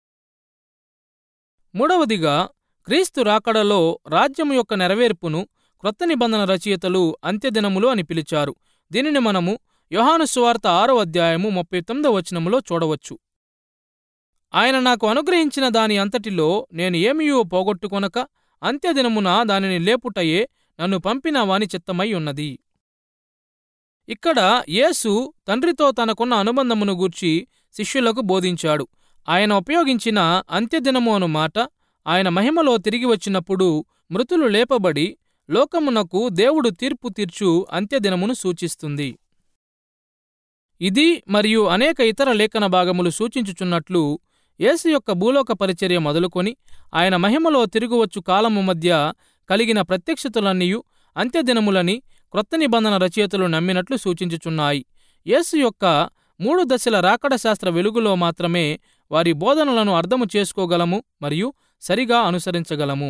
మూడవదిగా క్రీస్తు రాకడలో రాజ్యము యొక్క నెరవేర్పును క్రొత్త నిబంధన రచయితలు అంత్యదినములు అని పిలిచారు దీనిని మనము యోహాను సువార్త ఆరో అధ్యాయము ముప్పై తొమ్మిదో వచనములో చూడవచ్చు ఆయన నాకు అనుగ్రహించిన దాని అంతటిలో నేను ఏమియో పోగొట్టుకొనక అంత్యదినమున దానిని లేపుటయే నన్ను పంపిన వాని చిత్తమై ఉన్నది ఇక్కడ యేసు తండ్రితో తనకున్న అనుబంధమును గూర్చి శిష్యులకు బోధించాడు ఆయన ఉపయోగించిన అంత్యదినము అను మాట ఆయన మహిమలో తిరిగి వచ్చినప్పుడు మృతులు లేపబడి లోకమునకు దేవుడు తీర్పు తీర్చు అంత్యదినమును సూచిస్తుంది ఇది మరియు అనేక ఇతర లేఖన భాగములు సూచించుచున్నట్లు యేసు యొక్క భూలోక పరిచర్య మొదలుకొని ఆయన మహిమలో తిరుగువచ్చు కాలము మధ్య కలిగిన ప్రత్యక్షతలన్నీయు అంత్యదినములని క్రొత్త నిబంధన రచయితలు నమ్మినట్లు సూచించుచున్నాయి యేసు యొక్క మూడు దశల రాకడ శాస్త్ర వెలుగులో మాత్రమే వారి బోధనలను అర్థము చేసుకోగలము మరియు సరిగా అనుసరించగలము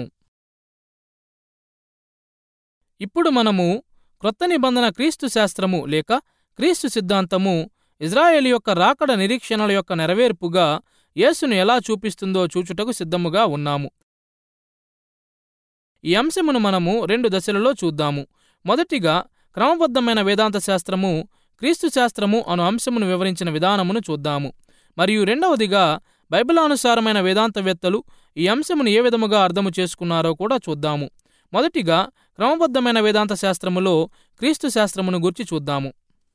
ఇప్పుడు మనము క్రొత్త నిబంధన క్రీస్తు శాస్త్రము లేక క్రీస్తు సిద్ధాంతము ఇజ్రాయేల్ యొక్క రాకడ నిరీక్షణల యొక్క నెరవేర్పుగా యేసును ఎలా చూపిస్తుందో చూచుటకు సిద్ధముగా ఉన్నాము ఈ అంశమును మనము రెండు దశలలో చూద్దాము మొదటిగా క్రమబద్ధమైన వేదాంత శాస్త్రము క్రీస్తు శాస్త్రము అను అంశమును వివరించిన విధానమును చూద్దాము మరియు రెండవదిగా బైబిలానుసారమైన వేదాంతవేత్తలు ఈ అంశమును ఏ విధముగా అర్థము చేసుకున్నారో కూడా చూద్దాము మొదటిగా క్రమబద్ధమైన వేదాంత శాస్త్రములో క్రీస్తు శాస్త్రమును గుర్చి చూద్దాము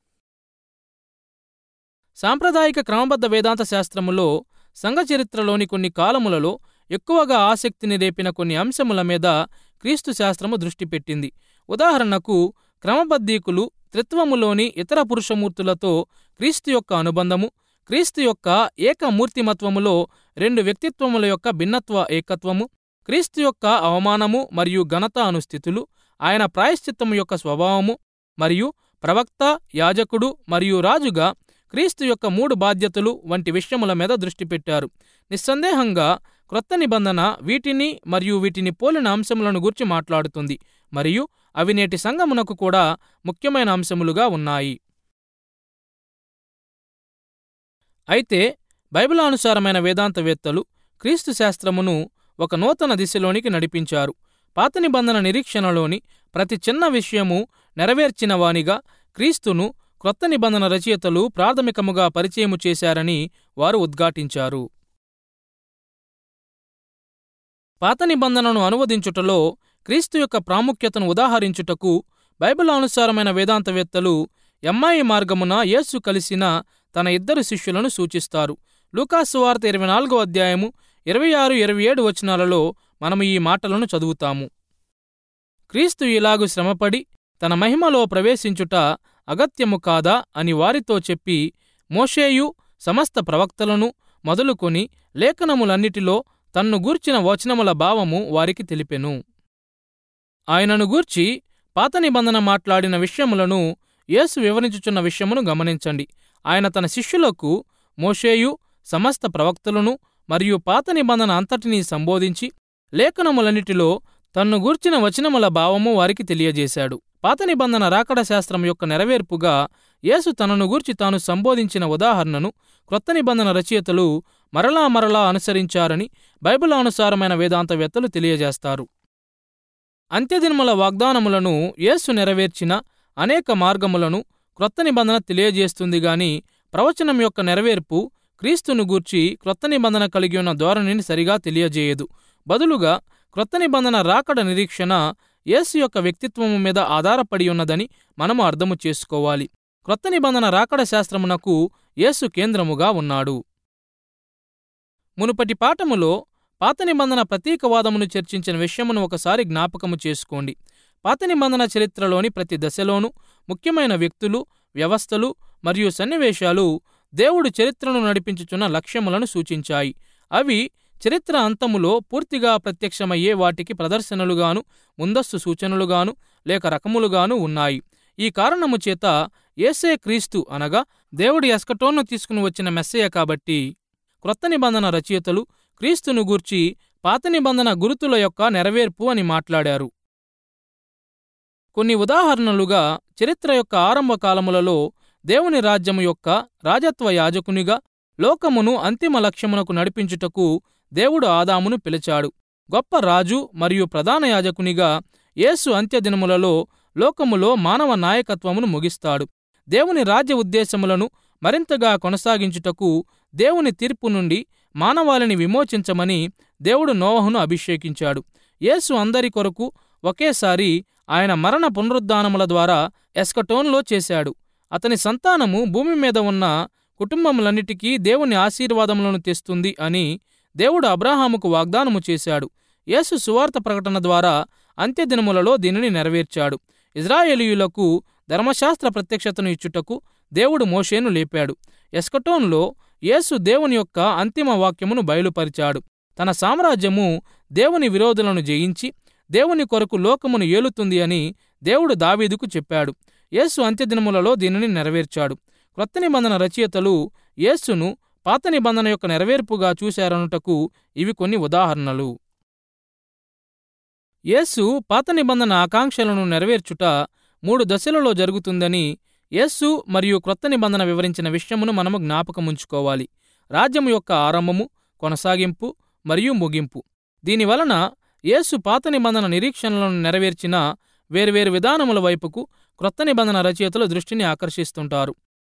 సాంప్రదాయిక క్రమబద్ధ వేదాంత శాస్త్రములో సంఘ చరిత్రలోని కొన్ని కాలములలో ఎక్కువగా ఆసక్తిని రేపిన కొన్ని అంశముల మీద క్రీస్తు శాస్త్రము దృష్టి పెట్టింది ఉదాహరణకు క్రమబద్ధీకులు త్రిత్వములోని ఇతర పురుషమూర్తులతో క్రీస్తు యొక్క అనుబంధము క్రీస్తు యొక్క ఏకమూర్తిమత్వములో రెండు వ్యక్తిత్వముల యొక్క భిన్నత్వ ఏకత్వము క్రీస్తు యొక్క అవమానము మరియు ఘనత అను స్థితులు ఆయన ప్రాయశ్చిత్తము యొక్క స్వభావము మరియు ప్రవక్త యాజకుడు మరియు రాజుగా క్రీస్తు యొక్క మూడు బాధ్యతలు వంటి విషయముల మీద దృష్టి పెట్టారు నిస్సందేహంగా క్రొత్త నిబంధన వీటిని మరియు వీటిని పోలిన అంశములను గూర్చి మాట్లాడుతుంది మరియు అవి నేటి సంఘమునకు కూడా ముఖ్యమైన అంశములుగా ఉన్నాయి అయితే బైబిలానుసారమైన వేదాంతవేత్తలు క్రీస్తు శాస్త్రమును ఒక నూతన దిశలోనికి నడిపించారు పాత నిబంధన నిరీక్షణలోని ప్రతి చిన్న విషయము నెరవేర్చిన వానిగా క్రీస్తును క్రొత్త నిబంధన రచయితలు ప్రాథమికముగా పరిచయము చేశారని వారు ఉద్ఘాటించారు పాత నిబంధనను అనువదించుటలో క్రీస్తు యొక్క ప్రాముఖ్యతను ఉదాహరించుటకు బైబిల్ అనుసారమైన వేదాంతవేత్తలు ఎమ్మాయి మార్గమున యేసు కలిసిన తన ఇద్దరు శిష్యులను సూచిస్తారు లూకాసు వార్త ఇరవై నాలుగో అధ్యాయము ఇరవై ఆరు ఇరవై ఏడు వచనాలలో మనము ఈ మాటలను చదువుతాము క్రీస్తు ఇలాగు శ్రమపడి తన మహిమలో ప్రవేశించుట అగత్యము కాదా అని వారితో చెప్పి మోషేయు సమస్త ప్రవక్తలను మొదలుకొని లేఖనములన్నిటిలో తన్ను గూర్చిన వచనముల భావము వారికి తెలిపెను ఆయనను గూర్చి పాత నిబంధన మాట్లాడిన విషయములను యేసు వివరించుచున్న విషయమును గమనించండి ఆయన తన శిష్యులకు మోషేయు సమస్త ప్రవక్తలను మరియు పాత నిబంధన అంతటినీ సంబోధించి లేఖనములన్నిటిలో తన్ను గూర్చిన వచనముల భావము వారికి తెలియజేశాడు పాత నిబంధన రాకడ శాస్త్రం యొక్క నెరవేర్పుగా యేసు తనను గూర్చి తాను సంబోధించిన ఉదాహరణను క్రొత్త నిబంధన రచయితలు మరలా మరలా అనుసరించారని బైబిల్ అనుసారమైన వేదాంతవేత్తలు తెలియజేస్తారు అంత్యదినముల వాగ్దానములను యేసు నెరవేర్చిన అనేక మార్గములను క్రొత్త నిబంధన తెలియజేస్తుంది గాని ప్రవచనం యొక్క నెరవేర్పు క్రీస్తును గూర్చి క్రొత్త నిబంధన కలిగి ఉన్న ధోరణిని సరిగా తెలియజేయదు బదులుగా క్రొత్త నిబంధన రాకడ నిరీక్షణ యేసు యొక్క వ్యక్తిత్వము మీద ఆధారపడి ఉన్నదని మనము అర్థము చేసుకోవాలి క్రొత్త నిబంధన రాకడ శాస్త్రమునకు యేసు కేంద్రముగా ఉన్నాడు మునుపటి పాఠములో పాత నిబంధన ప్రతీకవాదమును చర్చించిన విషయమును ఒకసారి జ్ఞాపకము చేసుకోండి పాత నిబంధన చరిత్రలోని ప్రతి దశలోనూ ముఖ్యమైన వ్యక్తులు వ్యవస్థలు మరియు సన్నివేశాలు దేవుడు చరిత్రను నడిపించుచున్న లక్ష్యములను సూచించాయి అవి చరిత్ర అంతములో పూర్తిగా ప్రత్యక్షమయ్యే వాటికి ప్రదర్శనలుగాను ముందస్తు సూచనలుగాను లేక రకములుగాను ఉన్నాయి ఈ కారణము చేత ఏసే క్రీస్తు అనగా దేవుడి ఎస్కటోన్ను తీసుకుని వచ్చిన మెస్సయ్య కాబట్టి క్రొత్త నిబంధన రచయితలు క్రీస్తును గూర్చి పాత నిబంధన గురుతుల యొక్క నెరవేర్పు అని మాట్లాడారు కొన్ని ఉదాహరణలుగా చరిత్ర యొక్క ఆరంభ కాలములలో దేవుని రాజ్యము యొక్క రాజత్వ యాజకునిగా లోకమును అంతిమ లక్ష్యమునకు నడిపించుటకు దేవుడు ఆదామును పిలిచాడు గొప్ప రాజు మరియు ప్రధాన యాజకునిగా యేసు అంత్యదినములలో లోకములో మానవ నాయకత్వమును ముగిస్తాడు దేవుని రాజ్య ఉద్దేశములను మరింతగా కొనసాగించుటకు దేవుని తీర్పు నుండి మానవాళిని విమోచించమని దేవుడు నోవహును అభిషేకించాడు యేసు అందరి కొరకు ఒకేసారి ఆయన మరణ పునరుద్ధానముల ద్వారా ఎస్కటోన్లో చేశాడు అతని సంతానము భూమి మీద ఉన్న కుటుంబములన్నిటికీ దేవుని ఆశీర్వాదములను తెస్తుంది అని దేవుడు అబ్రాహాముకు వాగ్దానము చేశాడు యేసు సువార్త ప్రకటన ద్వారా అంత్యదినములలో దీనిని నెరవేర్చాడు ఇజ్రాయేలీయులకు ధర్మశాస్త్ర ప్రత్యక్షతను ఇచ్చుటకు దేవుడు మోషేను లేపాడు ఎస్కటోన్లో యేసు దేవుని యొక్క అంతిమ వాక్యమును బయలుపరిచాడు తన సామ్రాజ్యము దేవుని విరోధులను జయించి దేవుని కొరకు లోకమును ఏలుతుంది అని దేవుడు దావీదుకు చెప్పాడు యేసు అంత్యదినములలో దీనిని నెరవేర్చాడు క్రొత్త నిబంధన రచయితలు యేసును పాత నిబంధన యొక్క నెరవేర్పుగా చూశారనుటకు ఇవి కొన్ని ఉదాహరణలు యేసు పాత నిబంధన ఆకాంక్షలను నెరవేర్చుట మూడు దశలలో జరుగుతుందని యేసు మరియు క్రొత్త నిబంధన వివరించిన విషయమును మనము జ్ఞాపకముంచుకోవాలి రాజ్యము యొక్క ఆరంభము కొనసాగింపు మరియు ముగింపు దీనివలన యేసు పాత నిబంధన నిరీక్షణలను నెరవేర్చిన వేర్వేరు విధానముల వైపుకు క్రొత్త నిబంధన రచయితలు దృష్టిని ఆకర్షిస్తుంటారు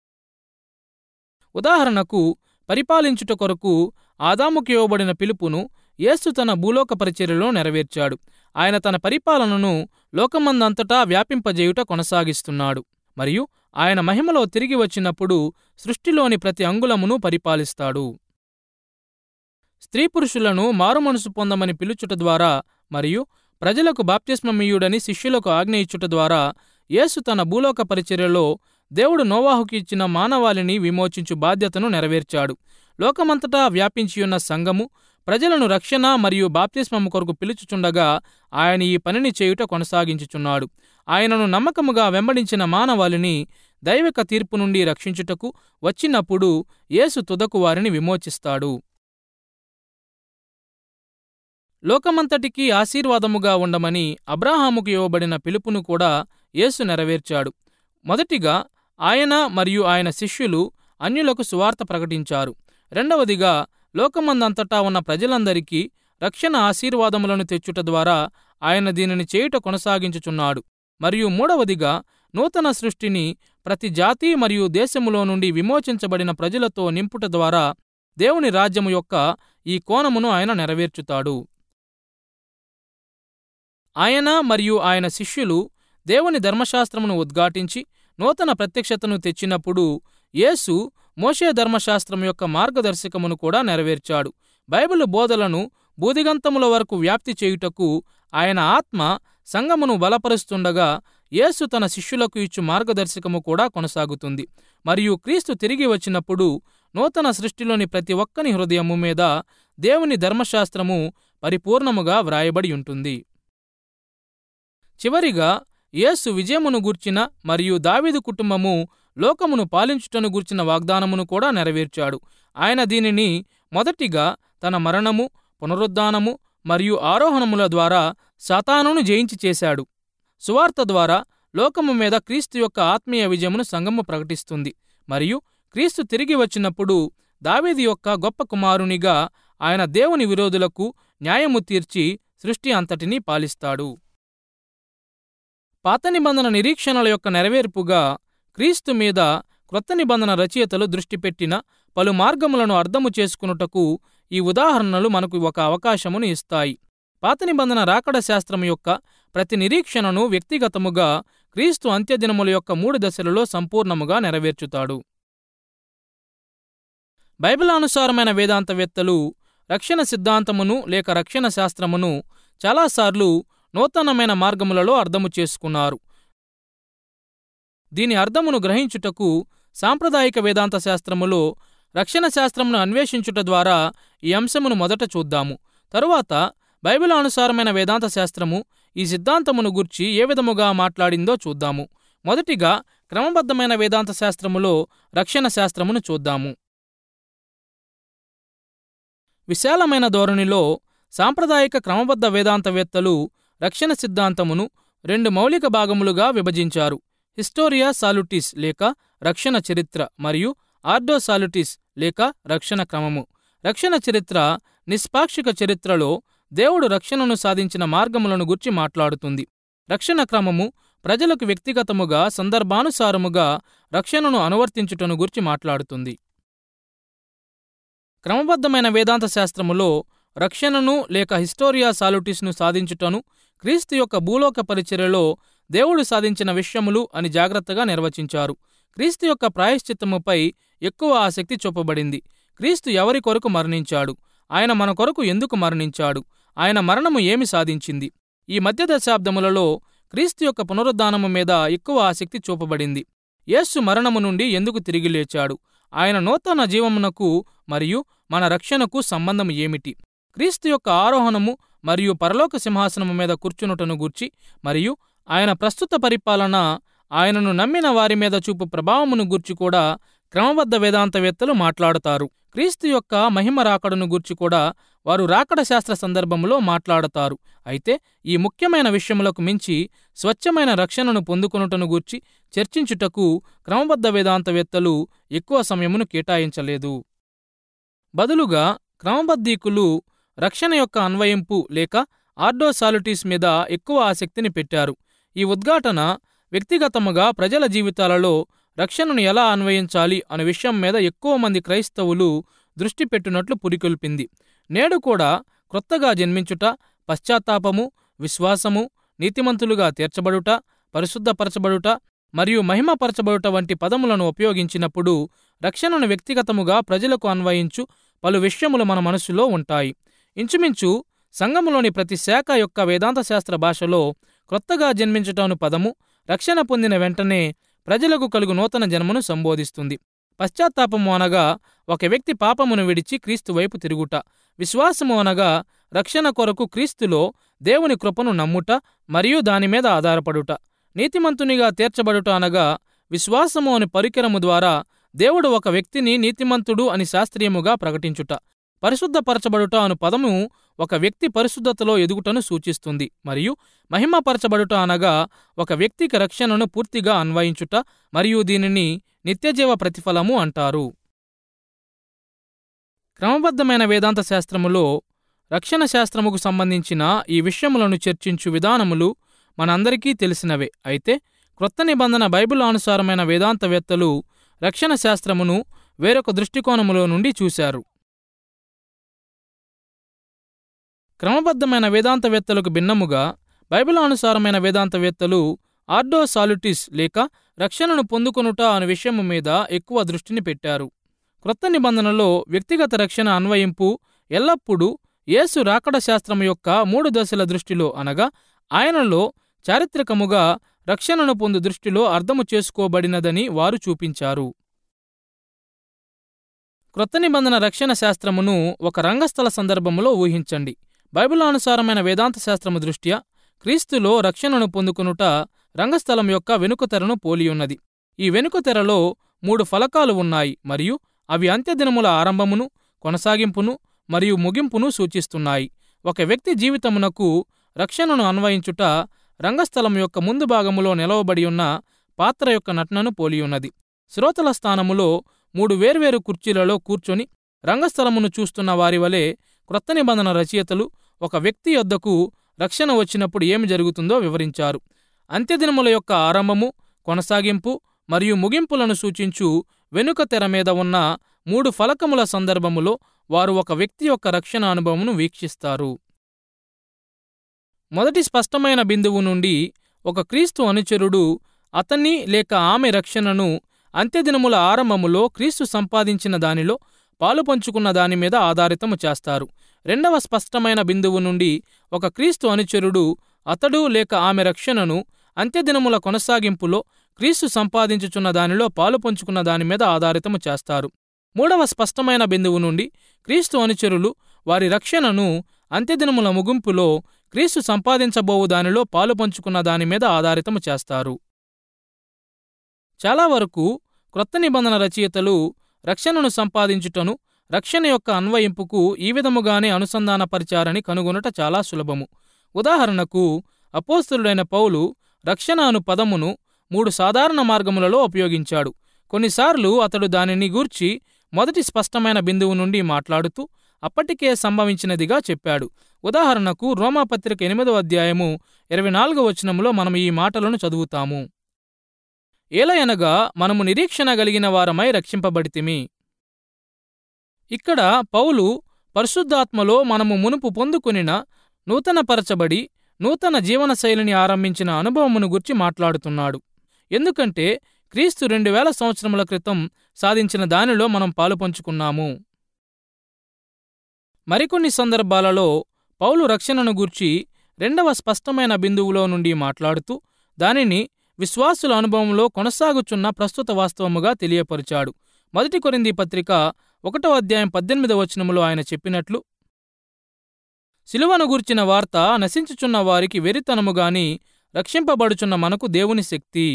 ఉదాహరణకు పరిపాలించుట కొరకు ఆదాముకి ఇవ్వబడిన పిలుపును యేసు తన భూలోక పరిచర్యలో నెరవేర్చాడు ఆయన తన పరిపాలనను లోకమందంతటా వ్యాపింపజేయుట కొనసాగిస్తున్నాడు మరియు ఆయన మహిమలో తిరిగి వచ్చినప్పుడు సృష్టిలోని ప్రతి అంగుళమును పరిపాలిస్తాడు స్త్రీ పురుషులను మారుమనసు పొందమని పిలుచుట ద్వారా మరియు ప్రజలకు బాప్తిస్మమీయుడని శిష్యులకు ఆజ్ఞ ఇచ్చుట ద్వారా యేసు తన భూలోక పరిచర్యలో దేవుడు నోవాహుకి ఇచ్చిన మానవాళిని విమోచించు బాధ్యతను నెరవేర్చాడు లోకమంతటా వ్యాపించియున్న సంఘము ప్రజలను రక్షణ మరియు బాప్తిస్మము కొరకు పిలుచుచుండగా ఆయన ఈ పనిని చేయుట కొనసాగించుచున్నాడు ఆయనను నమ్మకముగా వెంబడించిన మానవాళిని దైవిక తీర్పు నుండి రక్షించుటకు వచ్చినప్పుడు యేసు తుదకు వారిని విమోచిస్తాడు లోకమంతటికీ ఆశీర్వాదముగా ఉండమని అబ్రాహాముకు ఇవ్వబడిన పిలుపును కూడా యేసు నెరవేర్చాడు మొదటిగా ఆయన మరియు ఆయన శిష్యులు అన్యులకు సువార్త ప్రకటించారు రెండవదిగా లోకమందంతటా ఉన్న ప్రజలందరికీ రక్షణ ఆశీర్వాదములను తెచ్చుట ద్వారా ఆయన దీనిని చేయుట కొనసాగించుచున్నాడు మరియు మూడవదిగా నూతన సృష్టిని ప్రతి జాతి మరియు దేశములో నుండి విమోచించబడిన ప్రజలతో నింపుట ద్వారా దేవుని రాజ్యము యొక్క ఈ కోణమును ఆయన నెరవేర్చుతాడు ఆయన మరియు ఆయన శిష్యులు దేవుని ధర్మశాస్త్రమును ఉద్ఘాటించి నూతన ప్రత్యక్షతను తెచ్చినప్పుడు యేసు మోషే ధర్మశాస్త్రం యొక్క మార్గదర్శకమును కూడా నెరవేర్చాడు బైబిల్ బోధలను బూదిగంతముల వరకు వ్యాప్తి చేయుటకు ఆయన ఆత్మ సంగమును బలపరుస్తుండగా యేసు తన శిష్యులకు ఇచ్చు మార్గదర్శకము కూడా కొనసాగుతుంది మరియు క్రీస్తు తిరిగి వచ్చినప్పుడు నూతన సృష్టిలోని ప్రతి ఒక్కని హృదయము మీద దేవుని ధర్మశాస్త్రము పరిపూర్ణముగా వ్రాయబడి ఉంటుంది చివరిగా యేసు విజయమును గూర్చిన మరియు దావీదు కుటుంబము లోకమును పాలించుటను గూర్చిన వాగ్దానమును కూడా నెరవేర్చాడు ఆయన దీనిని మొదటిగా తన మరణము పునరుద్ధానము మరియు ఆరోహణముల ద్వారా సాతానును జయించి చేశాడు సువార్త ద్వారా లోకము మీద క్రీస్తు యొక్క ఆత్మీయ విజయమును సంఘము ప్రకటిస్తుంది మరియు క్రీస్తు తిరిగి వచ్చినప్పుడు దావీది యొక్క గొప్ప కుమారునిగా ఆయన దేవుని విరోధులకు న్యాయము తీర్చి సృష్టి అంతటినీ పాలిస్తాడు పాత నిబంధన నిరీక్షణల యొక్క నెరవేర్పుగా క్రీస్తు మీద క్రొత్త నిబంధన రచయితలు దృష్టి పెట్టిన పలు మార్గములను అర్థము చేసుకునుటకు ఈ ఉదాహరణలు మనకు ఒక అవకాశమును ఇస్తాయి పాత నిబంధన రాకడ శాస్త్రం యొక్క ప్రతి నిరీక్షణను వ్యక్తిగతముగా క్రీస్తు అంత్యదినముల యొక్క మూడు దశలలో సంపూర్ణముగా నెరవేర్చుతాడు బైబిలానుసారమైన వేదాంతవేత్తలు రక్షణ సిద్ధాంతమును లేక రక్షణ శాస్త్రమును చాలాసార్లు నూతనమైన మార్గములలో అర్థము చేసుకున్నారు దీని అర్థమును గ్రహించుటకు సాంప్రదాయిక వేదాంత శాస్త్రములో రక్షణ శాస్త్రమును అన్వేషించుట ద్వారా ఈ అంశమును మొదట చూద్దాము తరువాత బైబిల్ అనుసారమైన వేదాంత శాస్త్రము ఈ సిద్ధాంతమును గుర్చి ఏ విధముగా మాట్లాడిందో చూద్దాము మొదటిగా క్రమబద్ధమైన వేదాంత శాస్త్రములో రక్షణ శాస్త్రమును చూద్దాము విశాలమైన ధోరణిలో సాంప్రదాయిక క్రమబద్ధ వేదాంతవేత్తలు రక్షణ సిద్ధాంతమును రెండు మౌలిక భాగములుగా విభజించారు హిస్టోరియా సాలుటిస్ లేక రక్షణ చరిత్ర మరియు ఆర్డో సాలుటిస్ లేక రక్షణ క్రమము రక్షణ చరిత్ర నిష్పాక్షిక చరిత్రలో దేవుడు రక్షణను సాధించిన మార్గములను గుర్చి మాట్లాడుతుంది రక్షణ క్రమము ప్రజలకు వ్యక్తిగతముగా సందర్భానుసారముగా రక్షణను అనువర్తించుటను గుర్చి మాట్లాడుతుంది క్రమబద్ధమైన వేదాంత శాస్త్రములో రక్షణను లేక హిస్టోరియా సాలుటిస్ను సాధించుటను క్రీస్తు యొక్క భూలోక పరిచర్యలో దేవుడు సాధించిన విషయములు అని జాగ్రత్తగా నిర్వచించారు క్రీస్తు యొక్క ప్రాయశ్చిత్తముపై ఎక్కువ ఆసక్తి చూపబడింది క్రీస్తు ఎవరి కొరకు మరణించాడు ఆయన మన కొరకు ఎందుకు మరణించాడు ఆయన మరణము ఏమి సాధించింది ఈ మధ్య దశాబ్దములలో క్రీస్తు యొక్క పునరుద్ధానము మీద ఎక్కువ ఆసక్తి చూపబడింది యేసు మరణము నుండి ఎందుకు తిరిగి లేచాడు ఆయన నూతన జీవమునకు మరియు మన రక్షణకు సంబంధం ఏమిటి క్రీస్తు యొక్క ఆరోహణము మరియు పరలోక సింహాసనము మీద కూర్చునుటను గూర్చి మరియు ఆయన ప్రస్తుత పరిపాలన ఆయనను నమ్మిన వారి మీద చూపు ప్రభావమును గూర్చి కూడా క్రమబద్ధ వేదాంతవేత్తలు మాట్లాడతారు క్రీస్తు యొక్క మహిమ రాకడను గూర్చి కూడా వారు రాకడ శాస్త్ర సందర్భంలో మాట్లాడతారు అయితే ఈ ముఖ్యమైన విషయములకు మించి స్వచ్ఛమైన రక్షణను పొందుకొనుటను గూర్చి చర్చించుటకు క్రమబద్ధ వేదాంతవేత్తలు ఎక్కువ సమయమును కేటాయించలేదు బదులుగా క్రమబద్ధీకులు రక్షణ యొక్క అన్వయింపు లేక ఆర్డోసాలిటీస్ మీద ఎక్కువ ఆసక్తిని పెట్టారు ఈ ఉద్ఘాటన వ్యక్తిగతముగా ప్రజల జీవితాలలో రక్షణను ఎలా అన్వయించాలి అనే విషయం మీద ఎక్కువ మంది క్రైస్తవులు దృష్టి పెట్టినట్లు పురికొల్పింది నేడు కూడా క్రొత్తగా జన్మించుట పశ్చాత్తాపము విశ్వాసము నీతిమంతులుగా తీర్చబడుట పరిశుద్ధపరచబడుట మరియు మహిమపరచబడుట వంటి పదములను ఉపయోగించినప్పుడు రక్షణను వ్యక్తిగతముగా ప్రజలకు అన్వయించు పలు విషయములు మన మనసులో ఉంటాయి ఇంచుమించు సంఘములోని ప్రతి శాఖ యొక్క వేదాంత శాస్త్ర భాషలో క్రొత్తగా జన్మించుటను పదము రక్షణ పొందిన వెంటనే ప్రజలకు కలుగు నూతన జన్మను సంబోధిస్తుంది పశ్చాత్తాపము అనగా ఒక వ్యక్తి పాపమును విడిచి క్రీస్తు వైపు తిరుగుట విశ్వాసము అనగా రక్షణ కొరకు క్రీస్తులో దేవుని కృపను నమ్ముట మరియు దానిమీద ఆధారపడుట నీతిమంతునిగా తీర్చబడుట అనగా విశ్వాసము అని పరికరము ద్వారా దేవుడు ఒక వ్యక్తిని నీతిమంతుడు అని శాస్త్రీయముగా ప్రకటించుట పరిశుద్ధపరచబడుట అను పదము ఒక వ్యక్తి పరిశుద్ధతలో ఎదుగుటను సూచిస్తుంది మరియు మహిమపరచబడుట అనగా ఒక వ్యక్తికి రక్షణను పూర్తిగా అన్వయించుట మరియు దీనిని నిత్యజీవ ప్రతిఫలము అంటారు క్రమబద్ధమైన వేదాంత శాస్త్రములో రక్షణ శాస్త్రముకు సంబంధించిన ఈ విషయములను చర్చించు విధానములు మనందరికీ తెలిసినవే అయితే క్రొత్త నిబంధన బైబిల్ అనుసారమైన వేదాంతవేత్తలు రక్షణ శాస్త్రమును వేరొక దృష్టికోణములో నుండి చూశారు క్రమబద్ధమైన వేదాంతవేత్తలకు భిన్నముగా బైబిల్ అనుసారమైన వేదాంతవేత్తలు ఆర్డో సాలుటిస్ లేక రక్షణను పొందుకొనుట అనే విషయము మీద ఎక్కువ దృష్టిని పెట్టారు క్రొత్త నిబంధనలో వ్యక్తిగత రక్షణ అన్వయింపు ఎల్లప్పుడూ యేసు రాకడ శాస్త్రము యొక్క మూడు దశల దృష్టిలో అనగా ఆయనలో చారిత్రకముగా రక్షణను పొందు దృష్టిలో అర్థము చేసుకోబడినదని వారు చూపించారు క్రొత్త నిబంధన రక్షణ శాస్త్రమును ఒక రంగస్థల సందర్భములో ఊహించండి బైబిలానుసారమైన వేదాంత శాస్త్రము దృష్ట్యా క్రీస్తులో రక్షణను పొందుకొనుట రంగస్థలం యొక్క వెనుక తెరను పోలియున్నది ఈ వెనుక తెరలో మూడు ఫలకాలు ఉన్నాయి మరియు అవి అంత్యదినముల ఆరంభమును కొనసాగింపును మరియు ముగింపును సూచిస్తున్నాయి ఒక వ్యక్తి జీవితమునకు రక్షణను అన్వయించుట రంగస్థలం యొక్క ముందు భాగములో నిలవబడి ఉన్న పాత్ర యొక్క నటనను పోలియున్నది శ్రోతల స్థానములో మూడు వేర్వేరు కుర్చీలలో కూర్చొని రంగస్థలమును చూస్తున్న వారి వలె క్రొత్త నిబంధన రచయితలు ఒక వ్యక్తి యొద్దకు రక్షణ వచ్చినప్పుడు ఏమి జరుగుతుందో వివరించారు అంత్యదినముల యొక్క ఆరంభము కొనసాగింపు మరియు ముగింపులను సూచించు వెనుక తెర మీద ఉన్న మూడు ఫలకముల సందర్భములో వారు ఒక వ్యక్తి యొక్క రక్షణ అనుభవమును వీక్షిస్తారు మొదటి స్పష్టమైన బిందువు నుండి ఒక క్రీస్తు అనుచరుడు అతన్ని లేక ఆమె రక్షణను అంత్యదినముల ఆరంభములో క్రీస్తు సంపాదించిన దానిలో పాలు పంచుకున్న దాని మీద ఆధారితము చేస్తారు రెండవ స్పష్టమైన బిందువు నుండి ఒక క్రీస్తు అనుచరుడు అతడు లేక ఆమె రక్షణను అంత్యదినముల కొనసాగింపులో క్రీస్తు సంపాదించుచున్న దానిలో పాలు పంచుకున్న దాని మీద ఆధారితము చేస్తారు మూడవ స్పష్టమైన బిందువు నుండి క్రీస్తు అనుచరులు వారి రక్షణను అంత్యదినముల ముగింపులో క్రీస్తు సంపాదించబోవు దానిలో పాలు పంచుకున్న దాని మీద ఆధారితము చేస్తారు చాలా వరకు క్రొత్త నిబంధన రచయితలు రక్షణను సంపాదించుటను రక్షణ యొక్క అన్వయింపుకు ఈ విధముగానే అనుసంధానపరిచారని కనుగొనుట చాలా సులభము ఉదాహరణకు అపోస్తులుడైన పౌలు రక్షణ అను పదమును మూడు సాధారణ మార్గములలో ఉపయోగించాడు కొన్నిసార్లు అతడు దానిని గూర్చి మొదటి స్పష్టమైన బిందువు నుండి మాట్లాడుతూ అప్పటికే సంభవించినదిగా చెప్పాడు ఉదాహరణకు రోమాపత్రిక ఎనిమిదో అధ్యాయము ఇరవై నాలుగో వచనంలో మనం ఈ మాటలను చదువుతాము ఏలయనగా మనము నిరీక్షణ కలిగిన వారమై రక్షింపబడితిమి ఇక్కడ పౌలు పరిశుద్ధాత్మలో మనము మునుపు పొందుకొనిన నూతనపరచబడి నూతన జీవనశైలిని ఆరంభించిన అనుభవమును గుర్చి మాట్లాడుతున్నాడు ఎందుకంటే క్రీస్తు రెండు వేల సంవత్సరముల క్రితం సాధించిన దానిలో మనం పాలుపంచుకున్నాము మరికొన్ని సందర్భాలలో పౌలు రక్షణను గూర్చి రెండవ స్పష్టమైన బిందువులో నుండి మాట్లాడుతూ దానిని విశ్వాసుల అనుభవంలో కొనసాగుచున్న ప్రస్తుత వాస్తవముగా తెలియపరిచాడు మొదటి కొరింది పత్రిక ఒకటో అధ్యాయం పద్దెనిమిదవ వచనములో ఆయన చెప్పినట్లు సిలువను గూర్చిన వార్త నశించుచున్న వారికి వెరితనముగాని రక్షింపబడుచున్న మనకు దేవుని శక్తి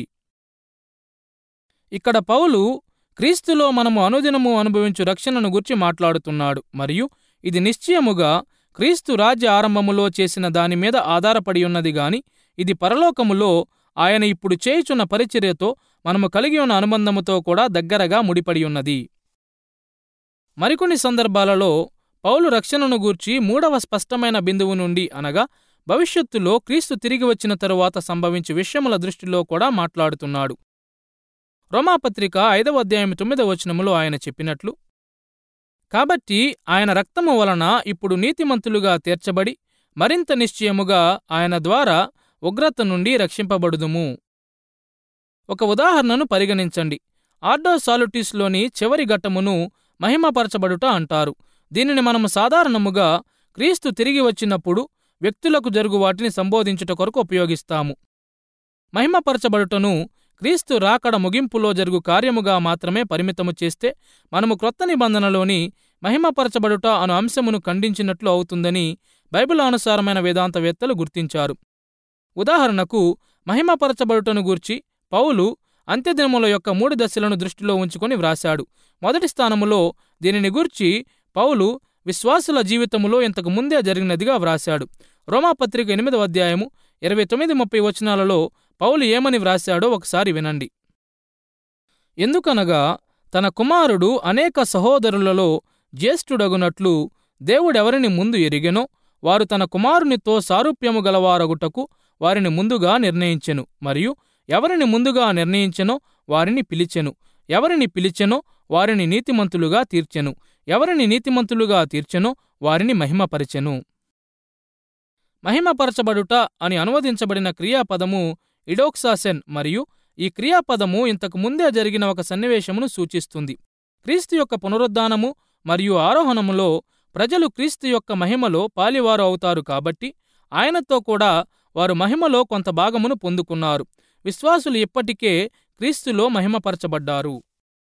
ఇక్కడ పౌలు క్రీస్తులో మనము అనుదినము అనుభవించు రక్షణను గురించి మాట్లాడుతున్నాడు మరియు ఇది నిశ్చయముగా క్రీస్తు రాజ్య ఆరంభములో చేసిన దాని మీద ఆధారపడి ఉన్నది గాని ఇది పరలోకములో ఆయన ఇప్పుడు చేయుచున్న పరిచర్యతో మనము కలిగి ఉన్న అనుబంధముతో కూడా దగ్గరగా ముడిపడి ఉన్నది మరికొన్ని సందర్భాలలో పౌలు రక్షణను గూర్చి మూడవ స్పష్టమైన బిందువు నుండి అనగా భవిష్యత్తులో క్రీస్తు తిరిగి వచ్చిన తరువాత సంభవించే విషయముల దృష్టిలో కూడా మాట్లాడుతున్నాడు రోమాపత్రిక ఐదవ అధ్యాయం తొమ్మిదవ వచనములో ఆయన చెప్పినట్లు కాబట్టి ఆయన రక్తము వలన ఇప్పుడు నీతిమంతులుగా తీర్చబడి మరింత నిశ్చయముగా ఆయన ద్వారా ఉగ్రత నుండి రక్షింపబడుదుము ఒక ఉదాహరణను పరిగణించండి ఆర్డో సాలుటిస్లోని చివరి ఘట్టమును మహిమపరచబడుట అంటారు దీనిని మనము సాధారణముగా క్రీస్తు తిరిగి వచ్చినప్పుడు వ్యక్తులకు జరుగు వాటిని సంబోధించుట కొరకు ఉపయోగిస్తాము మహిమపరచబడుటను క్రీస్తు రాకడ ముగింపులో జరుగు కార్యముగా మాత్రమే పరిమితము చేస్తే మనము క్రొత్త నిబంధనలోని మహిమపరచబడుట అను అంశమును ఖండించినట్లు అవుతుందని బైబిల్ అనుసారమైన వేదాంతవేత్తలు గుర్తించారు ఉదాహరణకు మహిమపరచబడుటను గూర్చి పౌలు అంత్యదినముల యొక్క మూడు దశలను దృష్టిలో ఉంచుకొని వ్రాశాడు మొదటి స్థానములో దీనిని గూర్చి పౌలు విశ్వాసుల జీవితములో ఇంతకు ముందే జరిగినదిగా వ్రాశాడు రోమాపత్రిక ఎనిమిదవ అధ్యాయము ఇరవై తొమ్మిది ముప్పై వచనాలలో పౌలు ఏమని వ్రాశాడో ఒకసారి వినండి ఎందుకనగా తన కుమారుడు అనేక సహోదరులలో జ్యేష్ఠుడగునట్లు దేవుడెవరిని ముందు ఎరిగెనో వారు తన కుమారునితో సారూప్యము గలవారగుటకు వారిని ముందుగా నిర్ణయించెను మరియు ఎవరిని ముందుగా నిర్ణయించెనో వారిని పిలిచెను ఎవరిని పిలిచెనో వారిని నీతిమంతులుగా తీర్చెను ఎవరిని నీతిమంతులుగా తీర్చెనో వారిని మహిమపరిచెను మహిమపరచబడుట అని అనువదించబడిన క్రియాపదము ఇడోక్సాసెన్ మరియు ఈ క్రియాపదము ఇంతకు ముందే జరిగిన ఒక సన్నివేశమును సూచిస్తుంది క్రీస్తు యొక్క పునరుద్ధానము మరియు ఆరోహణములో ప్రజలు క్రీస్తు యొక్క మహిమలో పాలివారు అవుతారు కాబట్టి ఆయనతో కూడా వారు మహిమలో కొంత భాగమును పొందుకున్నారు విశ్వాసులు ఇప్పటికే క్రీస్తులో మహిమపరచబడ్డారు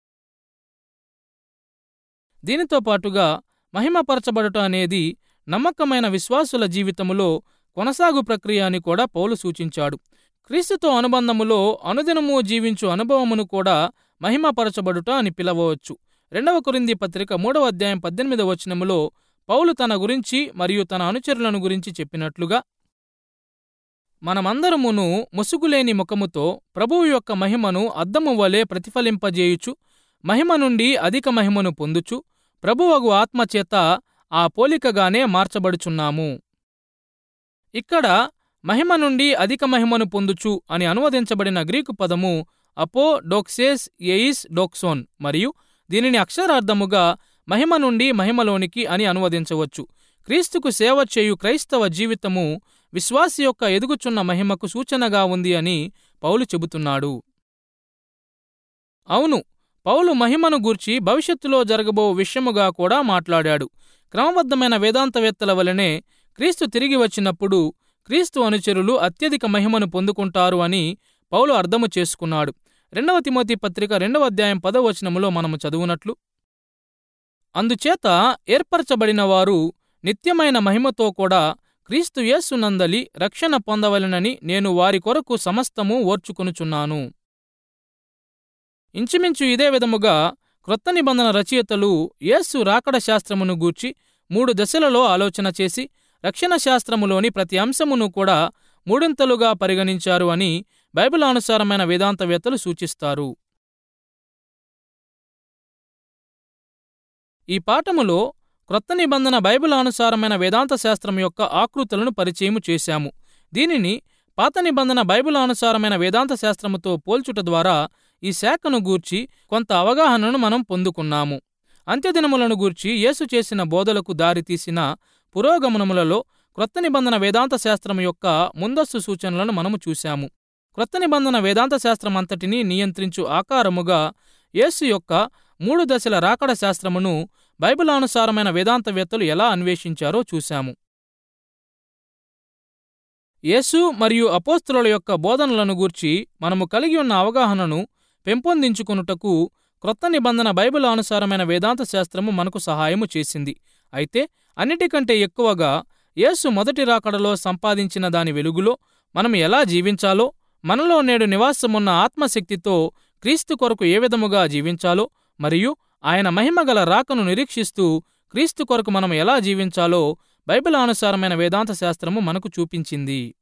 దీనితో పాటుగా మహిమపరచబడుట అనేది నమ్మకమైన విశ్వాసుల జీవితములో కొనసాగు ప్రక్రియ అని కూడా పౌలు సూచించాడు క్రీస్తుతో అనుబంధములో అనుదినము జీవించు అనుభవమును కూడా మహిమపరచబడుట అని పిలవవచ్చు రెండవ కొరింది పత్రిక మూడవ అధ్యాయం పద్దెనిమిదవ వచనములో పౌలు తన గురించి మరియు తన అనుచరులను గురించి చెప్పినట్లుగా మనమందరమును ముసుగులేని ముఖముతో ప్రభువు యొక్క మహిమను అద్దము వలె ప్రతిఫలింపజేయుచు మహిమ నుండి అధిక మహిమను పొందుచు ప్రభువగు ఆత్మచేత ఆ పోలికగానే మార్చబడుచున్నాము ఇక్కడ మహిమ నుండి అధిక మహిమను పొందుచు అని అనువదించబడిన గ్రీకు పదము అపో డోక్సేస్ ఎయిస్ డోక్సోన్ మరియు దీనిని అక్షరార్థముగా మహిమ నుండి మహిమలోనికి అని అనువదించవచ్చు క్రీస్తుకు సేవ చేయు క్రైస్తవ జీవితము విశ్వాసి యొక్క ఎదుగుచున్న మహిమకు సూచనగా ఉంది అని పౌలు చెబుతున్నాడు అవును పౌలు మహిమను గూర్చి భవిష్యత్తులో జరగబో విషయముగా కూడా మాట్లాడాడు క్రమబద్ధమైన వేదాంతవేత్తల వలనే క్రీస్తు తిరిగి వచ్చినప్పుడు క్రీస్తు అనుచరులు అత్యధిక మహిమను పొందుకుంటారు అని పౌలు అర్థము చేసుకున్నాడు రెండవ తిమోతి పత్రిక రెండవ అధ్యాయం పదవ వచనములో మనము చదువునట్లు అందుచేత ఏర్పరచబడిన వారు నిత్యమైన మహిమతో కూడా క్రీస్తు యేసునందలి రక్షణ పొందవలెనని నేను వారి కొరకు సమస్తము ఓర్చుకొనుచున్నాను ఇంచుమించు ఇదే విధముగా క్రొత్త నిబంధన రచయితలు యేసు రాకడ శాస్త్రమును గూర్చి మూడు దశలలో ఆలోచన చేసి రక్షణ శాస్త్రములోని ప్రతి అంశమును కూడా మూడింతలుగా పరిగణించారు అని బైబిల్ అనుసారమైన వేదాంతవేత్తలు సూచిస్తారు ఈ పాఠములో క్రొత్త నిబంధన బైబిల్ అనుసారమైన వేదాంత శాస్త్రం యొక్క ఆకృతులను పరిచయము చేశాము దీనిని పాత నిబంధన బైబిల్ అనుసారమైన వేదాంత శాస్త్రముతో పోల్చుట ద్వారా ఈ శాఖను గూర్చి కొంత అవగాహనను మనం పొందుకున్నాము అంత్యదినములను గూర్చి యేసు చేసిన బోధలకు దారితీసిన పురోగమనములలో క్రొత్త నిబంధన వేదాంత శాస్త్రం యొక్క ముందస్తు సూచనలను మనము చూశాము క్రొత్త నిబంధన వేదాంత శాస్త్రం అంతటినీ నియంత్రించు ఆకారముగా యేసు యొక్క మూడు దశల రాకడ శాస్త్రమును బైబిలానుసారమైన వేదాంతవేత్తలు ఎలా అన్వేషించారో చూశాము యేసు మరియు అపోస్తుల యొక్క బోధనలను గూర్చి మనము కలిగి ఉన్న అవగాహనను పెంపొందించుకొనుటకు క్రొత్త నిబంధన బైబిల్ అనుసారమైన వేదాంత శాస్త్రము మనకు సహాయము చేసింది అయితే అన్నిటికంటే ఎక్కువగా యేసు మొదటి రాకడలో సంపాదించిన దాని వెలుగులో మనం ఎలా జీవించాలో మనలో నేడు నివాసమున్న ఆత్మశక్తితో క్రీస్తు కొరకు ఏ విధముగా జీవించాలో మరియు ఆయన మహిమగల రాకను నిరీక్షిస్తూ క్రీస్తు కొరకు మనం ఎలా జీవించాలో బైబిల్ అనుసారమైన వేదాంత శాస్త్రము మనకు చూపించింది